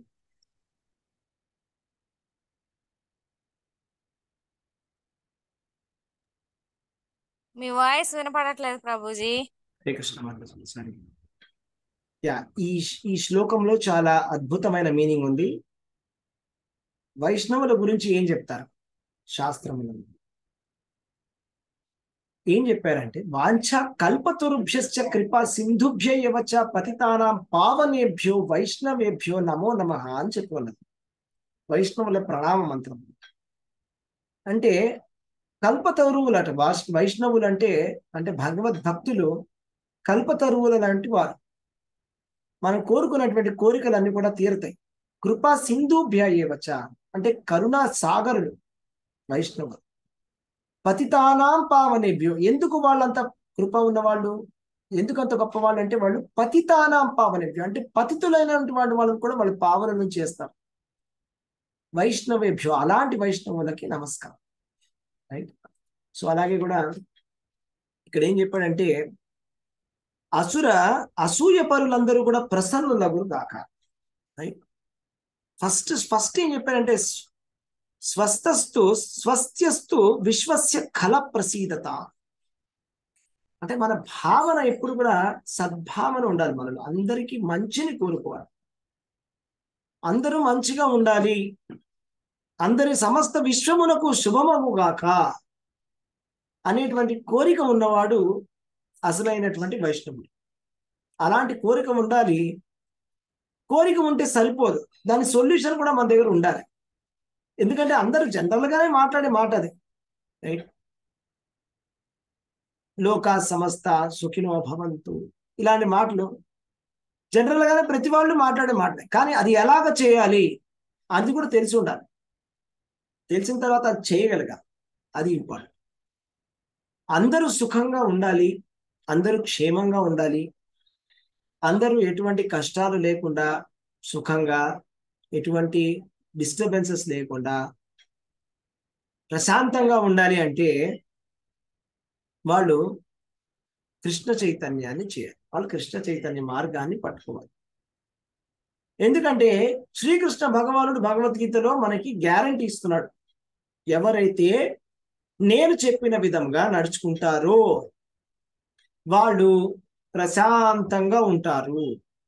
మీ వాయిస్ వినపడట్లేదు ప్రభుజీ హరే కృష్ణ మాతాజీ సారీ యా ఈ ఈ శ్లోకంలో చాలా అద్భుతమైన మీనింగ్ ఉంది వైష్ణవుల గురించి ఏం చెప్తారు శాస్త్రములు ఏం చెప్పారంటే వాంఛ కల్పతరుభ్యశ్చ కృపా సింధుభ్య యవచ పతితానాం పావనేభ్యో వైష్ణవేభ్యో నమో నమ అని చెప్పుకున్నది వైష్ణవుల ప్రణామ మంత్రం అంటే కల్పతరువులు అట వాష్- వైష్ణవులు అంటే అంటే భగవద్ భక్తులు కల్పతరువుల లాంటి వారు మనం కోరుకున్నటువంటి కోరికలన్నీ కూడా తీరుతాయి కృపా సింధుభ్య ఏవచ అంటే కరుణా సాగరులు వైష్ణవులు పతితానాం పావనేభ్యో ఎందుకు వాళ్ళంత కృప ఉన్నవాళ్ళు ఎందుకు అంత గొప్ప వాళ్ళు అంటే వాళ్ళు పతితానాం పావనేభ్యో అంటే పతితులైనటువంటి వాళ్ళు వాళ్ళని కూడా వాళ్ళు పావనం చేస్తారు వైష్ణవేభ్యో అలాంటి వైష్ణవులకి నమస్కారం రైట్ సో అలాగే కూడా ఇక్కడ ఏం చెప్పాడంటే అసుర అసూయ పరులందరూ కూడా ప్రసన్నులగు గాక రైట్ ఫస్ట్ ఫస్ట్ ఏం చెప్పాడంటే స్వ- స్వస్థస్తు స్వస్థ్యస్తు విశ్వస్య కల ప్రసీదత అంటే మన భావన ఎప్పుడు కూడా సద్భావన ఉండాలి మనలో అందరికీ మంచిని కోరుకోవాలి అందరూ మంచిగా ఉండాలి అందరి సమస్త విశ్వమునకు శుభమగుగాక అనేటువంటి కోరిక ఉన్నవాడు అసలైనటువంటి వైష్ణవుడు అలాంటి కోరిక ఉండాలి కోరిక ఉంటే సరిపోదు దాని సొల్యూషన్ కూడా మన దగ్గర ఉండాలి ఎందుకంటే అందరూ జనరల్ గానే మాట్లాడే మాట అది రైట్ లోకా సమస్త సుఖినో భవంతు ఇలాంటి మాటలు జనరల్ గానే ప్రతి వాళ్ళు మాట్లాడే మాటలే కానీ అది ఎలాగ చేయాలి అది కూడా తెలిసి ఉండాలి తెలిసిన తర్వాత అది చేయగలగాలి అది ఇంపార్టెంట్ అందరూ సుఖంగా ఉండాలి అందరూ క్షేమంగా ఉండాలి అందరూ ఎటువంటి కష్టాలు లేకుండా సుఖంగా ఎటువంటి డిస్టర్బెన్సెస్ లేకుండా ప్రశాంతంగా ఉండాలి అంటే వాళ్ళు కృష్ణ చైతన్యాన్ని చేయాలి వాళ్ళు కృష్ణ చైతన్య మార్గాన్ని పట్టుకోవాలి ఎందుకంటే శ్రీకృష్ణ భగవానుడు భగవద్గీతలో మనకి గ్యారంటీ ఇస్తున్నాడు ఎవరైతే నేను చెప్పిన విధంగా నడుచుకుంటారో వాళ్ళు ప్రశాంతంగా ఉంటారు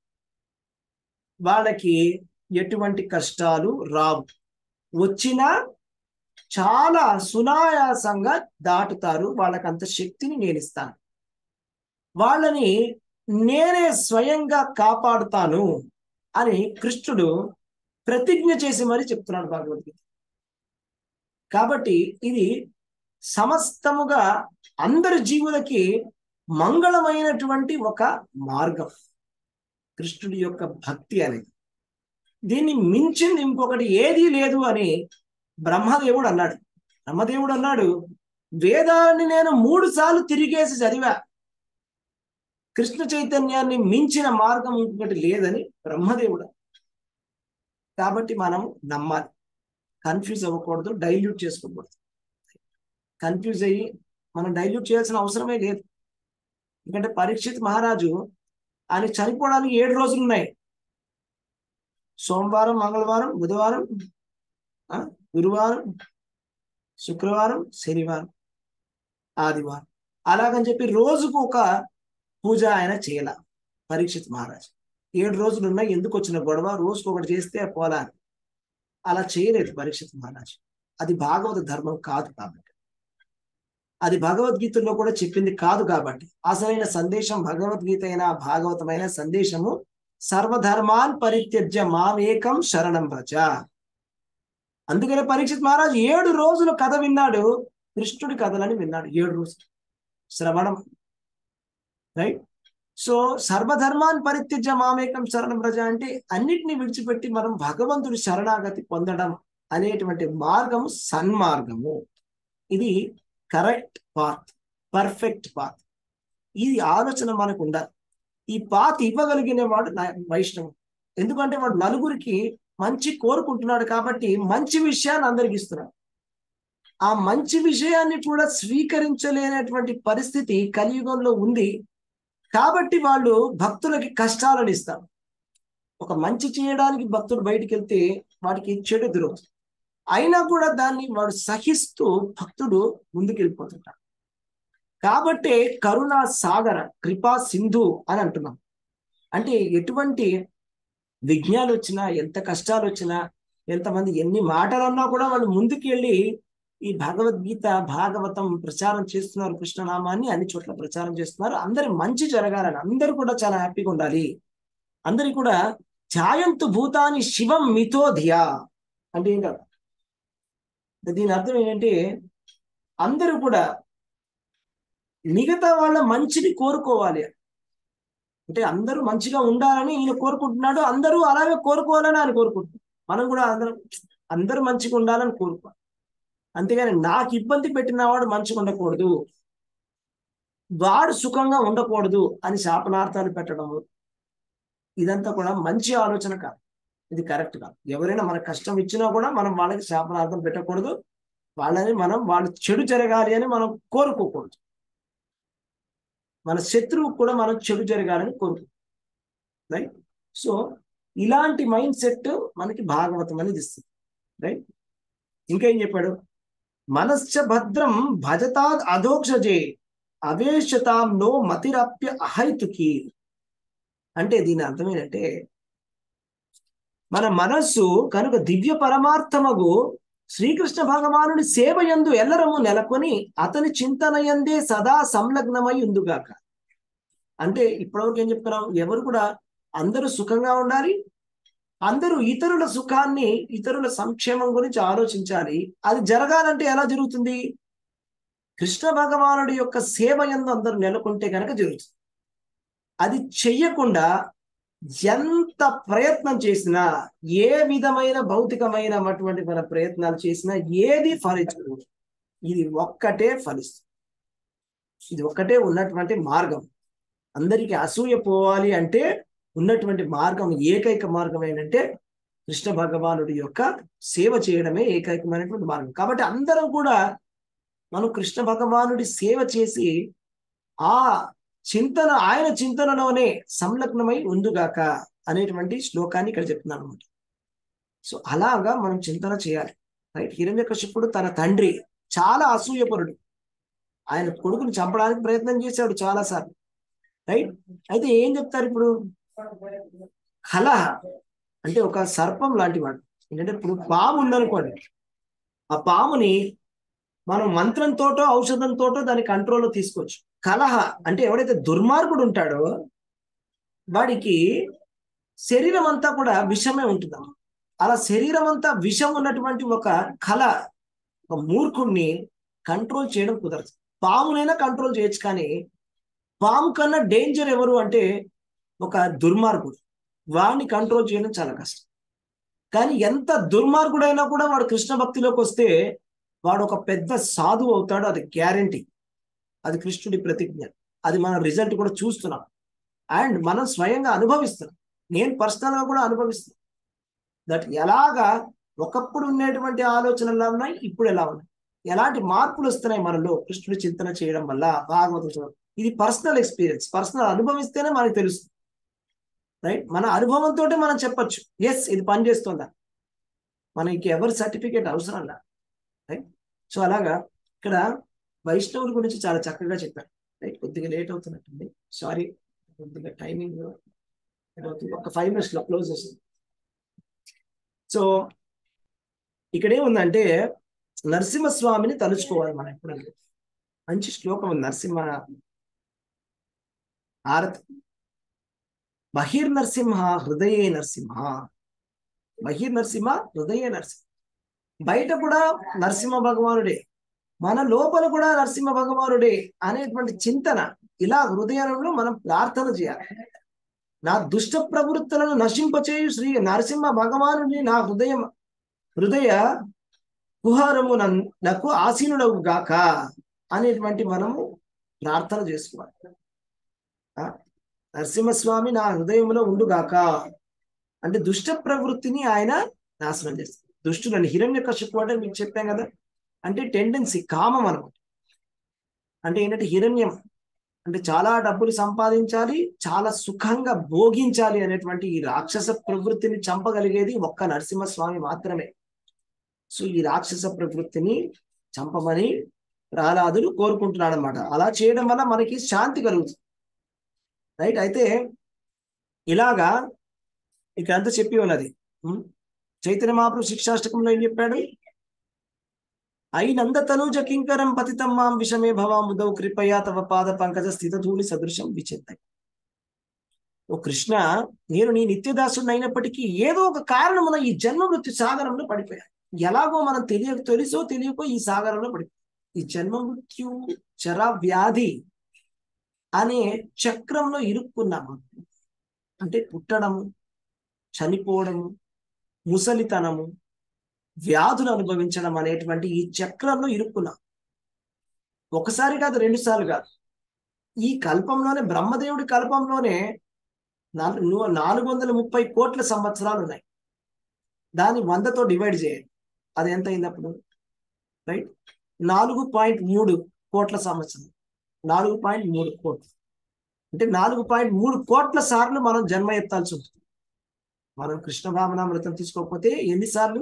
వాళ్ళకి ఎటువంటి కష్టాలు రావు వచ్చినా చాలా సునాయాసంగా దాటుతారు వాళ్ళకి అంత శక్తిని నేను ఇస్తాను వాళ్ళని నేనే స్వయంగా కాపాడుతాను అని కృష్ణుడు ప్రతిజ్ఞ చేసి మరీ చెప్తున్నాడు భగవద్గీత కాబట్టి ఇది సమస్తముగా అందరి జీవులకి మంగళమైనటువంటి ఒక మార్గం కృష్ణుడి యొక్క భక్తి అనేది దీన్ని మించింది ఇంకొకటి ఏదీ లేదు అని బ్రహ్మదేవుడు అన్నాడు బ్రహ్మదేవుడు అన్నాడు వేదాన్ని నేను మూడు సార్లు తిరిగేసి చదివా కృష్ణ చైతన్యాన్ని మించిన మార్గం ఇంకొకటి లేదని బ్రహ్మదేవుడు కాబట్టి మనం నమ్మాలి కన్ఫ్యూజ్ అవ్వకూడదు డైల్యూట్ చేసుకోకూడదు కన్ఫ్యూజ్ అయ్యి మనం డైల్యూట్ చేయాల్సిన అవసరమే లేదు ఎందుకంటే పరీక్షిత్ మహారాజు ఆయన చనిపోవడానికి ఏడు రోజులు ఉన్నాయి సోమవారం మంగళవారం బుధవారం ఆ, గురువారం శుక్రవారం శనివారం ఆదివారం అలాగని చెప్పి రోజుకు ఒక పూజ ఆయన చేయాల పరీక్షిత్ మహారాజ్ ఏడు రోజులు ఉన్నాయి ఎందుకు వచ్చిన గొడవ రోజుకు ఒకటి చేస్తే పోలా అని. అలా చేయలేదు పరీక్షిత్ మహారాజ్ అది భాగవత ధర్మం కాదు కాబట్టి అది భగవద్గీతలో కూడా చెప్పింది కాదు కాబట్టి అసలైన సందేశం భగవద్గీత అయిన భాగవతమైన సందేశము సర్వధర్మాన్ పరిత్యజ్య మామేకం శరణం వ్రజ అందుకనే పరీక్షిత్ మహారాజ్ ఏడు రోజులు కథ విన్నాడు కృష్ణుడి కథలని విన్నాడు ఏడు రోజులు శ్రవణం రైట్ సో సర్వధర్మాన్ పరిత్యజ్య మామేకం శరణం వ్రజ అంటే అన్నిటిని విడిచిపెట్టి మనం భగవంతుడి శరణాగతి పొందడం అనేటువంటి మార్గం సన్మార్గము ఇది కరెక్ట్ పాత్ పర్ఫెక్ట్ పాత్ ఈ ఆలోచన మనకు ఉండాలి ఈ పాత్ ఇవ్వగలిగిన వాడు నా- వైష్ణవం ఎందుకంటే వాడు నలుగురికి మంచి కోరుకుంటున్నాడు కాబట్టి మంచి విషయాన్ని అందరికి ఇస్తున్నాడు ఆ మంచి విషయాన్ని కూడా స్వీకరించలేనటువంటి పరిస్థితి కలియుగంలో ఉంది కాబట్టి వాళ్ళు భక్తులకి కష్టాలను ఇస్తారు ఒక మంచి చేయడానికి భక్తుడు బయటికి వెళ్తే వాడికి చెడు ఎదురవుతుంది అయినా కూడా దాన్ని వాడు సహిస్తూ భక్తుడు ముందుకు వెళ్ళిపోతుంటాడు కాబట్టే కరుణా సాగర కృపా సింధు అని అంటున్నాం అంటే ఎటువంటి విఘ్నాలు వచ్చినా ఎంత కష్టాలు వచ్చినా ఎంతమంది ఎన్ని మాటలు అన్నా కూడా వాళ్ళు ముందుకు వెళ్ళి ఈ భగవద్గీత భాగవతం ప్రచారం చేస్తున్నారు కృష్ణనామాన్ని అన్ని చోట్ల ప్రచారం చేస్తున్నారు అందరి మంచి జరగాలని అందరూ కూడా చాలా హ్యాపీగా ఉండాలి అందరికి కూడా ఛాయంతు భూతాని శివం మితో ధియా అంటే ఏం కాదు దీని అర్థం ఏంటంటే అందరూ కూడా మిగతా వాళ్ళ మంచిని కోరుకోవాలి అంటే అందరూ మంచిగా ఉండాలని ఈయన కోరుకుంటున్నాడు అందరూ అలాగే కోరుకోవాలని ఆయన కోరుకుంటున్నాడు మనం కూడా అందరం అందరూ మంచిగా ఉండాలని కోరుకోవాలి అంతేగాని నాకు ఇబ్బంది పెట్టిన వాడు మంచిగా ఉండకూడదు వాడు సుఖంగా ఉండకూడదు అని శాపనార్థాలు పెట్టడము ఇదంతా కూడా మంచి ఆలోచన కాదు ఇది కరెక్ట్ కాదు ఎవరైనా మనకు కష్టం ఇచ్చినా కూడా మనం వాళ్ళకి శాపనార్థం పెట్టకూడదు వాళ్ళని మనం వాళ్ళు చెడు జరగాలి అని మనం కోరుకోకూడదు మన శత్రువుకు కూడా మనం చెడు జరగాలని కోరుకుంటాం రైట్ సో ఇలాంటి మైండ్ సెట్ మనకి భాగవతం అనేది ఇస్తుంది రైట్ ఇంకేం చెప్పాడు మనశ్చ భద్రం భజతాద్ అధోక్షజే అవేశతాం నో మతిరప్య అహైతుకి అంటే దీని అర్థం ఏంటంటే మన మనస్సు కనుక దివ్య పరమార్థమగు శ్రీకృష్ణ భగవానుడి సేవ యందు ఎల్లరము నెలకొని అతని చింతనయందే సదా సంలగ్నమై ఉందుగాక అంటే ఇప్పటివరకు ఏం చెప్తున్నాం ఎవరు కూడా అందరూ సుఖంగా ఉండాలి అందరూ ఇతరుల సుఖాన్ని ఇతరుల సంక్షేమం గురించి ఆలోచించాలి అది జరగాలంటే ఎలా జరుగుతుంది కృష్ణ భగవానుడి యొక్క సేవ యందు అందరూ నెలకొంటే కనుక జరుగుతుంది అది చెయ్యకుండా ఎంత ప్రయత్నం చేసినా ఏ విధమైన భౌతికమైనటువంటి మన ప్రయత్నాలు చేసినా ఏది ఫలించదు ఇది ఒక్కటే ఫలిస్తుంది ఇది ఒక్కటే ఉన్నటువంటి మార్గం అందరికీ అసూయ పోవాలి అంటే ఉన్నటువంటి మార్గం ఏకైక మార్గం ఏంటంటే కృష్ణ భగవానుడి యొక్క సేవ చేయడమే ఏకైకమైనటువంటి మార్గం కాబట్టి అందరం కూడా మనం కృష్ణ భగవానుడి సేవ చేసి ఆ చింతన ఆయన చింతనలోనే సంలగ్నమై ఉందుగాక అనేటువంటి శ్లోకాన్ని ఇక్కడ చెప్తున్నాను అనమాట సో అలాగా మనం చింతన చేయాలి రైట్ హిరణ్యకశిపుడు తన తండ్రి చాలా అసూయపరుడు ఆయన కొడుకుని చంపడానికి ప్రయత్నం చేశాడు చాలా సార్లు రైట్ అయితే ఏం చెప్తారు ఇప్పుడు కలహ అంటే ఒక సర్పం లాంటి వాడు ఏంటంటే ఇప్పుడు పాము ఉందనుకోండి ఆ పాముని మనం మంత్రంతోటో ఔషధంతోటో దాని కంట్రోల్లో తీసుకోవచ్చు కలహ అంటే ఎవడైతే దుర్మార్గుడు ఉంటాడో వాడికి శరీరం అంతా కూడా విషమే ఉంటుంది అలా శరీరం అంతా విషం ఉన్నటువంటి ఒక కళ ఒక మూర్ఖుణ్ణి కంట్రోల్ చేయడం కుదరదు పామునైనా కంట్రోల్ చేయొచ్చు కానీ పాము కన్నా డేంజర్ ఎవరు అంటే ఒక దుర్మార్గుడు వాడిని కంట్రోల్ చేయడం చాలా కష్టం కానీ ఎంత దుర్మార్గుడైనా కూడా వాడు కృష్ణ భక్తిలోకి వస్తే వాడు ఒక పెద్ద సాధువు అవుతాడు అది గ్యారంటీ అది కృష్ణుడి ప్రతిజ్ఞ అది మన రిజల్ట్ కూడా చూస్తున్నాం అండ్ మనం స్వయంగా అనుభవిస్తున్నాం నేను పర్సనల్ గా కూడా అనుభవిస్తున్నాను దట్ ఎలాగా ఒకప్పుడు ఉండేటువంటి ఆలోచనలు ఎలా ఉన్నాయి ఇప్పుడు ఎలా ఉన్నాయి ఎలాంటి మార్పులు వస్తున్నాయి మనలో కృష్ణుడి చింతన చేయడం వల్ల భాగవతం చదవడం ఇది పర్సనల్ ఎక్స్పీరియన్స్ పర్సనల్ అనుభవిస్తేనే మనకు తెలుస్తుంది రైట్ మన అనుభవంతో మనం చెప్పొచ్చు ఎస్ ఇది పనిచేస్తుందా మనకి ఎవరి సర్టిఫికేట్ అవసరం లా రైట్ సో అలాగా ఇక్కడ వైష్ణవుల గురించి చాలా చక్కగా చెప్పారు రైట్ కొద్దిగా లేట్ అవుతున్నట్టుంది సారీ కొద్దిగా టైమింగ్ ఒక ఫైవ్ మినిట్స్ లో క్లోజ్ చేస్తుంది సో ఇక్కడ ఏముందంటే నరసింహస్వామిని తలుచుకోవాలి మనం ఎప్పుడన్నా మంచి శ్లోకం ఉంది నరసింహ ఆరతి బహిర్నరసింహ హృదయే నరసింహ బహిర్నరసింహ హృదయే నరసింహ బయట కూడా నరసింహ భగవానుడే మన లోపల కూడా నరసింహ భగవానుడే అనేటువంటి చింతన ఇలా హృదయంలో మనం ప్రార్థన చేయాలి నా దుష్ట ప్రవృత్తులను నశింపచేయు శ్రీ నరసింహ భగవానుని నా హృదయం హృదయ కుహారము నాకు ఆసీనుడవు గాక అనేటువంటి మనము ప్రార్థన చేసుకోవాలి ఆ, నరసింహస్వామి నా హృదయంలో ఉండుగాక అంటే దుష్ట ప్రవృత్తిని ఆయన నాశనం చేస్తారు దుష్టులని హిరణ్య కశిపు అంటే మీకు చెప్పాం కదా అంటే టెండెన్సీ కామం అనమాట అంటే ఏంటంటే హిరణ్యం అంటే చాలా డబ్బులు సంపాదించాలి చాలా సుఖంగా భోగించాలి అనేటువంటి ఈ రాక్షస ప్రవృత్తిని చంపగలిగేది ఒక్క నరసింహస్వామి మాత్రమే సో ఈ రాక్షస ప్రవృత్తిని చంపమని ప్రహ్లాదుడు కోరుకుంటున్నాడు అనమాట అలా చేయడం వల్ల మనకి శాంతి కలుగుతుంది రైట్ అయితే ఇలాగా ఇక అంతా చెప్పి ఉన్నది ఉం? చైతన్య మహాప్రభు శిక్షాష్టకంలో ఏం చెప్పాడు అయినంద తనూజ కింకరం పతితం మాం విషమే భవాం ఉదౌ కృపయా తవ పాద పంకజ స్థిత ధూళి సదృశం విచెత్తాయి ఓ కృష్ణ నేను నీ నిత్యదాసుడిని అయినప్పటికీ ఏదో ఒక కారణమున ఈ జన్మ మృత్యు సాగరంలో పడిపోయాను ఎలాగో మనం తెలియ తెలుసో తెలియకో ఈ సాగరంలో పడిపోయాం ఈ జన్మ మృత్యు చర వ్యాధి అనే చక్రంలో ఇరుక్కున్నాము అంటే పుట్టడము చనిపోవడము ముసలితనము వ్యాధులు అనుభవించడం అనేటువంటి ఈ చక్రంలో ఇరుక్కున్నాం ఒకసారి కాదు రెండు సార్లు కాదు ఈ కల్పంలోనే బ్రహ్మదేవుడి కల్పంలోనే నాలుగు ను- నాలుగు వందల ముప్పై కోట్ల సంవత్సరాలు ఉన్నాయి దాన్ని వందతో డివైడ్ చేయండి అది ఎంత అయింది అప్పుడు రైట్ నాలుగు పాయింట్ మూడు కోట్ల సంవత్సరం నాలుగు పాయింట్ మూడు కోట్లు అంటే నాలుగు పాయింట్ మూడు కోట్ల సార్లు మనం జన్మ ఎత్తాల్సి ఉంటుంది మనం కృష్ణ భావనామృతం తీసుకోకపోతే ఎన్నిసార్లు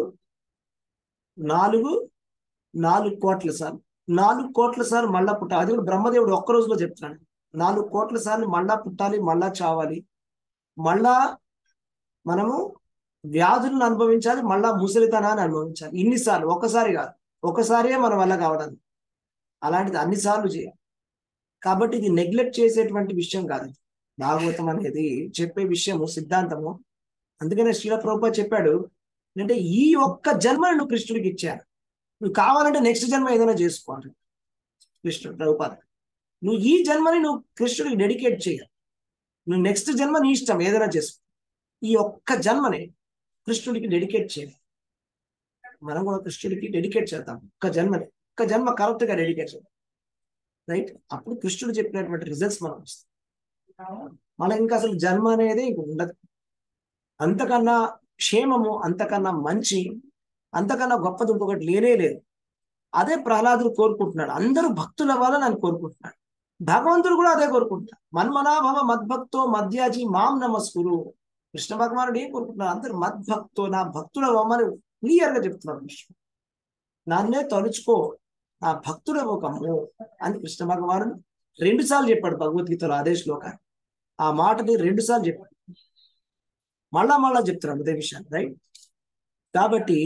నాలుగు నాలుగు కోట్ల సార్లు నాలుగు కోట్ల సార్లు మళ్ళా పుట్టాలి అది కూడా బ్రహ్మదేవుడు ఒక్క రోజులో చెప్తున్నాడు నాలుగు కోట్ల సార్లు మళ్ళా పుట్టాలి మళ్ళా చావాలి మళ్ళా మనము వ్యాధులను అనుభవించాలి మళ్ళా ముసలితనాన్ని అనుభవించాలి ఇన్నిసార్లు ఒక్కసారి కాదు ఒకసారియే మన వల్ల కావడానికి అలాంటిది అన్నిసార్లు చేయాలి కాబట్టి ఇది నెగ్లెక్ట్ చేసేటువంటి విషయం కాదు ఇది. భాగవతం అనేది చెప్పే విషయము సిద్ధాంతము అందుకనే శ్రీల ప్రభుపా చెప్పాడు అంటే ఈ ఒక్క జన్మను నువ్వు కృష్ణుడికి ఇచ్చాను నువ్వు కావాలంటే నెక్స్ట్ జన్మ ఏదైనా చేసుకోవాలి కృష్ణుడు ప్రభుపాద నువ్వు ఈ జన్మని నువ్వు కృష్ణుడికి డెడికేట్ చేయాలి నువ్వు నెక్స్ట్ జన్మ నీ ఇష్టం ఏదైనా చేసుకో ఈ ఒక్క జన్మని కృష్ణుడికి డెడికేట్ చేయాలి మనం కూడా కృష్ణుడికి డెడికేట్ చేద్దాం ఒక్క జన్మని ఒక్క జన్మ కరెక్ట్ గా డెడికేట్ చేద్దాం రైట్ అప్పుడు కృష్ణుడు చెప్పినటువంటి రిజల్ట్స్ మనం వస్తాం మళ్ళీ ఇంకా అసలు జన్మ అనేది ఇంక ఉండదు అంతకన్నా క్షేమము అంతకన్నా మంచి అంతకన్నా గొప్పది ఇంకొకటి లేనే లేదు అదే ప్రహ్లాదుడు కోరుకుంటున్నాడు అందరూ భక్తుల వల్ల నన్ను కోరుకుంటున్నాడు భగవంతుడు కూడా అదే కోరుకుంటున్నాడు మన్మనాభవ మద్భక్తో మధ్యాజి మాం నమస్కురు కృష్ణ భగవానుడు ఏం కోరుకుంటున్నాడు అందరూ మద్భక్తో నా భక్తుల వమ్మని క్లియర్ గా చెప్తున్నాడు కృష్ణ నన్నే తలుచుకో నా భక్తుడ ఒకము అని కృష్ణ భగవానుడు రెండు సార్లు చెప్పాడు భగవద్గీతలో అదే శ్లోకాన్ని ఆ మాటని రెండు సార్లు చెప్పాడు మళ్ళా మళ్ళా చెప్తున్నాడు అదే విషయాన్ని రైట్ కాబట్టి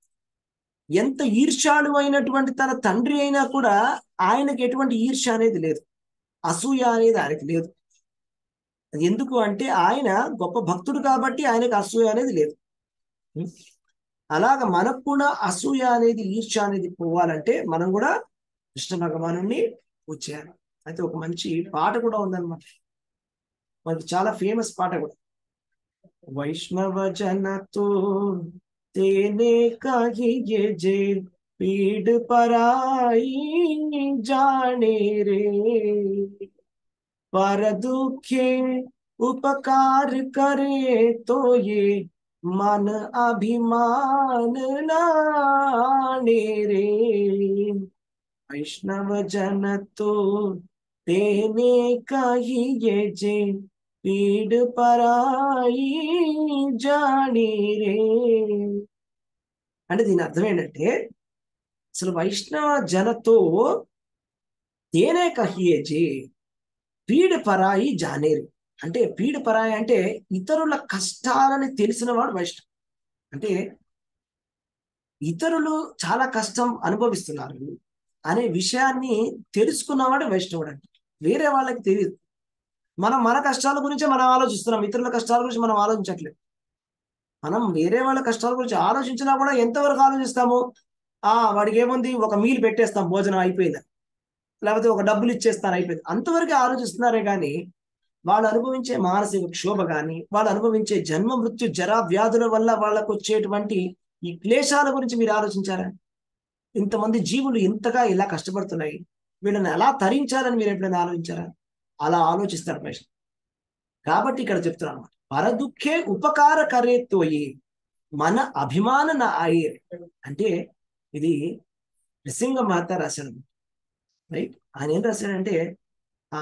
ఎంత ఈర్ష్యాలు అయినటువంటి తన తండ్రి అయినా కూడా ఆయనకి ఎటువంటి ఈర్ష్య అనేది లేదు అసూయ అనేది ఆయనకి లేదు అది ఎందుకు అంటే ఆయన గొప్ప భక్తుడు కాబట్టి ఆయనకు అసూయ అనేది లేదు ఉం? అలాగ మనకు కూడా అసూయ అనేది ఈర్ష్య అనేది పోవాలంటే మనం కూడా కృష్ణ భగవాను పూజ చేయాలి అయితే ఒక మంచి పాట కూడా ఉందన్నమాట మనకి చాలా ఫేమస్ పాట కూడా వైష్ణవ జనతో तेने कही ये जे पीड़ पराई जाने रे पर दुखे उपकार करे तो ये मन अभिमान नाने रे वैष्णव जन तो तेने कही ये जे పీడు పరాయి జాని రే అంటే దీని అర్థం ఏంటంటే అసలు వైష్ణవ జనతో తేనే కహియే జే పీడ పరాయి జానేరు అంటే పీడ పరాయి అంటే ఇతరుల కష్టాలని తెలిసిన వాడు వైష్ణవ్ అంటే ఇతరులు చాలా కష్టం అనుభవిస్తున్నారు అనే విషయాన్ని తెలుసుకున్నవాడు వైష్ణవుడు అంటే వేరే వాళ్ళకి తెలియదు మనం మన కష్టాల గురించే మనం ఆలోచిస్తున్నాం ఇతరుల కష్టాల గురించి మనం ఆలోచించట్లేదు మనం వేరే వాళ్ళ కష్టాల గురించి ఆలోచించినా కూడా ఎంతవరకు ఆలోచిస్తాము ఆ వాడికి ఏముంది ఒక మీల్ పెట్టేస్తాం భోజనం అయిపోయింది లేకపోతే ఒక డబ్బులు ఇచ్చేస్తాను అయిపోయింది అంతవరకే ఆలోచిస్తున్నారే కానీ వాళ్ళు అనుభవించే మానసిక క్షోభ కానీ వాళ్ళు అనుభవించే జన్మ మృత్యు జరా వ్యాధుల వల్ల వాళ్ళకు వచ్చేటువంటి ఈ క్లేశాల గురించి మీరు ఆలోచించారా ఇంతమంది జీవులు ఇంతగా ఇలా కష్టపడుతున్నాయి వీళ్ళని ఎలా తరించాలని మీరు ఎప్పుడైనా ఆలోచించారా అలా ఆలోచిస్తారు మనిషి కాబట్టి ఇక్కడ చెప్తున్నాను అనమాట పరదుఃఖే ఉపకార కరేత్తోయి మన అభిమాన నా ఆయే అంటే ఇది నృసింహ మహత రాశాడు రైట్ ఆయన ఏం రాశాడంటే ఆ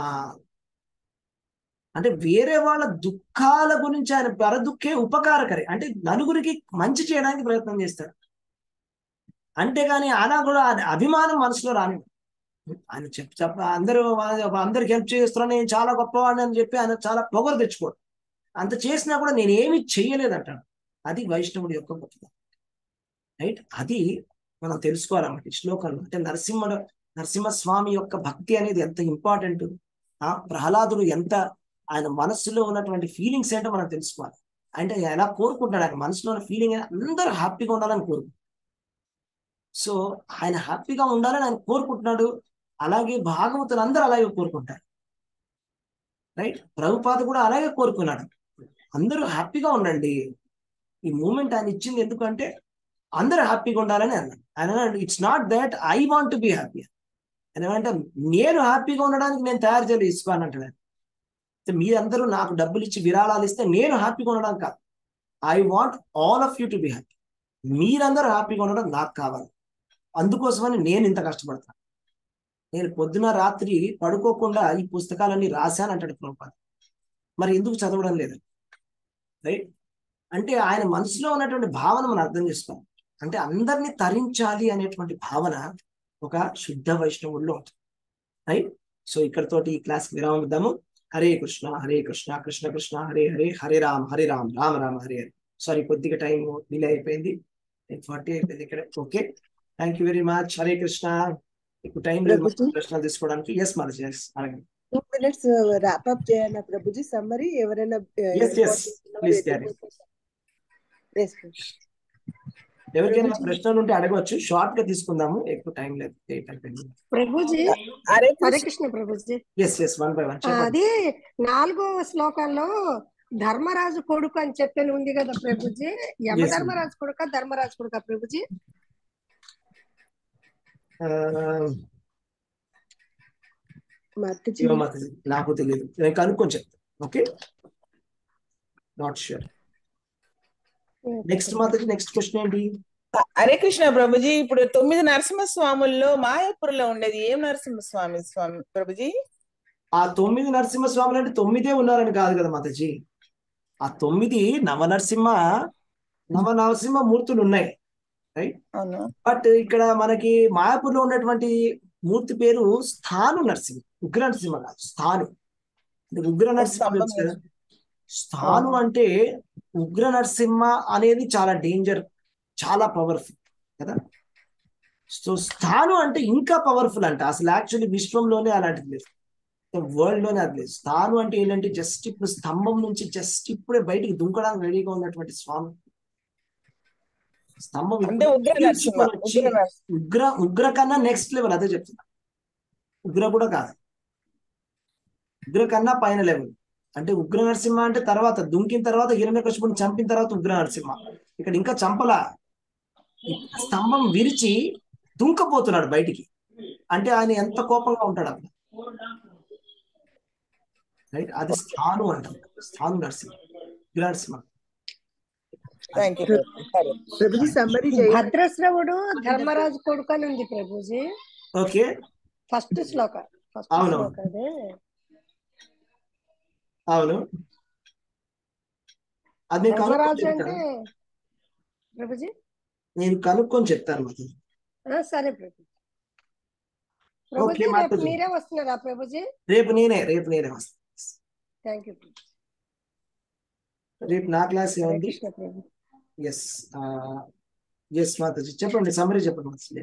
అంటే వేరే వాళ్ళ దుఃఖాల గురించి ఆయన పరదుఃఖే ఉపకారకరే అంటే నలుగురికి మంచి చేయడానికి ప్రయత్నం చేస్తాడు అంతేగాని ఆయన కూడా ఆయన అభిమానం మనసులో రాని ఆయన చెప్ప చెప్ప అందరూ అందరికి హెల్ప్ చేస్తున్నాను నేను చాలా గొప్పవాడిని అని చెప్పి ఆయన చాలా పొగరు తెచ్చుకోడు అంత చేసినా కూడా నేను ఏమి చెయ్యలేదంటాడు అది వైష్ణవుడి యొక్క గొప్పతనం రైట్ అది మనం తెలుసుకోవాలన్నమాట ఈ శ్లోకంలో అంటే నరసింహుడు నరసింహస్వామి యొక్క భక్తి అనేది ఎంత ఇంపార్టెంట్ ఆ ప్రహ్లాదుడు ఎంత ఆయన మనస్సులో ఉన్నటువంటి ఫీలింగ్స్ ఏంటో మనం తెలుసుకోవాలి అంటే ఆయన ఎలా కోరుకుంటాడు ఆయన మనసులో ఉన్న ఫీలింగ్ అందరూ హ్యాపీగా ఉండాలని కోరుకుంటాడు సో ఆయన హ్యాపీగా ఉండాలని ఆయన కోరుకుంటున్నాడు అలాగే భాగవతులు అందరూ అలాగే కోరుకుంటారు రైట్ ప్రభుపాద కూడా అలాగే కోరుకున్నాడు అందరూ హ్యాపీగా ఉండండి ఈ మూమెంట్ ఆయన ఇచ్చింది ఎందుకంటే అందరూ హ్యాపీగా ఉండాలని అన్నాడు ఆయన it's not that I want be happy అని ఏమంటే నేను హ్యాపీగా ఉండడానికి నేను తయారు చేయాలి ఇసుకోను అంటాడు మీరందరూ నాకు డబ్బులు ఇచ్చి విరాళాలు ఇస్తే నేను హ్యాపీగా ఉండడం కాదు I want all of you to be happy మీరందరూ హ్యాపీగా ఉండడం నాకు కావాలి అందుకోసమని నేను ఇంత కష్టపడతాను నేను పొద్దున రాత్రి పడుకోకుండా ఈ పుస్తకాలన్నీ రాశాను అంటాడు ప్రభుపాద మరి ఎందుకు చదవడం లేదు రైట్ అంటే ఆయన మనసులో ఉన్నటువంటి భావన మనం అర్థం చేసుకోవాలి అంటే అందరినీ తరించాలి అనేటువంటి భావన ఒక శుద్ధ వైష్ణవుల్లో ఉంటుంది రైట్ సో ఇక్కడతోటి ఈ క్లాస్ విరామం ఇద్దాము హరే కృష్ణ హరే కృష్ణ కృష్ణ కృష్ణ హరే హరే హరే రామ్ హరే రామ్ రామ రామ హరే హరే సారీ కొద్దిగా టైం డిలే అయిపోయింది ఫార్టీ అయిపోయింది ఇక్కడ okay thank you very much Hare Krishna ఇప్పుడు టైం లేదు ప్రభుజీ. ప్రశ్న తీసుకోవడానికి ఎస్ మన ఎస్ అలాగే టూ మినిట్స్ ర్యాప్ అప్ చేయాలి ప్రభుజీ సమ్మరీ ఎవరైనా Yes, yes. Please carry. ఎవరికైనా ప్రభుజీ. ప్రశ్నలు ఉంటే అడగవచ్చు షార్ట్ గా తీసుకుందాము ఎక్కువ టైం లేదు ఎయిట్ అయిపోయింది ప్రభుజీ Hare Hare Krishna Prabhuji yes yes one by one ఆ, అది నాలుగో శ్లోకంలో ధర్మరాజు కొడుకు అని చెప్పని ఉంది కదా ప్రభుజీ యమ Yes, ma'am. ధర్మరాజు కొడుక ధర్మరాజు కొడుక ప్రభుజీ మాతాజీ శివ మాతాజీ నాకు తెలియదు నేను కనుక్కొని చెప్తాను okay not sure next Mataji next question ఏంటి హరే కృష్ణ ప్రభుజీ ఇప్పుడు తొమ్మిది నరసింహస్వాముల్లో మాయాపూర్లో ఉండేది ఏం నరసింహస్వామి స్వామి ప్రభుజీ ఆ తొమ్మిది నరసింహస్వాములు అంటే తొమ్మిదే ఉన్నారని కాదు కదా మాతాజీ ఆ తొమ్మిది నవ నరసింహ నవ నరసింహ మూర్తులు ఉన్నాయి అవును బట్ ఇక్కడ మనకి మాయాపూర్లో ఉన్నటువంటి మూర్తి పేరు స్థాను నరసింహ ఉగ్ర నరసింహ కాదు స్థాను అంటే ఉగ్ర నరసింహ తెలుసు కదా స్థాను అంటే ఉగ్ర నరసింహ అనేది చాలా డేంజర్ చాలా పవర్ఫుల్ కదా సో స్థాను అంటే ఇంకా పవర్ఫుల్ అంట అసలు యాక్చువల్లీ విశ్వంలోనే అలాంటిది లేదు వరల్డ్ లోనే అది లేదు స్థాను అంటే ఏంటంటే జస్ట్ ఇప్పుడు స్తంభం నుంచి జస్ట్ ఇప్పుడే బయటికి దుంకడానికి రెడీగా ఉన్నటువంటి స్వామి స్తంభం అంటే ఇప్పుడే ఉగ్ర నరసింహ తీసుకొని వచ్చి ఉగ్ర నరసింహ ఉగ్ర ఉగ్ర కన్నా నెక్స్ట్ లెవెల్ అదే చెప్తున్నా ఉగ్ర కూడా కాదు ఉగ్ర కన్నా పైన లెవెల్ అంటే ఉగ్ర నరసింహ అంటే తర్వాత దుంకిన తర్వాత హిరణ్యకశిపుని చంపిన తర్వాత ఉగ్ర నరసింహ ఇక్కడ ఇంకా చంపలా ఇప్పుడు స్తంభం విరిచి దుంకపోతున్నాడు బయటికి అంటే ఆయన ఎంత కోపంగా ఉంటాడు అక్కడ రైట్ అది స్థాను అంటాం స్థాను నరసింహ ఉగ్ర నరసింహ థ్యాంక్ యూ సరే ప్రభుజీ సమ్మరీ చేయండి భద్రశ్రవుడు ధర్మరాజు కొడుకు అని ఉంది ప్రభుజీ ఓకే ఫస్ట్ శ్లోక ఫస్ట్ అవును. శ్లోక అదే అవును అది నేను కనుక్కొని ధర్మరాజు అంటే చెప్తాను ప్రభుజీ నేను కనుక్కొని చెప్తాను మాకు ఆ, సరే ప్రభు ప్రభుజీ రేపు మాతాజీ. మీరే వస్తున్నారా ప్రభుజీ రేపు నేనే రేపు నేనే వస్తాను థ్యాంక్ యూ రేపు నా క్లాస్ హరే ఏముంది కృష్ణ ప్రభు ఎస్ ఎస్ మాతాజీ చెప్పండి సమరీ చెప్పండి మాతాజీ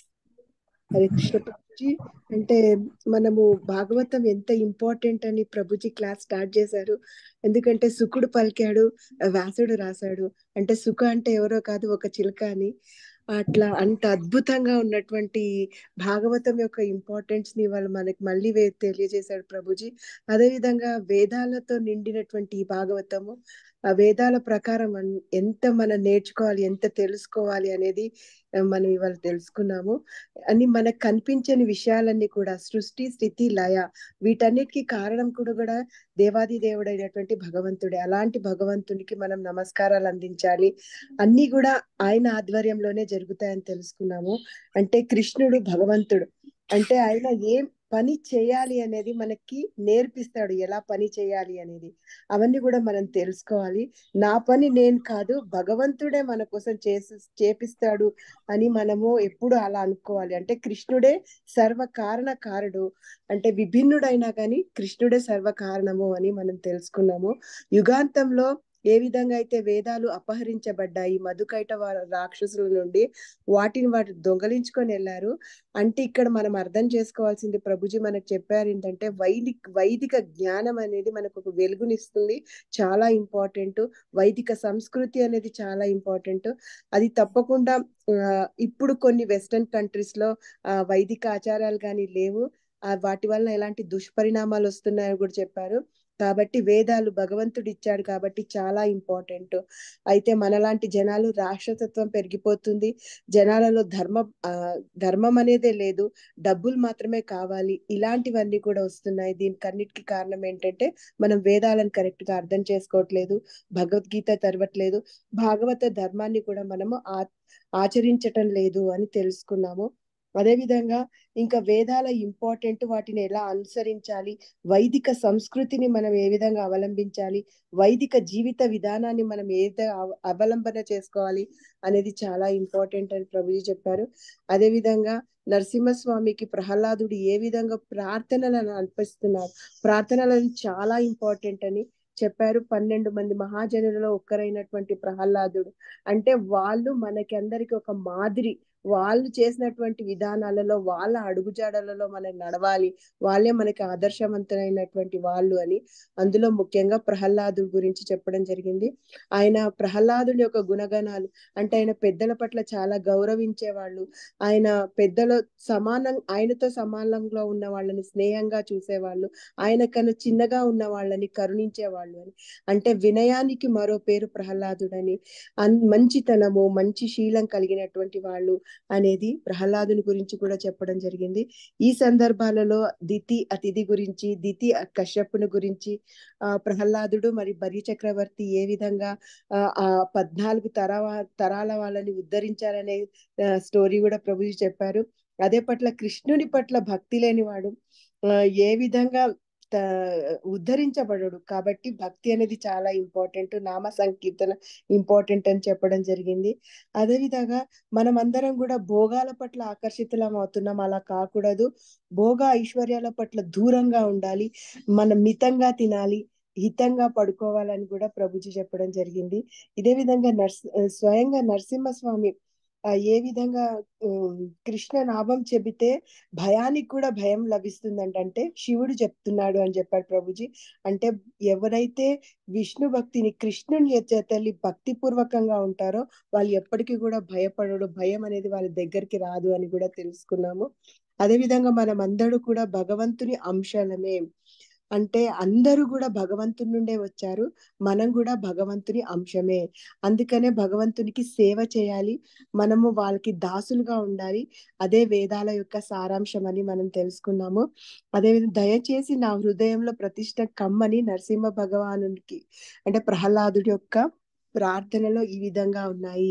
హరే కృష్ణ ప్రభుజీ అంటే మనము భాగవతం ఎంత ఇంపార్టెంట్ అని ప్రభుజీ క్లాస్ స్టార్ట్ చేశారు ఎందుకంటే సుకుడు పలికాడు వ్యాసుడు రాశాడు అంటే సుఖ అంటే ఎవరో కాదు ఒక చిలుక అని అట్లా అంత అద్భుతంగా ఉన్నటువంటి భాగవతం యొక్క ఇంపార్టెన్స్ ని వాళ్ళు మనకి మళ్ళీ వే- తెలియజేశాడు ప్రభుజీ అదేవిధంగా వేదాలతో నిండినటువంటి ఈ భాగవతము ఆ వేదాల ప్రకారం అన్- ఎంత మనం నేర్చుకోవాలి ఎంత తెలుసుకోవాలి అనేది ఆ, మనం ఇవాళ తెలుసుకున్నాము అని మనకు కనిపించని విషయాలన్నీ కూడా సృష్టి స్థితి లయ వీటన్నిటికీ కారణం కూడా కూడా దేవాది దేవుడైనటువంటి భగవంతుడే అలాంటి భగవంతునికి మనం నమస్కారాలు అందించాలి అన్ని కూడా ఆయన ఆధ్వర్యంలోనే జరుగుతాయని తెలుసుకున్నాము అంటే కృష్ణుడు భగవంతుడు అంటే ఆయన ఏం పని చేయాలి అనేది మనకి నేర్పిస్తాడు ఎలా పని చేయాలి అనేది అవన్నీ కూడా మనం తెలుసుకోవాలి నా పని నేను కాదు భగవంతుడే మన కోసం చేసి చేపిస్తాడు అని మనము ఎప్పుడు అలా అనుకోవాలి అంటే కృష్ణుడే సర్వ కారణ కారుడు అంటే విభిన్నుడైనా కానీ కృష్ణుడే సర్వ కారణము అని మనం తెలుసుకున్నాము యుగాంతంలో ఏ విధంగా అయితే వేదాలు అపహరించబడ్డాయి మధుకైట వా- రాక్షసుల నుండి వాటిని వాటి దొంగలించుకొని వెళ్ళారు అంటే ఇక్కడ మనం అర్థం చేసుకోవాల్సింది ప్రభుజీ మనకు చెప్పారు ఏంటంటే వైదిక వైదిక జ్ఞానం అనేది మనకు ఒక వెలుగునిస్తుంది చాలా ఇంపార్టెంట్ వైదిక సంస్కృతి అనేది చాలా ఇంపార్టెంట్ అది తప్పకుండా ఆ, ఇప్పుడు కొన్ని వెస్టర్న్ కంట్రీస్ లో ఆ, వైదిక ఆచారాలు కానీ లేవు ఆ, వాటి వల్ల ఎలాంటి దుష్పరిణామాలు వస్తున్నాయో కూడా చెప్పారు కాబట్టి వేదాలు భగవంతుడు ఇచ్చాడు కాబట్టి చాలా ఇంపార్టెంట్ అయితే మనలాంటి జనాలు రాక్షసత్వం పెరిగిపోతుంది జనాలలో ధర్మ ఆ, ధర్మం అనేదే లేదు డబ్బులు మాత్రమే కావాలి ఇలాంటివన్నీ కూడా వస్తున్నాయి దీనికి అన్నిటికీ కారణం ఏంటంటే మనం వేదాలను కరెక్ట్ గా అర్థం చేసుకోవట్లేదు భగవద్గీత తెరవట్లేదు భాగవత ధర్మాన్ని కూడా మనము ఆ ఆచరించటం లేదు అని తెలుసుకున్నాము అదే విధంగా ఇంకా వేదాల ఇంపార్టెంట్ వాటిని ఎలా అనుసరించాలి వైదిక సంస్కృతిని మనం ఏ విధంగా అవలంబించాలి వైదిక జీవిత విధానాన్ని మనం ఏ విధంగా అవ- అవలంబన చేసుకోవాలి అనేది చాలా ఇంపార్టెంట్ అని ప్రభుజీ చెప్పారు అదే విధంగా నరసింహస్వామికి ప్రహ్లాదుడు ఏ విధంగా ప్రార్థనలను అర్పిస్తున్నారు ప్రార్థనలను చాలా ఇంపార్టెంట్ అని చెప్పారు పన్నెండు మంది మహాజనులలో ఒక్కరైనటువంటి ప్రహ్లాదుడు అంటే వాళ్ళు మనకి అందరికి ఒక మాదిరి వాళ్ళు చేసినటువంటి విధానాలలో వాళ్ళ అడుగుజాడలలో మనం నడవాలి వాళ్ళే మనకి ఆదర్శవంతులైనటువంటి వాళ్ళు అని అందులో ముఖ్యంగా ప్రహ్లాదుడి గురించి చెప్పడం జరిగింది ఆయన ప్రహ్లాదుడి యొక్క గుణగణాలు అంటే ఆయన పెద్దల పట్ల చాలా గౌరవించేవాళ్ళు ఆయన పెద్దల సమానం ఆయనతో సమానంలో ఉన్న వాళ్ళని స్నేహంగా చూసేవాళ్ళు ఆయన కన్నా చిన్నగా ఉన్న వాళ్ళని కరుణించేవాళ్ళు అని అంటే వినయానికి మరో పేరు ప్రహ్లాదుడని అన్ మంచితనము మంచి శీలం కలిగినటువంటి వాళ్ళు అనేది ప్రహ్లాదుని గురించి కూడా చెప్పడం జరిగింది ఈ సందర్భాలలో దితి అతిథి గురించి దితి కశ్యపుని గురించి ఆ ప్రహ్లాదుడు మరి బరి చక్రవర్తి ఏ విధంగా ఆ ఆ పద్నాలుగు తరాల తరాల వాళ్ళని ఉద్ధరించారనే ఆ, స్టోరీ కూడా ప్రభుజీ చెప్పారు అదే పట్ల కృష్ణుని పట్ల భక్తి లేనివాడు ఆ, ఏ విధంగా త- ఉద్ధరించబడడు కాబట్టి భక్తి అనేది చాలా ఇంపార్టెంట్ నామ సంకీర్తన ఇంపార్టెంట్ అని చెప్పడం జరిగింది అదే విధంగా మనం అందరం కూడా భోగాల పట్ల ఆకర్షితులం అవుతున్నాం అలా కాకూడదు భోగ ఐశ్వర్యాల పట్ల దూరంగా ఉండాలి మనం మితంగా తినాలి హితంగా పడుకోవాలని కూడా ప్రభుజీ చెప్పడం జరిగింది ఇదే విధంగా నర్స్ స్వయంగా నరసింహస్వామి ఆ, ఏ విధంగా ఉమ్, కృష్ణ నామం చెబితే భయానికి కూడా భయం లభిస్తుందంట అంటే శివుడు చెప్తున్నాడు అని చెప్పాడు ప్రభుజీ అంటే ఎవరైతే విష్ణు భక్తిని కృష్ణుని తల్లి భక్తి పూర్వకంగా ఉంటారో వాళ్ళు ఎప్పటికీ కూడా భయపడడు భయం అనేది వాళ్ళ దగ్గరికి రాదు అని కూడా తెలుసుకున్నాము అదే విధంగా మనం అందరూ కూడా భగవంతుని అంశాలమే అంటే అందరూ కూడా భగవంతుని నుండే వచ్చారు మనం కూడా భగవంతుని అంశమే అందుకనే భగవంతునికి సేవ చేయాలి మనము వాళ్ళకి దాసులుగా ఉండాలి అదే వేదాల యొక్క సారాంశం అని మనం తెలుసుకున్నాము అదేవిధంగా దయచేసి నా హృదయంలో ప్రతిష్ట కమ్మని నరసింహ భగవానునికి అంటే ప్రహ్లాదుడి యొక్క ప్రార్థనలో ఈ విధంగా ఉన్నాయి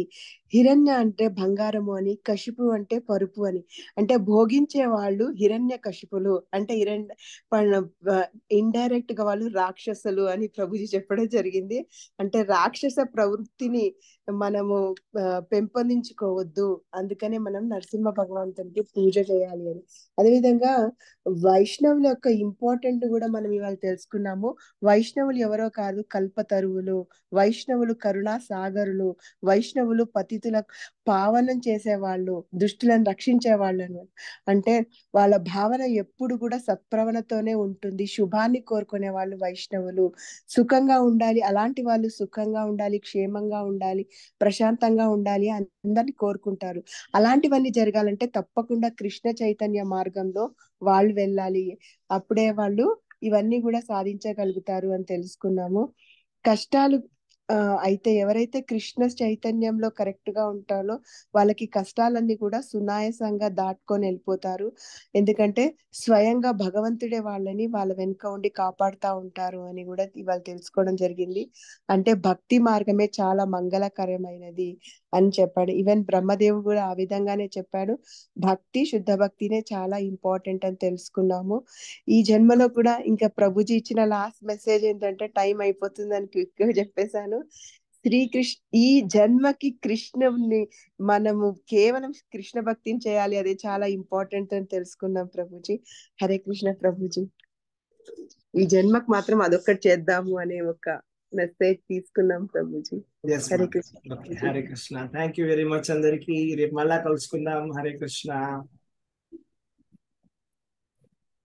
హిరణ్య అంటే బంగారము అని కశిపు అంటే పరుపు అని అంటే భోగించే వాళ్ళు హిరణ్య కశిపులు అంటే హిరణ్య ఇండైరెక్ట్ గా వాళ్ళు రాక్షసులు అని ప్రభుజీ చెప్పడం జరిగింది అంటే రాక్షస ప్రవృత్తిని మనము ఆ, పెంపొందించుకోవద్దు అందుకనే మనం నరసింహ భగవంతునికి పూజ చేయాలి అని అదేవిధంగా వైష్ణవుల యొక్క ఇంపార్టెంట్ కూడా మనం ఇవాళ తెలుసుకున్నాము వైష్ణవులు ఎవరో కాదు కల్పతరువులు వైష్ణవులు కరుణా సాగరులు వైష్ణవులు పతితుల పావనం చేసేవాళ్ళు దుష్టులను రక్షించే వాళ్ళు అన్నమాట అంటే వాళ్ళ భావన ఎప్పుడు కూడా సత్ప్రవణతోనే ఉంటుంది శుభాన్ని కోరుకునే వాళ్ళు వైష్ణవులు సుఖంగా ఉండాలి అలాంటి వాళ్ళు సుఖంగా ఉండాలి క్షేమంగా ఉండాలి ప్రశాంతంగా ఉండాలి అని అందరినీ కోరుకుంటారు అలాంటివన్నీ జరగాలంటే తప్పకుండా కృష్ణ చైతన్య మార్గంలో వాళ్ళు వెళ్ళాలి అప్పుడే వాళ్ళు ఇవన్నీ కూడా సాధించగలుగుతారు అని తెలుసుకున్నాము కష్టాలు ఆ, అయితే ఎవరైతే కృష్ణ చైతన్యంలో కరెక్ట్ గా ఉంటారో వాళ్ళకి కష్టాలన్నీ కూడా సునాయాసంగా దాటుకొని వెళ్ళిపోతారు ఎందుకంటే స్వయంగా భగవంతుడే వాళ్ళని వాళ్ళ వెనుక ఉండి కాపాడుతా ఉంటారు అని కూడా ఇవాళ తెలుసుకోవడం జరిగింది అంటే భక్తి మార్గమే చాలా మంగళకరమైనది అని చెప్పాడు ఈవెన్ బ్రహ్మదేవుడు కూడా ఆ విధంగానే చెప్పాడు భక్తి శుద్ధ భక్తినే చాలా ఇంపార్టెంట్ అని తెలుసుకున్నాము ఈ జన్మలో కూడా ఇంకా ప్రభుజీ ఇచ్చిన లాస్ట్ మెసేజ్ ఏంటంటే టైం అయిపోతుందని క్విక్ గా చెప్పేశాను శ్రీకృష్ణ ఈ జన్మకి కృష్ణుని మనము కేవలం కృష్ణ భక్తిని చేయాలి అది చాలా ఇంపార్టెంట్ అని తెలుసుకున్నాం ప్రభుజీ హరే కృష్ణ ప్రభుజీ ఈ జన్మకు మాత్రం అదొక్కటి చేద్దాము అనే ఒక మెసేజ్ తీసుకున్నాం ప్రభుజీ Yes, Hare ma'am. Krishna Okay, Prabhuji Hare Krishna thank you very much అందరికి రేపు మళ్ళా కలుసుకుందాం హరే కృష్ణ